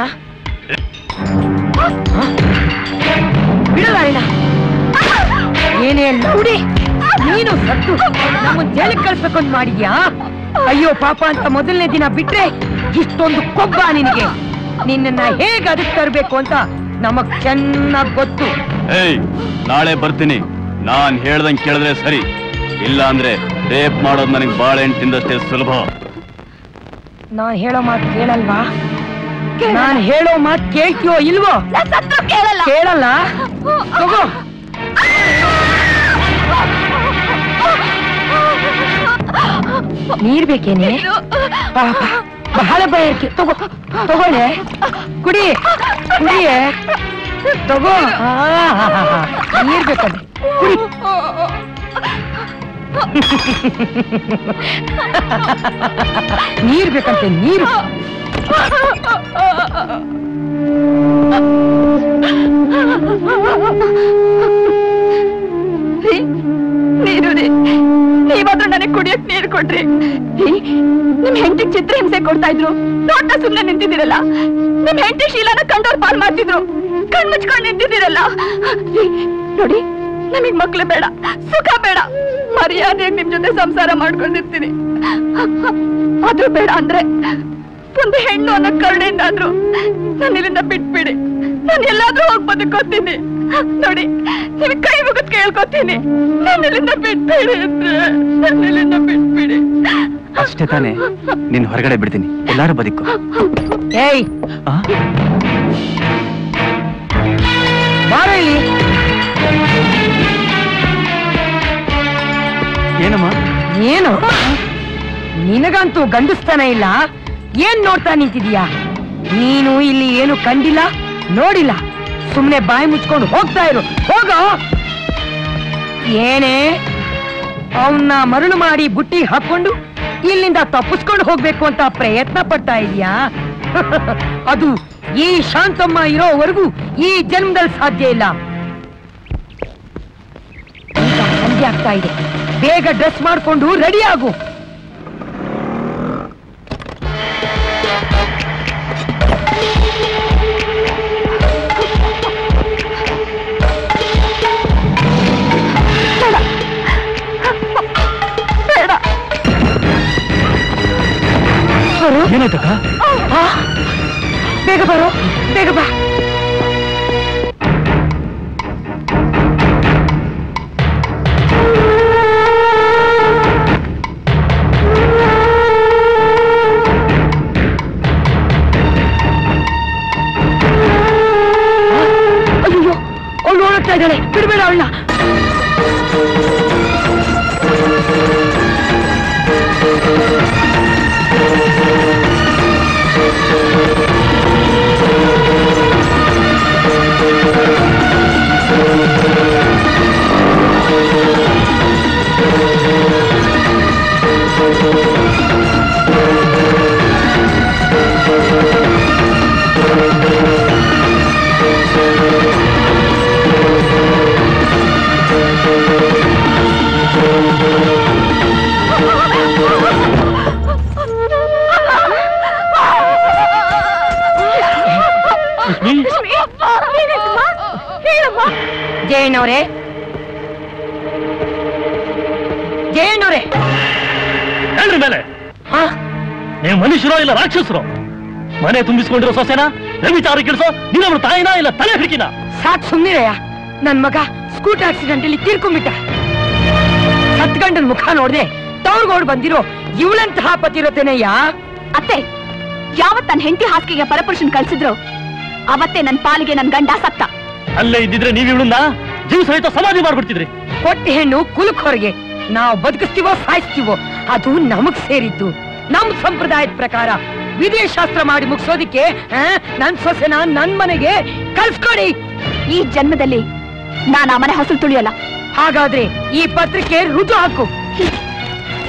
S4: ಬಿಡಲ್ಲ ಏನ ಏನೇ ನೋಡಿ ನೀನು ಸತ್ತು ನಮ್ಮನ್ ಜೈಲಿಗೆ ಕಳ್ಸ್ಬೇಕು ಅಂತ ಮಾಡಿದ್ಯಾ ಅಯ್ಯೋ ಪಾಪ ಅಂತ ಮೊದಲನೇ ದಿನ ಬಿಟ್ರೆ ಇಷ್ಟೊಂದು ಕೊಬ್ಬ ನಿನಗೆ ನಿನ್ನನ್ನ ಹೇಗೆ ಅದಕ್ಕೆ ತರಬೇಕು ಅಂತ ನಮಗ್ ಚೆನ್ನಾಗ್ ಗೊತ್ತು
S7: ಏಯ್ ನಾಳೆ ಬರ್ತೀನಿ ನಾನ್ ಹೇಳ್ದಂಗ್ ಕೇಳಿದ್ರೆ ಸರಿ ಇಲ್ಲ ಅಂದ್ರೆ ರೇಪ್ ಮಾಡೋದು ನನಗೆ ಬಾಳೆಹಣ್ಣು ತಿಂದಷ್ಟೇ ಸುಲಭ
S4: ನಾನ್ ಹೇಳೋ ಮಾತು ಕೇಳಲ್ವಾ ನಾನ್ ಹೇಳೋ ಮಾತು ಕೇಳ್ತೀಯೋ ಇಲ್ವೋ
S3: ನಾನ್ ಸತ್ರು ಕೇಳಲ್ಲ
S4: ಕೇಳಲ್ಲ ತಗೋ ನೀರ್ ಬೇಕೇನೆ ಪಾಪ ಬಹಳ ಬಯಕೆ ತಗೋ ತಗೊಳ್ಳೆ ಕುಡಿ ಕುಡಿಯೇ ತಗೋ ಆಹಾಹಾಹಾ. ನೀರ್ ಬೇಕಂದ್ರೆ ಕುಡಿ ನೀರ್ ಬೇಕಂತೆ ನೀರು
S3: ರೀ, ನೀರು ರೀ ನೀವಾದ್ರೂ ನನಗೆ ಕುಡಿಯಕ್ ನೀರು ಕೊಡ್ರಿ ರೀ, ನಿಮ್ ಹೆಂಡತಿಗ್ ಚಿತ್ರ ಹಿಂಸೆ ಕೊಡ್ತಾ ಇದ್ರು ನೋಡ್ತಾ ಸುಮ್ನೆ ನಿಂತಿದ್ದೀರಲ್ಲ ನಿಮ್ ಹೆಂಡತಿ ಶೀಲಾನ ಕಂಡೋರ್ ಪಾಲ್ ಮಾಡ್ತಿದ್ರು ಕಣ್ ಮುಚ್ಕೊಂಡ್ ನಿಂತಿದ್ದೀರಲ್ಲ ರೀ, ನೋಡಿ ನಮಗ್ ಮಕ್ಳು ಬೇಡ ಸುಖ ಬೇಡ ಮರ್ಯಾದೆಯಾಗಿ ನಿಮ್ ಜೊತೆ ಸಂಸಾರ ಮಾಡ್ಕೊಂಡಿರ್ತೀನಿ ಅದು ಬೇಡ ಅಂದ್ರೆ ಒಂದು ಹೆಣ್ಣು ಅನ್ನೋ ಕರುಣೆಯಿಂದಾದ್ರು ನಾನು ಇಲ್ಲಿಂದ ಬಿಟ್ಬಿಡಿ ನಾನು ಎಲ್ಲಾದ್ರೂ ಹೋಗಿ ಬದುಕೋತೀನಿ ನೋಡಿ ನಿಮ್ ಕೈ ಮುಗಿದ್ ಕೇಳ್ಕೊತೀನಿ ನಾನು ಇಲ್ಲಿಂದ ಬಿಟ್ಬಿಡಿ ಅಂದ್ರೆ ನಾನು ಇಲ್ಲಿಂದ ಬಿಟ್ಬಿಡಿ
S7: ಅಷ್ಟೇ ತಾನೇ ನಿನ್ ಹೊರಗಡೆ ಬಿಡ್ತೀನಿ ಎಲ್ಲಾರು ಬದುಕು
S4: ಏಯ್
S7: ಆ?
S4: ಬಾರ ಇಲ್ಲಿ
S7: ಏನಮ್ಮ
S4: ಏನು ನಿನಗಂತೂ ಗಂಡಸ್ತನ ಇಲ್ಲ ಏನ್ ನೋಡ್ತಾ ನಿಂತಿದೀಯಾ ನೀನು ಇಲ್ಲಿ ಏನು ಕಂಡಿಲ್ಲ ನೋಡಿಲ್ಲ ಸುಮ್ನೆ ಬಾಯಿ ಮುಚ್ಕೊಂಡು ಹೋಗ್ತಾ ಇರು ಹೋಗೋ ಏನೇ ಅವನ್ನ ಮರಳು ಮಾಡಿ ಬುಟ್ಟಿ ಹಾಕೊಂಡು ಇಲ್ಲಿಂದ ತಪ್ಪಿಸ್ಕೊಂಡು ಹೋಗ್ಬೇಕು ಅಂತ ಪ್ರಯತ್ನ ಪಡ್ತಾ ಇದೀಯಾ ಅದು ಈ ಶಾಂತಮ್ಮ ಇರೋವರೆಗೂ ಈ ಜನ್ಮದಲ್ಲಿ ಸಾಧ್ಯ ಇಲ್ಲ ಈಗ ಸಂಜೆ ಆಗ್ತಾ ಇದೆ ಬೇಗ ಡ್ರೆಸ್ ಮಾಡ್ಕೊಂಡು ರೆಡಿ ಆಗು
S7: ಏನಾಯ್ತಕ್ಕ
S4: ಆ, ಬೇಗ ಬರೋ ಬೇಗ ಬಾ ಅಯ್ಯೋ ಅವಳು ಓಡುತ್ತಾ ಇದ್ದಾಳೆ ಬಿಡಬೇಡ ಅವಳನ್ನ ಜಯಣ್ಣವ್ರೆ ಜಯಣ್ಣವ್ರೆ
S1: ಹೇಳ್ರಿ ಮೇಲೆ
S4: ಹಾ
S1: ನೀವು ಮನುಷ್ಯರೋ ಇಲ್ಲ ರಾಕ್ಷಸರು ಮನೆ ತುಂಬಿಸ್ಕೊಂಡಿರೋ ಸೊಸೆನ ವ್ಯಭಿಚಾರ ಕಿಡಿಸೋ ನೀನವ್ರ ತಾಯಿನ ಇಲ್ಲ ತಲೆ ಹಿಡಿಕಿನ
S4: ಸಾಕ್ ಸುಮ್ನಿರಯ್ಯ ನನ್ ಮಗ ಸ್ಕೂಟರ್ ಆಕ್ಸಿಡೆಂಟ್ ಅಲ್ಲಿ ತೀರ್ಕೊಂಡ್ಬಿಟ್ಟ ಹತ್ ಗಂಟನ್ ಮುಖ ನೋಡ್ದೆ ತವ್ರಿಗೋಡ್ ಬಂದಿರೋ ಇವಳಂತಹ ಪತಿರತೇನಯ್ಯ
S3: ಅತ್ತೆ ಯಾವತ್ ನನ್ನ ಹೆಂಡತಿ ಹಾಸಿಗೆಗೆ ಪರಪುರುಷನ್ ಕಳ್ಸಿದ್ರು ಅವತ್ತೇ ನನ್ ಪಾಲಿಗೆ ನನ್ ಗಂಡ ಸತ್ತ
S1: ಅಲ್ಲೇ ಇದ್ದಿದ್ರೆ ನೀವು ಇವಳನ್ನ ಜೀವ ಸಹಿತ ಸಮಾಧಿ ಮಾಡ್ಬಿಡ್ತಿದ್ರಿ
S4: ಕೊಟ್ಟ ಹೆಣ್ಣು ಕುಲಕ್ ಹೊರಗೆ ನಾವು ಬದುಕಿಸ್ತೀವೋ ಸಾಯಿಸ್ತೀವೋ ಅದು ನಮಗ್ ಸೇರಿದ್ದು ನಮ್ ಸಂಪ್ರದಾಯದ ಪ್ರಕಾರ ವಿದೇಶಾಸ್ತ್ರ ಮಾಡಿ ಮುಗಿಸೋದಿಕ್ಕೆ ಆ, ನನ್ ಸೊಸೆನ ನನ್ ಮನೆಗೆ ಕಳ್ಸ್ಕೊಡಿ
S3: ಈ ಜನ್ಮದಲ್ಲಿ ನಾನ್ ಆ ಮನೆ ಹೊಸಲು ತುಳಿಯಲ್ಲ
S4: ಹಾಗಾದ್ರೆ ಈ ಪತ್ರಿಕೆ ರುಜು ಹಾಕು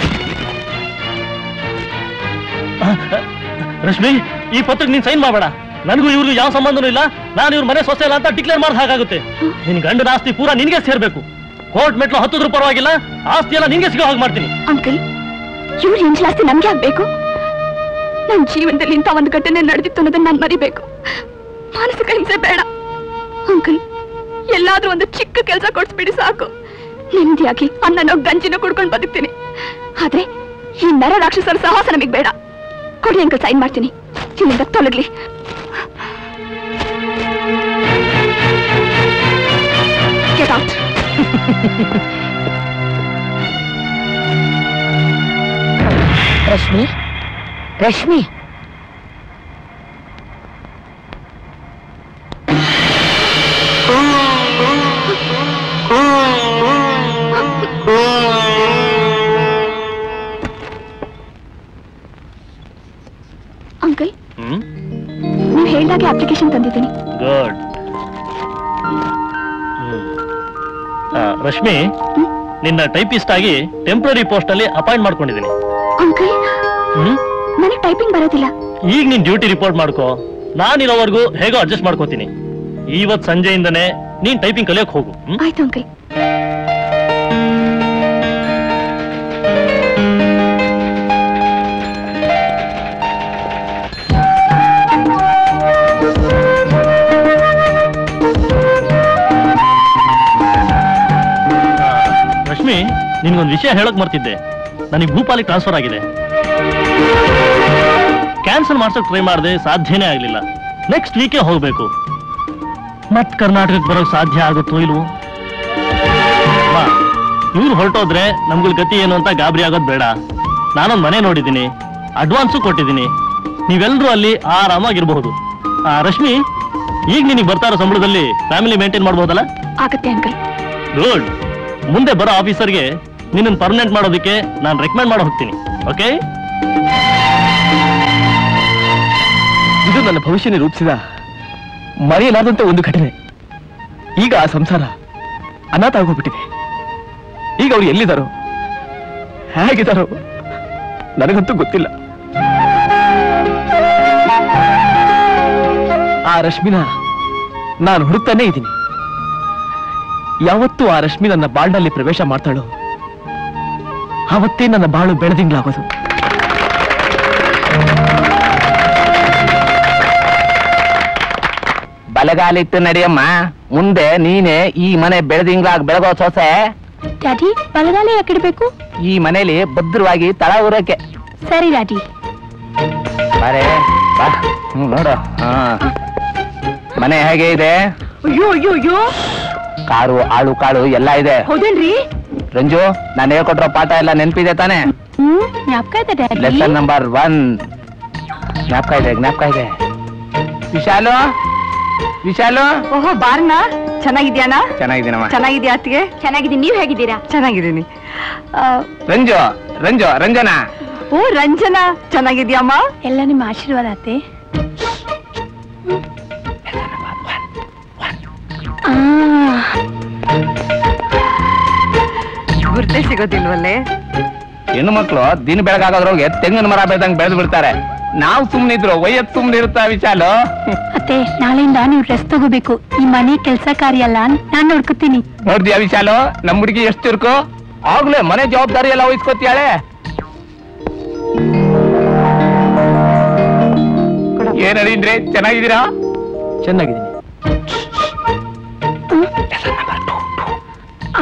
S1: ರಶ್ಮಿ ಈ ಪತ್ರಕ್ಕೆ ನೀನ್ ಸೈನ್ ಮಾಡಬೇಡ ನನಗೂ ಇವ್ರಿಗೂ ಯಾವ ಸಂಬಂಧನೂ ಇಲ್ಲ ನಾನು ಇವ್ರ ಮನೆ ಸೊಸೆ ಇಲ್ಲ ಅಂತ ಡಿಕ್ಲೇರ್ ಮಾಡಿದ ಹಾಗಾಗುತ್ತೆ ನಿನ್ ಗಂಡನ ಆಸ್ತಿ ಪೂರಾ ನಿನ್ಗೆ ಸೇರ್ಬೇಕು ಕೋರ್ಟ್ ಮೆಟ್ಲು ಹತ್ತಿದ್ರು ಪರವಾಗಿಲ್ಲ ಆಸ್ತಿ ಎಲ್ಲ ನಿನ್ಗೆ ಸಿಗೋ ಹಾಗೆ ಮಾಡ್ತೀನಿ
S3: ಅಂಕಲ್ ಇವ್ರ ಹೆಂಚಲಾಸ್ತಿ ನಮ್ಗೆ ಆಗ್ಬೇಕು ನನ್ನ ಜೀವನದಲ್ಲಿ ಇಂಥ ಒಂದು ಘಟನೆ ನಡೆದಿತ್ತು ಅನ್ನೋದನ್ನ ನಾನು ಮರಿಬೇಕು ಮಾನಸಿಕ ಹಿಂಸೆ ಬೇಡ ಅಂಕಲ್ ಎಲ್ಲಾದ್ರೂ ಒಂದು ಚಿಕ್ಕ ಕೆಲಸ ಕೊಡ್ಸ್ಬಿಡಿ ಸಾಕು ನೆಮ್ಮದಿಯಾಗಿ ಅನ್ನನೋ ಗಂಜಿನೋ ಕುಡ್ಕೊಂಡು ಬದುಕ್ತೀನಿ ಆದ್ರೆ ಈ ನರ ರಾಕ್ಷಸರ ಸಾಹಸ ನಮಗೆ ಬೇಡ ಕೊಡಿ ಅಂಕಲ್ ಸೈನ್ ಮಾಡ್ತೀನಿ ಇಲ್ಲಿಂದ ತೊಲಗ್ಲಿ Get out.
S8: ರಶ್ಮಿ ರಶ್ಮಿ
S3: ಅಂಕಲ್
S1: ಹ್ಮ್
S3: ನೀವು ಹೇಳ್ದಾಗೆ ಅಪ್ಲಿಕೇಶನ್ ತಂದಿದ್ದೀನಿ
S1: ಗುಡ್ ರಶ್ಮಿ ನಿನ್ನ ಟೈಪಿಸ್ಟ್ ಆಗಿ ಟೆಂಪ್ರರಿ ಪೋಸ್ಟ್ ಅಲ್ಲಿ ಅಪಾಯಿಂಟ್ ಮಾಡ್ಕೊಂಡಿದ್ದೀನಿ
S3: ಅಂಕಲ್
S1: ಹ್ಮ್
S3: ನನಗೆ ಟೈಪಿಂಗ್ ಬರೋದಿಲ್ಲ
S1: ಈಗ ನೀನ್ ಡ್ಯೂಟಿ ರಿಪೋರ್ಟ್ ಮಾಡ್ಕೋ ನಾನಿರೋವರೆಗೂ ಹೇಗೋ ಅಡ್ಜಸ್ಟ್ ಮಾಡ್ಕೋತೀನಿ ಇವತ್ ಸಂಜೆಯಿಂದನೇ ನೀನ್ ಟೈಪಿಂಗ್ ಕಲಿಯಕ್ ಹೋಗು ಹ್ಮ್?
S3: ಆಯ್ತು ಅಂಕಲ್
S1: ಆ, ರಶ್ಮಿ ನಿನ್ಗೊಂದು ವಿಷಯ ಹೇಳಕ್ ಮರ್ತಿದ್ದೆ ನನಗೆ ಭೂಪಾಲಿ ಟ್ರಾನ್ಸ್ಫರ್ ಆಗಿದೆ ಕ್ಯಾನ್ಸಲ್ ಮಾಡ್ಸಕ್ ಟ್ರೈ ಮಾಡಿದೆ ಸಾಧ್ಯನೇ ಆಗ್ಲಿಲ್ಲ ನೆಕ್ಸ್ಟ್ ವೀಕೆ ಹೋಗ್ಬೇಕು ಮತ್ ಕರ್ನಾಟಕಕ್ಕೆ ಬರೋಕ್ ಸಾಧ್ಯ ಆಗುತ್ತೋ ಇಲ್ವೋ ಇವ್ರು ಹೊರಟೋದ್ರೆ ನಮ್ಗಳ ಗತಿ ಏನು ಅಂತ ಗಾಬರಿ ಆಗೋದ್ ಬೇಡ ನಾನೊಂದ್ ಮನೆ ನೋಡಿದ್ದೀನಿ ಅಡ್ವಾನ್ಸು ಕೊಟ್ಟಿದ್ದೀನಿ ನೀವೆಲ್ಲರೂ ಅಲ್ಲಿ ಆರಾಮಾಗಿರ್ಬಹುದು ಆ, ರಶ್ಮಿ ಈಗ ನಿನಗೆ ಬರ್ತಾ ಇರೋ ಸಂಬಳದಲ್ಲಿ ಫ್ಯಾಮಿಲಿ ಮೇಂಟೈನ್ ಮಾಡ್ಬೋದಲ್ಲ
S3: ಆಗತ್ತೆ ಅಂಕಲ್
S1: ಗುಡ್ ಮುಂದೆ ಬರೋ ಆಫೀಸರ್ಗೆ ನಿನ್ನನ್ನು ಪರ್ಮನೆಂಟ್ ಮಾಡೋದಕ್ಕೆ ನಾನು ರೆಕಮೆಂಡ್ ಮಾಡಿ ಹೋಗ್ತೀನಿ ಓಕೆ
S2: ಇದು ನನ್ನ ಭವಿಷ್ಯನೇ ರೂಪಿಸಿದ ಮರೆಯಲಾದಂತ ಒಂದು ಘಟನೆ ಈಗ ಆ ಸಂಸಾರ ಅನಾಥ ಆಗೋಗ್ಬಿಟ್ಟಿದೆ ಈಗ ಅವ್ರು ಎಲ್ಲಿದ್ದಾರೋ ಹೇಗಿದ್ದಾರೋ ನನಗಂತೂ ಗೊತ್ತಿಲ್ಲ ಆ ರಶ್ಮಿನ ನಾನು ಹುಡುಕ್ತಾನೇ ಇದ್ದೀನಿ ಯಾವತ್ತೂ ಆ ರಶ್ಮಿ ನನ್ನ ಬಾಳ್ನಲ್ಲಿ ಪ್ರವೇಶ ಮಾಡ್ತಾಳೋ ಆವತ್ತೇ ನನ್ನ ಬಾಳು ಬೆಳೆದಿಂಗ್ಲಾಗೋದು
S8: ಬಲಗಾಲಿಟ್ಟು ನಡಿಯಮ್ಮ ಮುಂದೆ ನೀನೆ ಈ ಮನೆ ಬೆಳೆದಿಂಗ್ಲಾಗ್ ಬೆಳಗೋ ಸೊಸೆ
S3: ಡ್ಯಾಡಿ ಬಲಗಾಲ ಯಾಕಿಡ್ಬೇಕು
S8: ಈ ಮನೇಲಿ ಭದ್ರವಾಗಿ ತಳ ಊರಕ್ಕೆ
S3: ಸರಿ ಡ್ಯಾಡಿ
S8: ಬಾರೆ ಬಾ ಹ್ಮ್ ನೋಡು ಹಾ ಮನೆ ಹೇಗೆ ಇದೆ
S3: ಅಯ್ಯೋ ಅಯ್ಯೋ ಅಯ್ಯೋ
S8: ಕಾರು ಆಳು ಕಾಳು ಎಲ್ಲ ಇದೆ
S3: ಹೌದೇನ್ರಿ
S8: ರಂಜು ನಾನು ಹೇಳ್ಕೊಟ್ರೋ ಪಾಠ ಎಲ್ಲ ನೆನಪಿದೆ ತಾನೆ
S3: ಹ್ಮ್ ಜ್ಞಾಪಕ ಇದೆ ಡ್ಯಾಡಿ
S8: ಲೆಸನ್ ನಂಬರ್ ಒನ್ ಜ್ಞಾಪಕ ಇದೆ ಜ್ಞಾಪಕ ಇದೆ ವಿಶಾಲು ವಿಶಾಲು
S4: ಓಹೋ ಬಾರ್ನ ಚೆನ್ನಾಗಿದ್ಯಾನ
S8: ಚೆನ್ನಾಗಿದ್ದೀನಮ್ಮ
S4: ಚೆನ್ನಾಗಿದ್ಯಾ ಅತ್ತಿಗೆ
S3: ಚೆನ್ನಾಗಿದ್ದೀನಿ ನೀವ್ ಹೇಗಿದ್ದೀರಾ
S4: ಚೆನ್ನಾಗಿದ್ದೀನಿ ಆ,
S8: ರಂಜು ರಂಜು ರಂಜನಾ
S4: ಓ ರಂಜನಾ ಚೆನ್ನಾಗಿದ್ಯಮ್ಮ
S3: ಎಲ್ಲ ನಿಮ್ಮ ಆಶೀರ್ವಾದ ಅತ್ತೆ ಆ,
S4: ಗುರ್ತೇ ಸಿಗೋದಿಲ್ವಲ್ಲೇ
S8: ಹೆಣ್ಣು ಮಕ್ಕಳು ದಿನ ಬೆಳಗಾಗೋದ್ರೊಳಗೆ ತೆಂಗಿನ ಮರ ಬೆಳೆದಂಗ್ ಬೆಳೆದು ಬಿಡ್ತಾರೆ ನಾವು ಸುಮ್ನಿದ್ರು ವಯಸ್ಸು ಸುಮ್ನೆ ಇರುತ್ತಾ ವಿಶಾಲು
S3: ಅತ್ತೆ ನಾಳೆಯಿಂದ ನೀವು ಡ್ರೆಸ್ ತಗೋಬೇಕು ಈ ಮನೆ ಕೆಲಸ ಕಾರ್ಯ ಅಲ್ಲ ನಾನ್ ನೋಡ್ಕೊತೀನಿ
S8: ನೋಡ್ದ್ಯಾ ವಿಶಾಲು ನಮ್ ಹುಡುಗಿ ಎಷ್ಟು ಚುರುಕು ಆಗ್ಲೇ ಮನೆ ಜವಾಬ್ದಾರಿ ಎಲ್ಲ ವಹಿಸ್ಕೊತಿಯಾಳೆ ಏನ್ ಅಡಿಂದ್ರೆ ಚೆನ್ನಾಗಿದ್ದೀರಾ
S2: ಚೆನ್ನಾಗಿದ್ದೀನಿ
S3: ಆ.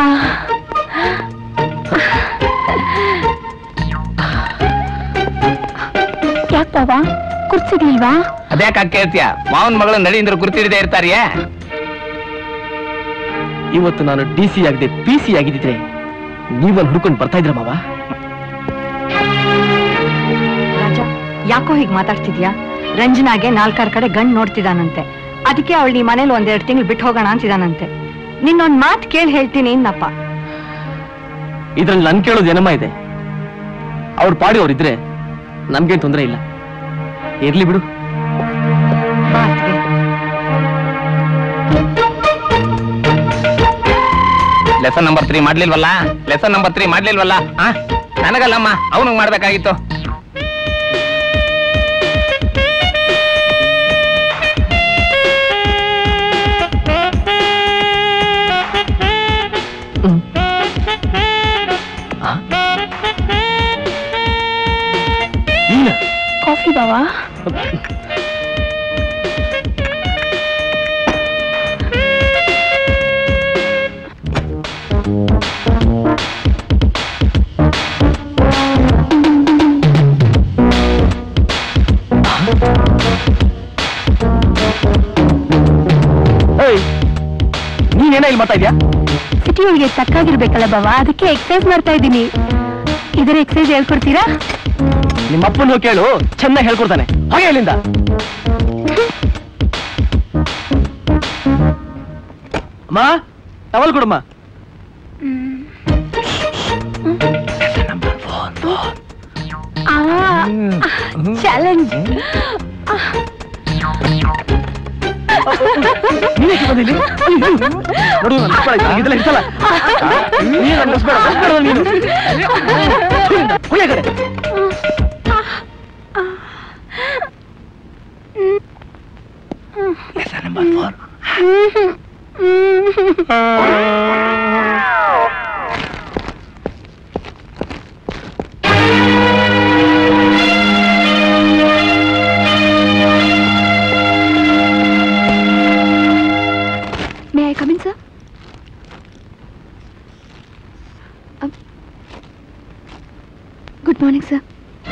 S3: ಯಾಕ್ ಬಾಬಾ ಕುರ್ಸಿಗ್ಲಿಲ್ವಾ
S8: ಅದ್ಯಾಕ ಕೇಳ್ತೀಯ ಮಾವನ್ ಮಗಳು ನಡೀಂದ್ರ ಗುರ್ತಿಡದೆ ಇರ್ತಾರಿಯೇ
S2: ಇವತ್ತು ನಾನು ಡಿ ಸಿ ಆಗದೆ ಪಿ ಸಿ ಆಗಿದ್ದಿದ್ರೆ ನೀವಲ್ಲಿ ಹುಡ್ಕೊಂಡು ಬರ್ತಾ ಇದ್ರ ಮಾವ
S4: ರಾಜ ಯಾಕೋ ಹೀಗ್ ಮಾತಾಡ್ತಿದ್ಯಾ ರಂಜನಾಗೆ ನಾಲ್ಕಾರು ಕಡೆ ಗಂಡ್ ನೋಡ್ತಿದಾನಂತೆ ಅದಕ್ಕೆ ಅವಳು ಈ ಮನೇಲಿ ಒಂದೆರಡು ತಿಂಗಳು ಬಿಟ್ಟು ಹೋಗೋಣ ಅಂತಿದಾನಂತೆ ನಿನ್ನೊಂದ್ ಮಾತ್ ಕೇಳಿ ಹೇಳ್ತೀನಿ ಇನ್ನಪ್ಪ
S2: ಇದ್ರಲ್ಲಿ ನನ್ ಕೇಳೋದು ಏನಮ್ಮ ಇದೆ ಅವ್ರ ಪಾಡಿ ಅವ್ರಿದ್ರೆ ನನ್ಗೇನ್ ತೊಂದರೆ ಇಲ್ಲ ಇರ್ಲಿ ಬಿಡು
S4: ಬಾ ಅತ್ಗೆ.
S8: ಲೆಸನ್ ನಂಬರ್ ತ್ರೀ ಮಾಡ್ಲಿಲ್ವಲ್ಲ ಲೆಸನ್ ನಂಬರ್ ತ್ರೀ ಮಾಡ್ಲಿಲ್ವಲ್ಲ ಆ ನನಗಲ್ಲಮ್ಮ ಅವನಿಗೆ ಮಾಡ್ಬೇಕಾಗಿತ್ತು
S2: ನೀನೇನ ಇಲ್ಲಿ ಮಾಡ್ತಾ ಇದ್ಯಾ
S3: ಸಿಟಿ ಒಳಗೆ ತಕ್ಕಾಗಿರ್ಬೇಕಲ್ಲ ಬಾವ ಅದಕ್ಕೆ ಎಕ್ಸರ್ಸೈಸ್ ಮಾಡ್ತಾ ಇದ್ದೀನಿ ಇದರ ಎಕ್ಸರ್ಸೈಸ್ ಹೇಳ್ಕೊಡ್ತೀರಾ
S2: ನಿಮ್ಮ ಅಪ್ಪನ ಕೇಳು ಚೆನ್ನಾಗಿ ಹೇಳ್ಕೊಡ್ತಾನೆ ಹಾಗೆ ಇಲ್ಲಿಂದ ಅಮ್ಮ ಟವಲ್ ಕೊಡಮ್ಮ
S3: ಚಾಲೆಂಜ್
S2: ನೀನೇ ಬಂದಿಲ್ಲಿ ನೋಡು ನನ್ನ ಮಕ್ಕಳ ಇದೆಲ್ಲ ಇರ್ತಲ್ಲ ನೀನು ಅನ್ನಿಸ್ಬೇಡ ಹೋಗ್ಬೇಡ ನೀನು ಇಲ್ಲಿಂದ, ಹೋಗಿ ಆ ಕಡೆ.
S3: May I come in sir good morning sir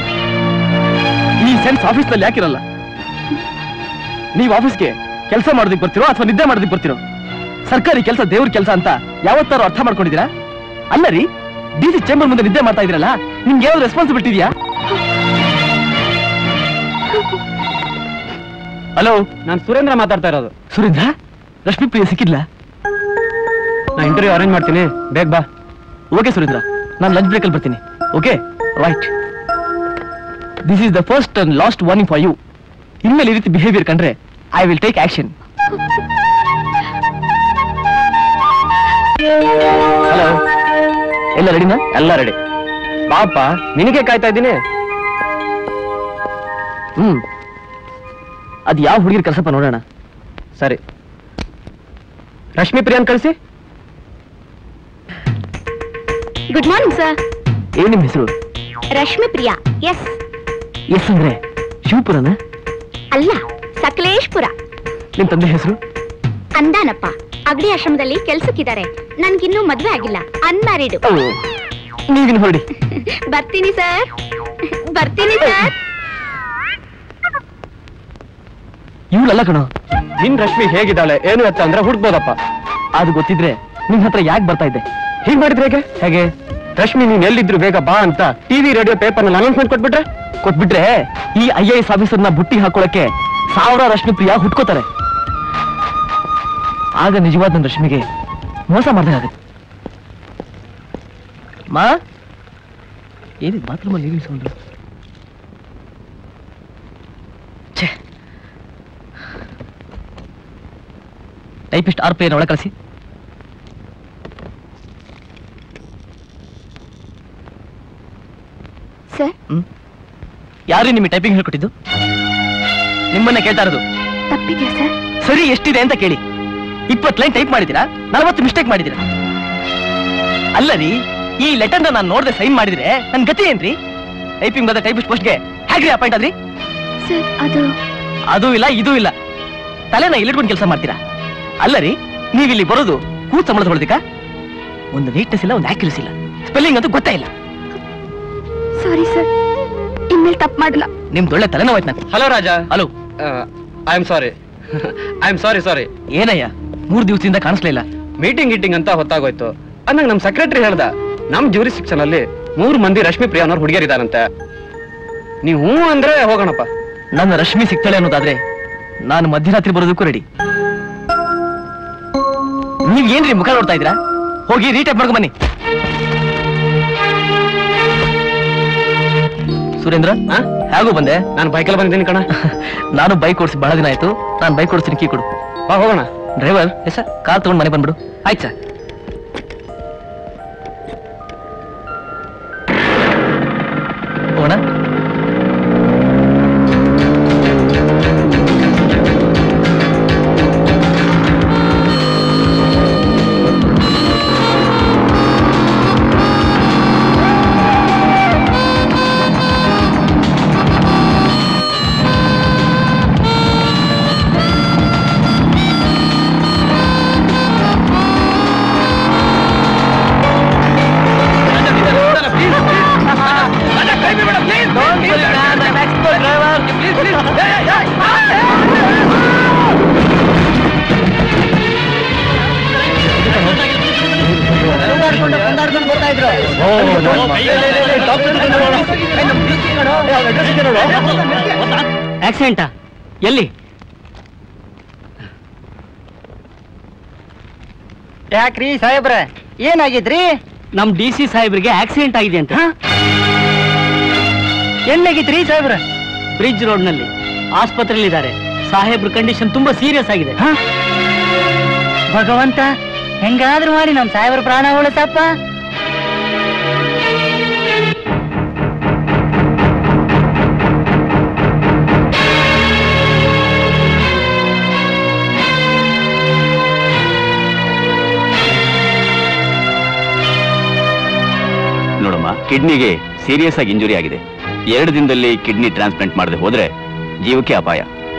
S2: ಈ ಸೆನ್ಸ್ ಆಫೀಸ್ನಲ್ಲಿ ಯಾಕಿರಲ್ಲ ನೀವು ಆಫೀಸ್ಗೆ ಕೆಲಸ ಮಾಡೋದಕ್ಕೆ ಬರ್ತಿರೋ ಅಥವಾ ನಿದ್ದೆ ಮಾಡೋದಕ್ಕೆ ಬರ್ತಿರೋ ಸರ್ಕಾರಿ ಕೆಲಸ ದೇವ್ರ ಕೆಲಸ ಅಂತ ಯಾವತ್ತಾರು ಅರ್ಥ ಮಾಡ್ಕೊಂಡಿದ್ದೀರಾ ಅಲ್ಲ ರೀ ಡಿ ಸಿ ಚೇಂಬರ್ ಮುಂದೆ ನಿದ್ದೆ ಮಾಡ್ತಾ ಇದ್ರಲ್ಲ ನಿಮ್ಗೆ ಯಾವ್ದು ರೆಸ್ಪಾನ್ಸಿಬಿಲಿಟಿ ಇದೆಯಾ ಹಲೋ
S7: ನಾನು ಸುರೇಂದ್ರ ಮಾತಾಡ್ತಾ ಇರೋದು
S2: ಸುರೇಂದ್ರ ರಶ್ಮಿ ಪ್ರಿಯ ಸಿಕ್ಕಿಲ್ಲ
S7: ನಾ ಇಂಟರ್ವ್ಯೂ ಅರೇಂಜ್ ಮಾಡ್ತೀನಿ ಬೇಗ ಬಾ
S2: ಓಕೆ ಸುರೇಂದ್ರ ನಾನು ಲಂಚ್ ಬ್ರೇಕಲ್ಲಿ ಬರ್ತೀನಿ okay right this is the first and last warning for you ಇನ್ಮೇಲೆ ಈ ರೀತಿ ಬಿಹೇವಿಯರ್ ಕಂಡ್ರೆ I will take action hello ಎಲ್ಲ ರೆಡಿನಾ
S7: ಎಲ್ಲ ರೆಡಿ ಬಾಪ ನಿನಗೆ ಕಾಯ್ತಾ ಇದ್ದೀನಿ
S2: ಹ್ಮ್ ಅದ್ ಯಾವ ಹುಡುಗಿರ್ ಕೆಲಸಪ್ಪ ನೋಡೋಣ
S7: ಸರಿ ರಶ್ಮಿ ಪ್ರಿಯಾನ್ ಕಳಿಸಿ
S3: ಗುಡ್ ಮಾರ್ನಿಂಗ್ ಸರ್
S2: ಏನ್ ನಿಮ್ ಹೆಸರು
S3: ರಶ್ಮಿ ಪ್ರಿಯಾ ಎಸ್
S2: ಎಸ್ ಅಂದ್ರೆ ಶಿವಪುರನ
S3: ಅಲ್ಲ ಸಕಲೇಶ್ಪುರ
S2: ನಿಮ್ ತಂದೆ ಹೆಸರು
S3: ಅಂದಾನಪ್ಪ ಅಗಡಿ ಆಶ್ರಮದಲ್ಲಿ ಕೆಲ್ಸಕ್ಕಿದ್ದಾರೆ ನನ್ಗಿನ್ನೂ ಮದ್ವೆ ಆಗಿಲ್ಲ ಅನ್ಮ್ಯಾರಿಡ್
S2: ನೀವಿನ್ ಹೊರಡಿ
S3: ಬರ್ತೀನಿ ಸರ್ ಬರ್ತೀನಿ ಸರ್
S2: ಇವಳಲ್ಲ ಕಣೋ
S7: ನಿನ್ ರಶ್ಮಿ ಹೇಗಿದ್ದಾಳೆ ಏನು ಎತ್ತ ಅಂದ್ರೆ ಹುಡ್ಬೋದಪ್ಪ
S2: ಅದು ಗೊತ್ತಿದ್ರೆ ನಿಮ್ ಹತ್ರ ಯಾಕೆ ಬರ್ತಾ ಇದ್ದೆ
S7: ಹೀಗ್ ಮಾಡಿದ್ರೆ ಹೇಗೆ ಹೇಗೆ ರಶ್ಮಿ ನೀನ್ ಎಲ್ಲಿದ್ರು ಬೇಗ ಬಾ ಅಂತ ಟಿವಿ ರೇಡಿಯೋ ಪೇಪರ್ ನಲ್ಲಿ ಅನೌನ್ಸ್ಮೆಂಟ್ ಕೊಟ್ಬಿಟ್ರೆ
S2: ಕೊಟ್ಬಿಟ್ರೆ ಈ ಐ ಎ ಎಸ್ ಆಫೀಸರ್ನ ಬುಟ್ಟಿ ಹಾಕೊಳಕ್ಕೆ ಸಾವಿರ ರಶ್ಮಿ ಪ್ರಿಯ ಹುಟ್ಕೋತಾರೆ ಆಗ ನಿಜವಾದ ನನ್ನ ರಶ್ಮಿಗೆ ಮೋಸ ಮಾಡ್ದಾಗುತ್ತೆ ಮಾ ಏನಿದ್ ಬಾತ್ರೂಮಲ್ಲಿ ನೀರಿನ ಸೌಂಡು ಛೇ ಟೈಪಿಸ್ಟ್ ಆರ್ ಪಿ ಒಳಗೆ ಕಳಿಸಿ
S3: ಸರ್
S2: ಯಾರು ನಿಮಗೆ ಟೈಪಿಂಗ್ ಹೇಳ್ಕೊಟ್ಟಿದ್ದು ನಿಮ್ಮನ್ನ ಕೇಳ್ತಾ ಇರೋದು
S3: ತಪ್ಪಿದ್ಯಾ ಸರ್
S2: ಸರಿ ಎಷ್ಟಿದೆ ಅಂತ ಕೇಳಿ ಇಪ್ಪತ್ತು ಲೈನ್ ಟೈಪ್ ಮಾಡಿದ್ದೀರಾ ನಲವತ್ತು ಮಿಸ್ಟೇಕ್ ಮಾಡಿದ್ದೀರಾ ಅಲ್ಲ ರೀ ಈ ಲೆಟರ್ನ ನಾನು ನೋಡದೆ ಸೈನ್ ಮಾಡಿದ್ರೆ ನನ್ ಗತಿ ಏನ್ರಿ ಟೈಪಿಂಗ್ ಬದ ಟೈಪಿಸ್ಟ್ ಪೋಸ್ಟ್ಗೆ ಹೇಗ್ರಿ ಅಪಾಯಿಂಟ್ ಆದ್ರಿ
S3: ಸರ್ ಅದು
S2: ಅದು ಇಲ್ಲ ಇದು ಇಲ್ಲ ತಲೆನ ಇಲ್ಲಿಟ್ಕೊಂಡು ಕೆಲಸ ಮಾಡ್ತೀರಾ ಅಲ್ಲ ರೀ ನೀವು ಇಲ್ಲಿ ಬರೋದು ಕೂತ್ ಸಂಬಳ ತಗೊಳ್ದಿಕ್ಕ ಒಂದು ನೀಟ್ನೆಸ್ ಇಲ್ಲ ಒಂದು ಆಕ್ಯುರಸಿ ಇಲ್ಲ ಸ್ಪೆಲ್ಲಿಂಗ್ ಅಂತೂ ಗೊತ್ತೇ ಇಲ್ಲ
S3: ಸಾರಿ ಸರ್ ಇನ್ಮೇಲೆ ತಪ್ಪು ಮಾಡಲ್ಲ
S2: ನಿಮ್ದು ಒಳ್ಳೆ ತಲೆನೋವಾಯ್ತು ನಾನು
S7: hello Raja
S2: hello
S7: I am sorry I am sorry sorry
S2: ಏನಯ್ಯ ಮೂರು ದಿವಸದಿಂದ ಕಾಣಿಸ್ಲಿಲ್ಲ
S7: ಮೀಟಿಂಗ್ ಗೀಟಿಂಗ್ ಅಂತ ಹೊತ್ತಾಗೋಯ್ತು ಅಂದಂಗ ನಮ್ ಸೆಕ್ರೆಟರಿ ಹೇಳ್ದ ನಮ್ ಜ್ಯೂರಿ ಸೆಕ್ಷನ್ ಅಲ್ಲಿ ಮೂರು ಮಂದಿ ರಶ್ಮಿ ಪ್ರಿಯಾ ಅನ್ನೋರು ಹುಡುಗಿಯರಿದಾರಂತೆ ನೀವು ಹ್ಞೂ ಅಂದ್ರೆ ಹೋಗೋಣಪ್ಪ
S2: ನನ್ನ ರಶ್ಮಿ ಸಿಗ್ತಾಳೆ ಅನ್ನೋದಾದ್ರೆ ನಾನು ಮಧ್ಯರಾತ್ರಿ ಬರೋದಕ್ಕೂ ರೆಡಿ ನೀವ್ ಏನ್ರಿ ಮುಖ ನೋಡ್ತಾ ಇದ್ದೀರಾ ಹೋಗಿ ರೀಟೈಪ್ ಮಾಡ್ಕೊಂಡ್ ಬನ್ನಿ ಸುರೇಂದ್ರ
S7: ಆ?
S2: ಹೇಗೂ ಬಂದೆ
S7: ನಾನು ಬೈಕಲ್ಲಿ ಬಂದಿದ್ದೀನಿ ಕಣ
S2: ನಾನು ಬೈಕ್ ಓಡಿಸಿ ಬಹಳ ದಿನ ಆಯ್ತು ನಾನು ಬೈಕ್ ಓಡಿಸ್ತೀನಿ ಕೀ ಕೊಡು
S7: ಬಾ ಹೋಗೋಣ
S2: ಡ್ರೈವರ್ ಎಸ್ ಸರ್ ಕಾರ್ ತಗೊಂಡು ಮನೆ ಬಂದ್ಬಿಡು ಆಯ್ತು ಸರ್ ಹೋಗೋಣ
S8: ಹಾಕೊಂಡು ಕುಂದಾಡ್ಕೊಂಡು ಬರ್ತಾ ಇದ್ರು
S2: ಆಕ್ಸಿಡೆಂಟಾ ಎಲ್ಲಿ
S8: ಯಾಕ್ರಿ ಸಾಹೇಬ್ರ ಏನಾಗಿದ್ರಿ
S2: ನಮ್ ಡಿ ಸಿ ಸಾಹೇಬ್ರಿಗೆ ಆಕ್ಸಿಡೆಂಟ್ ಆಗಿದೆ ಅಂತ
S8: ಎಲ್ಲಾಗಿದ್ರಿ ಸಾಹೇಬ್ರ
S2: ಬ್ರಿಡ್ಜ್ ರೋಡ್ ನಲ್ಲಿ ಆಸ್ಪತ್ರೆಯಲ್ಲಿದ್ದಾರೆ ಸಾಹೇಬ್ರ ಕಂಡೀಷನ್ ತುಂಬಾ ಸೀರಿಯಸ್ ಆಗಿದೆ
S8: ಭಗವಂತ ಹೆಂಗಾದ್ರೂ ಮಾಡಿ ನಮ್ ಸಾಹೇಬ್ರ ಪ್ರಾಣ ಉಳಿಸಪ್ಪ
S7: ನೋಡಮ್ಮ ಕಿಡ್ನಿಗೆ ಸೀರಿಯಸ್ ಆಗಿ ಇಂಜುರಿ ಆಗಿದೆ ಎರಡು ದಿನದಲ್ಲಿ ಕಿಡ್ನಿ ಟ್ರಾನ್ಸ್ಪ್ಲಾಂಟ್ ಮಾಡದೆ ಹೋದ್ರೆ ಜೀವಕ್ಕೆ ಅಪಾಯ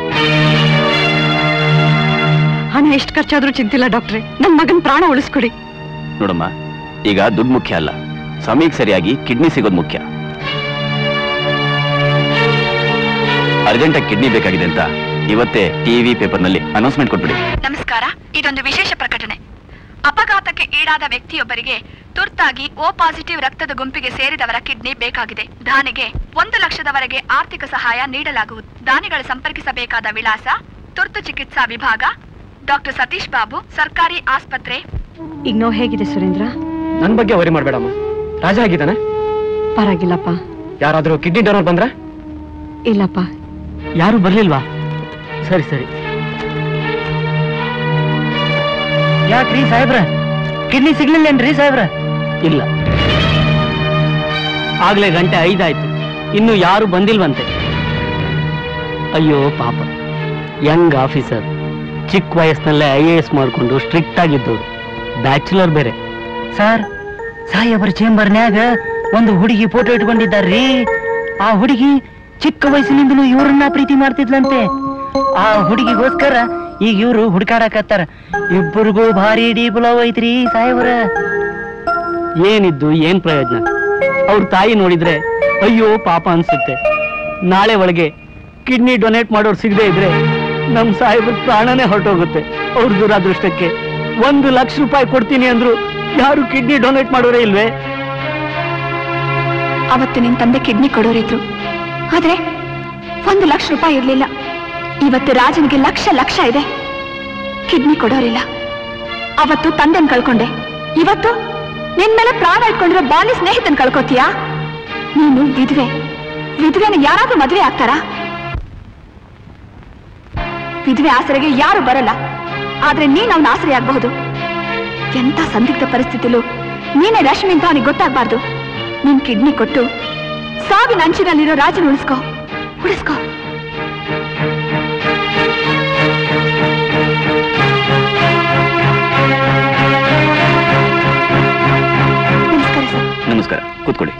S3: ಹಣ ಎಷ್ಟು ಖರ್ಚಾದ್ರೂ ಚಿಂತಿಲ್ಲ ಡಾಕ್ಟ್ರೆ ನನ್ ಮಗನ್ ಪ್ರಾಣ ಉಳಿಸ್ಕೊಡಿ
S7: ನೋಡಮ್ಮ ಈಗ ದುಡ್ಡು ಮುಖ್ಯ ಅಲ್ಲ ಸಮಯಕ್ಕೆ ಸರಿಯಾಗಿ ಕಿಡ್ನಿ ಸಿಗೋದು ಮುಖ್ಯ ಅರ್ಜೆಂಟಾಗಿ ಕಿಡ್ನಿ ಬೇಕಾಗಿದೆ ಅಂತ ಇವತ್ತೇ ಟಿವಿ ಪೇಪರ್ನಲ್ಲಿ ಅನೌನ್ಸ್ಮೆಂಟ್ ಕೊಟ್ಬಿಡಿ
S3: ನಮಸ್ಕಾರ ಇದೊಂದು ವಿಶೇಷ ಪ್ರಕಟಣೆ ಅಪಘಾತಕ್ಕೆ ಈಡಾದ ವ್ಯಕ್ತಿಯೊಬ್ಬರಿಗೆ ತುರ್ತಾಗಿ ಓ ಪಾಸಿಟಿವ್ ರಕ್ತದ ಗುಂಪಿಗೆ ಸೇರಿದವರ ಕಿಡ್ನಿ ಬೇಕಾಗಿದೆ ದಾನಿಗೆ ಒಂದು ಲಕ್ಷದವರೆಗೆ ಆರ್ಥಿಕ ಸಹಾಯ ನೀಡಲಾಗುವುದು ದಾನಿಗಳು ಸಂಪರ್ಕಿಸಬೇಕಾದ ವಿಳಾಸ ತುರ್ತು ಚಿಕಿತ್ಸಾ ವಿಭಾಗ ಡಾಕ್ಟರ್ ಸತೀಶ್ ಬಾಬು ಸರ್ಕಾರಿ ಆಸ್ಪತ್ರೆ
S9: ಈಗ ನೋವು ಹೇಗಿದೆ ಸುರೇಂದ್ರ
S2: ನನ್ ಬಗ್ಗೆ ವರಿ ಮಾಡ್ಬೇಡಮ್ಮ ರಾಜ ಆಗಿದ್ದಾನೆ
S9: ಪರವಾಗಿಲ್ಲಪ್ಪ
S2: ಯಾರಾದ್ರೂ ಕಿಡ್ನಿ ಡೋನರ್ ಬಂದ್ರ
S9: ಇಲ್ಲಪ್ಪ
S2: ಯಾರು ಬರ್ಲಿಲ್ವಾ ಸರಿ ಸರಿ
S8: ಯಾಕ್ರಿ ಸಾಹೇಬ್ರ ಕಿಡ್ನಿ ಸಿಗ್ಲಿಲ್ಲೇನ್ರಿ ಸಾಹೇಬ್ರ
S2: ಇಲ್ಲ ಆಗ್ಲೇ ಗಂಟೆ ಐದಾಯ್ತು ಇನ್ನು ಯಾರು ಬಂದಿಲ್ವಂತೆ ಅಯ್ಯೋ ಪಾಪ ಯಂಗ್ ಆಫೀಸರ್ ಚಿಕ್ಕ ವಯಸ್ಸಿನಲ್ಲೇ ಐ ಎ ಎಸ್ ಮಾಡ್ಕೊಂಡು ಸ್ಟ್ರಿಕ್ಟ್ ಆಗಿದ್ದವರು ಬ್ಯಾಚುಲರ್ ಬೇರೆ
S8: ಸರ್ ಸಾಹೇಬ್ರ ಚೇಂಬರ್ನ್ಯಾಗ ಒಂದು ಹುಡುಗಿ ಫೋಟೋ ಇಟ್ಕೊಂಡಿದ್ದಾರ್ರಿ ಆ ಹುಡುಗಿ ಚಿಕ್ಕ ವಯಸ್ಸಿನಿಂದಲೂ ಇವ್ರನ್ನ ಪ್ರೀತಿ ಮಾಡ್ತಿದ್ಲಂತೆ ಆ ಹುಡುಗಿಗೋಸ್ಕರ ಈಗ ಇವ್ರು ಹುಡುಕಾಡಕತ್ತಾರ ಇಬ್ಬರಿಗೂ ಭಾರಿ ಡೀಪ್ ಲವ್ ಐತ್ರಿ ಸಾಹೇಬ್ರ
S2: ಏನಿದ್ದು ಏನ್ ಪ್ರಯೋಜನ ಅವ್ರ ತಾಯಿ ನೋಡಿದ್ರೆ ಅಯ್ಯೋ ಪಾಪ ಅನ್ಸುತ್ತೆ ನಾಳೆ ಒಳಗೆ ಕಿಡ್ನಿ ಡೊನೇಟ್ ಮಾಡೋರು ಸಿಗದೆ ಇದ್ರೆ ನಮ್ ಸಾಹೇಬ್ರ ಪ್ರಾಣನೇ ಹೊರಟೋಗುತ್ತೆ ಅವ್ರ ದುರಾದೃಷ್ಟಕ್ಕೆ ಒಂದು ಲಕ್ಷ ರೂಪಾಯಿ ಕೊಡ್ತೀನಿ ಅಂದ್ರು ಯಾರು ಕಿಡ್ನಿ ಡೊನೇಟ್ ಮಾಡೋರೇ ಇಲ್ವೇ
S3: ಅವತ್ತು ನಿನ್ ತಂದೆ ಕಿಡ್ನಿ ಕೊಡೋರಿದ್ರು ಆದ್ರೆ ಒಂದು ಲಕ್ಷ ರೂಪಾಯಿ ಇರ್ಲಿಲ್ಲ ಇವತ್ತು ರಾಜನಿಗೆ ಲಕ್ಷ ಲಕ್ಷ ಇದೆ ಕಿಡ್ನಿ ಕೊಡೋರಿಲ್ಲ ಅವತ್ತು ತಂದೆನ್ ಕಳ್ಕೊಂಡೆ ಇವತ್ತು ನಿನ್ ಮೇಲೆ ಪ್ರಾಣ ಇಟ್ಕೊಂಡಿರೋ ಬಾಲಿ ಸ್ನೇಹಿತನ್ ಕಳ್ಕೊತೀಯಾ ನೀನು ವಿಧವೆ ವಿಧವೆನ ಯಾರಾದ್ರೂ ಮದುವೆ ಆಗ್ತಾರಾ ವಿಧವೆ ಆಸರೆಗೆ ಯಾರು ಬರಲ್ಲ ಆದ್ರೆ ನೀನ್ ಅವನ ಆಸರೆ ಆಗಬಹುದು ಎಂತ ಸಂದಿಗ್ಧ ಪರಿಸ್ಥಿತಿಲೂ ನೀನೇ ರಶ್ಮಿ ಅಂತ ಅವನಿಗೆ ಗೊತ್ತಾಗ್ಬಾರ್ದು ನಿನ್ ಕಿಡ್ನಿ ಕೊಟ್ಟು ಸಾವಿನ ಅಂಚಿನಲ್ಲಿರೋ ರಾಜನ ಉಳಿಸ್ಕೋ ಉಳಿಸ್ಕೋ ನಮಸ್ಕಾರ ಸರ್
S7: ನಮಸ್ಕಾರ ಕೂತ್ಕೊಳ್ಳಿ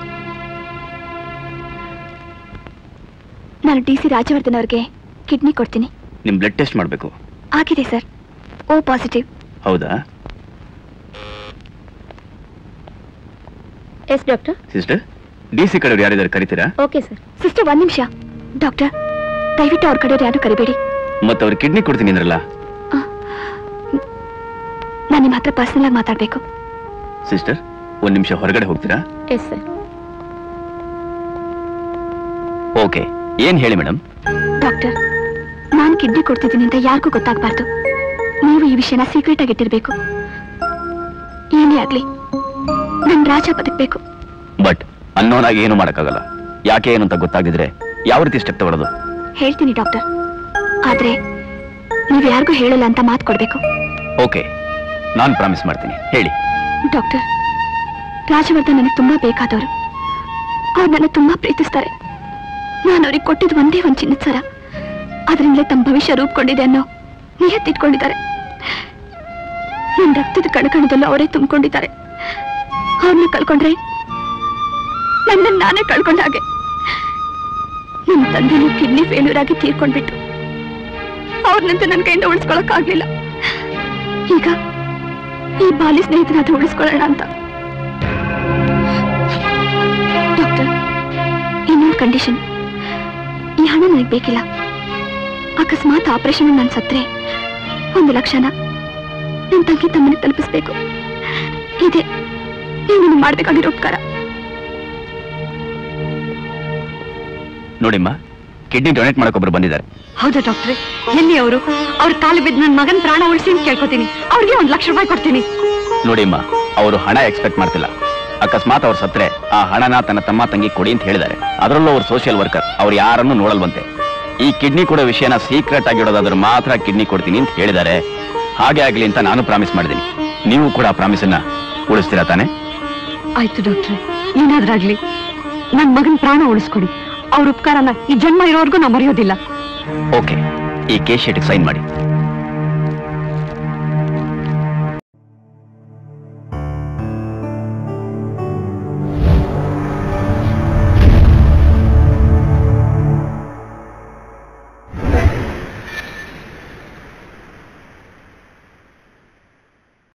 S3: ನಾನು ಡಿ ಸಿ ರಾಜವರ್ಧನ್ ಅವ್ರಿಗೆ ಕಿಡ್ನಿ ಕೊಡ್ತೀನಿ
S7: ನಿಮ್ ಬ್ಲಡ್ ಟೆಸ್ಟ್ ಮಾಡಬೇಕು
S3: ಆಗಿದೆ ಸರ್ ಓ ಪಾಸಿಟಿವ್
S7: ಹೌದಾ
S3: yes doctor
S7: sister D C ಕಡೆಯವ್ರು ಯಾರಿದ್ದಾರೆ ಕರಿತೀರಾ
S3: ಓಕೆ ಸರ್ ಸಿಸ್ಟರ್ ಒಂದ್ ನಿಮಿಷ ಡಾಕ್ಟರ್ ದಯವಿಟ್ಟು ಅವ್ರ ಕಡೆಯವ್ರು ಯಾರು ಕರಿಬೇಡಿ
S7: ಮತ್ತೆ ಅವ್ರಿಗೆ ಕಿಡ್ನಿ ಕೊಡ್ತೀನಿ ಅಂದ್ರಲ್ಲ
S3: ನಾನು ನಿಮ್ಮ ಹತ್ರ ಪರ್ಸನಲ್ ಆಗಿ ಮಾತಾಡ್ಬೇಕು
S7: ಸಿಸ್ಟರ್ ಒಂದ್ ನಿಮಿಷ ಹೊರಗಡೆ ಹೋಗ್ತೀರಾ
S3: ಎಸ್ ಸರ್
S7: ಓಕೆ ಏನ್ ಹೇಳಿ ಮೇಡಮ್
S3: ಡಾಕ್ಟರ್ ನಾನು ಕಿಡ್ನಿ ಕೊಡ್ತಿದ್ದೀನಿ ಅಂತ ಯಾರಿಗೂ ಗೊತ್ತಾಗಬಾರ್ದು ನೀವು ಈ ವಿಷಯನ ಸೀಕ್ರೆಟ್ ಆಗಿ ಇಟ್ಟಿರ್ಬೇಕು ಏನೇ ಆಗ್ಲಿ ನನ್ ರಾಜ ಬದುಕ್ಬೇಕು
S7: ಬಟ್ ಅನ್ನೋನ್ ಆಗಿ ಏನು ಮಾಡಕ್ಕಾಗಲ್ಲ ಯಾಕೆ ಏನು ಅಂತ ಗೊತ್ತಾಗಿದ್ರೆ ಯಾವ ರೀತಿ ಸ್ಟೆಪ್ ತಗೊಳ್ಳೋದು
S3: ಹೇಳ್ತೀನಿ ಡಾಕ್ಟರ್ ಆದ್ರೆ ನೀವು ಯಾರಿಗೂ ಹೇಳಲ್ಲ ಅಂತ ಮಾತು ಕೊಡ್ಬೇಕು
S7: ಓಕೆ ನಾನು ಪ್ರಾಮಿಸ್ ಮಾಡ್ತೀನಿ ಹೇಳಿ
S3: ಡಾಕ್ಟರ್ ರಾಜವರ್ಧನ್ ನನಗೆ ತುಂಬಾ ಬೇಕಾದವರು ಅವ್ರು ನನ್ನ ತುಂಬಾ ಪ್ರೀತಿಸ್ತಾರೆ ನಾನು ಅವ್ರಿಗೆ ಕೊಟ್ಟಿದ್ದು ಒಂದೇ ಒಂದು ಚಿನ್ನದ ಸರ ಅದರಿಂದಲೇ ತಮ್ಮ ಭವಿಷ್ಯ ರೂಪುಗೊಂಡಿದೆ ಅನ್ನೋ ನಿಯತ್ತಿಟ್ಕೊಂಡಿದ್ದಾರೆ ನನ್ನ ರಕ್ತದ ಕಣಕಣದಲ್ಲೂ ಅವರೇ ತುಂಬಿಕೊಂಡಿದ್ದಾರೆ ಅವ್ರನ್ನ ಕಳ್ಕೊಂಡ್ರೆ ನನ್ನನ್ನು ನಾನೇ ಕಳ್ಕೊಂಡ ಹಾಗೆ ನಿಮ್ಮ ತಂದೆನೂ ಕಿಡ್ನಿ ಫೇಲ್ಯೂರ್ ಆಗಿ ತೀರ್ಕೊಂಡ್ಬಿಟ್ಟು ಅವ್ರನ್ನಂತೆ ನನ್ನ ಕೈಯಿಂದ ಉಳಿಸ್ಕೊಳಕ್ಕಾಗ್ಲಿಲ್ಲ ಈಗ ಈ ಬಾಲಿ ಸ್ನೇಹಿತನಾದ ಉಳಿಸ್ಕೊಳ್ಳೋಣ ಅಂತ ಡಾಕ್ಟರ್ ಇನ್ನೊಂದು ಕಂಡೀಷನ್ ಈ ಹಣ ನನಗೆ ಬೇಕಿಲ್ಲ ಅಕಸ್ಮಾತ್ ಆಪರೇಷನ್ ನಾನು ಸತ್ರೆ ಒಂದು ಲಕ್ಷನ ನನ್ನ ತಂಗಿ ತಮ್ಮನಿಗೆ ತಲುಪಿಸ್ಬೇಕು ಇದೆ ನೀವು ನನಗೆ ಮಾಡ್ಬೇಕಾಗಿರೋ ಉಪಕಾರ
S7: ನೋಡಿಮ್ಮ ಕಿಡ್ನಿ ಡೊನೇಟ್ ಮಾಡಕ್ಕೊಬ್ರು ಬಂದಿದ್ದಾರೆ
S9: ಹೌದಾ ಡಾಕ್ಟ್ರೆ ಎಲ್ಲಿ ಅವರು ಅವ್ರ ಕಾಲು ಬಿದ್ದು ನನ್ನ ಮಗನ್ ಪ್ರಾಣ ಉಳಿಸಿ ಅಂತ ಕೇಳ್ಕೊತೀನಿ ಅವ್ರಿಗೆ ಒಂದ್ ಲಕ್ಷ ರೂಪಾಯಿ ಕೊಡ್ತೀನಿ
S7: ನೋಡಿಮ್ಮ ಅವರು ಹಣ ಎಕ್ಸ್ಪೆಕ್ಟ್ ಮಾಡ್ತಿಲ್ಲ ಅಕಸ್ಮಾತ್ ಅವ್ರು ಸತ್ರೆ ಆ ಹಣನ ತನ್ನ ತಮ್ಮ ತಂಗಿ ಕೊಡಿ ಅಂತ ಹೇಳಿದ್ದಾರೆ ಅದರಲ್ಲೂ ಅವ್ರು ಸೋಷಿಯಲ್ ವರ್ಕರ್ ಅವ್ರು ಯಾರನ್ನು ನೋಡಲ್ವಂತೆ ಈ ಕಿಡ್ನಿ ಕೊಡೋ ವಿಷಯನ ಸೀಕ್ರೆಟ್ ಆಗಿಡೋದಾದ್ರೆ ಮಾತ್ರ ಕಿಡ್ನಿ ಕೊಡ್ತೀನಿ ಅಂತ ಹೇಳಿದ್ದಾರೆ ಹಾಗೆ ಆಗ್ಲಿ ಅಂತ ನಾನು ಪ್ರಾಮಿಸ್ ಮಾಡಿದ್ದೀನಿ ನೀವು ಕೂಡ ಆ ಪ್ರಾಮಿಸನ್ನ ಉಳಿಸ್ತೀರಾ ತಾನೆ
S9: ಆಯ್ತು ಡಾಕ್ಟ್ರೆ ಏನಾದ್ರಾಗ್ಲಿ ನನ್ ಮಗನ್ ಪ್ರಾಣ ಉಳಿಸ್ಕೊಡಿ ಅವ್ರ ಉಪಕಾರನ ಈ ಜನ್ಮ ಇರೋವರೆಗೂ ನಾ ಮರೆಯೋದಿಲ್ಲ
S7: ಓಕೆ ಈ ಕೇಸ್ ಶೀಟಿಗೆ ಸೈನ್ ಮಾಡಿ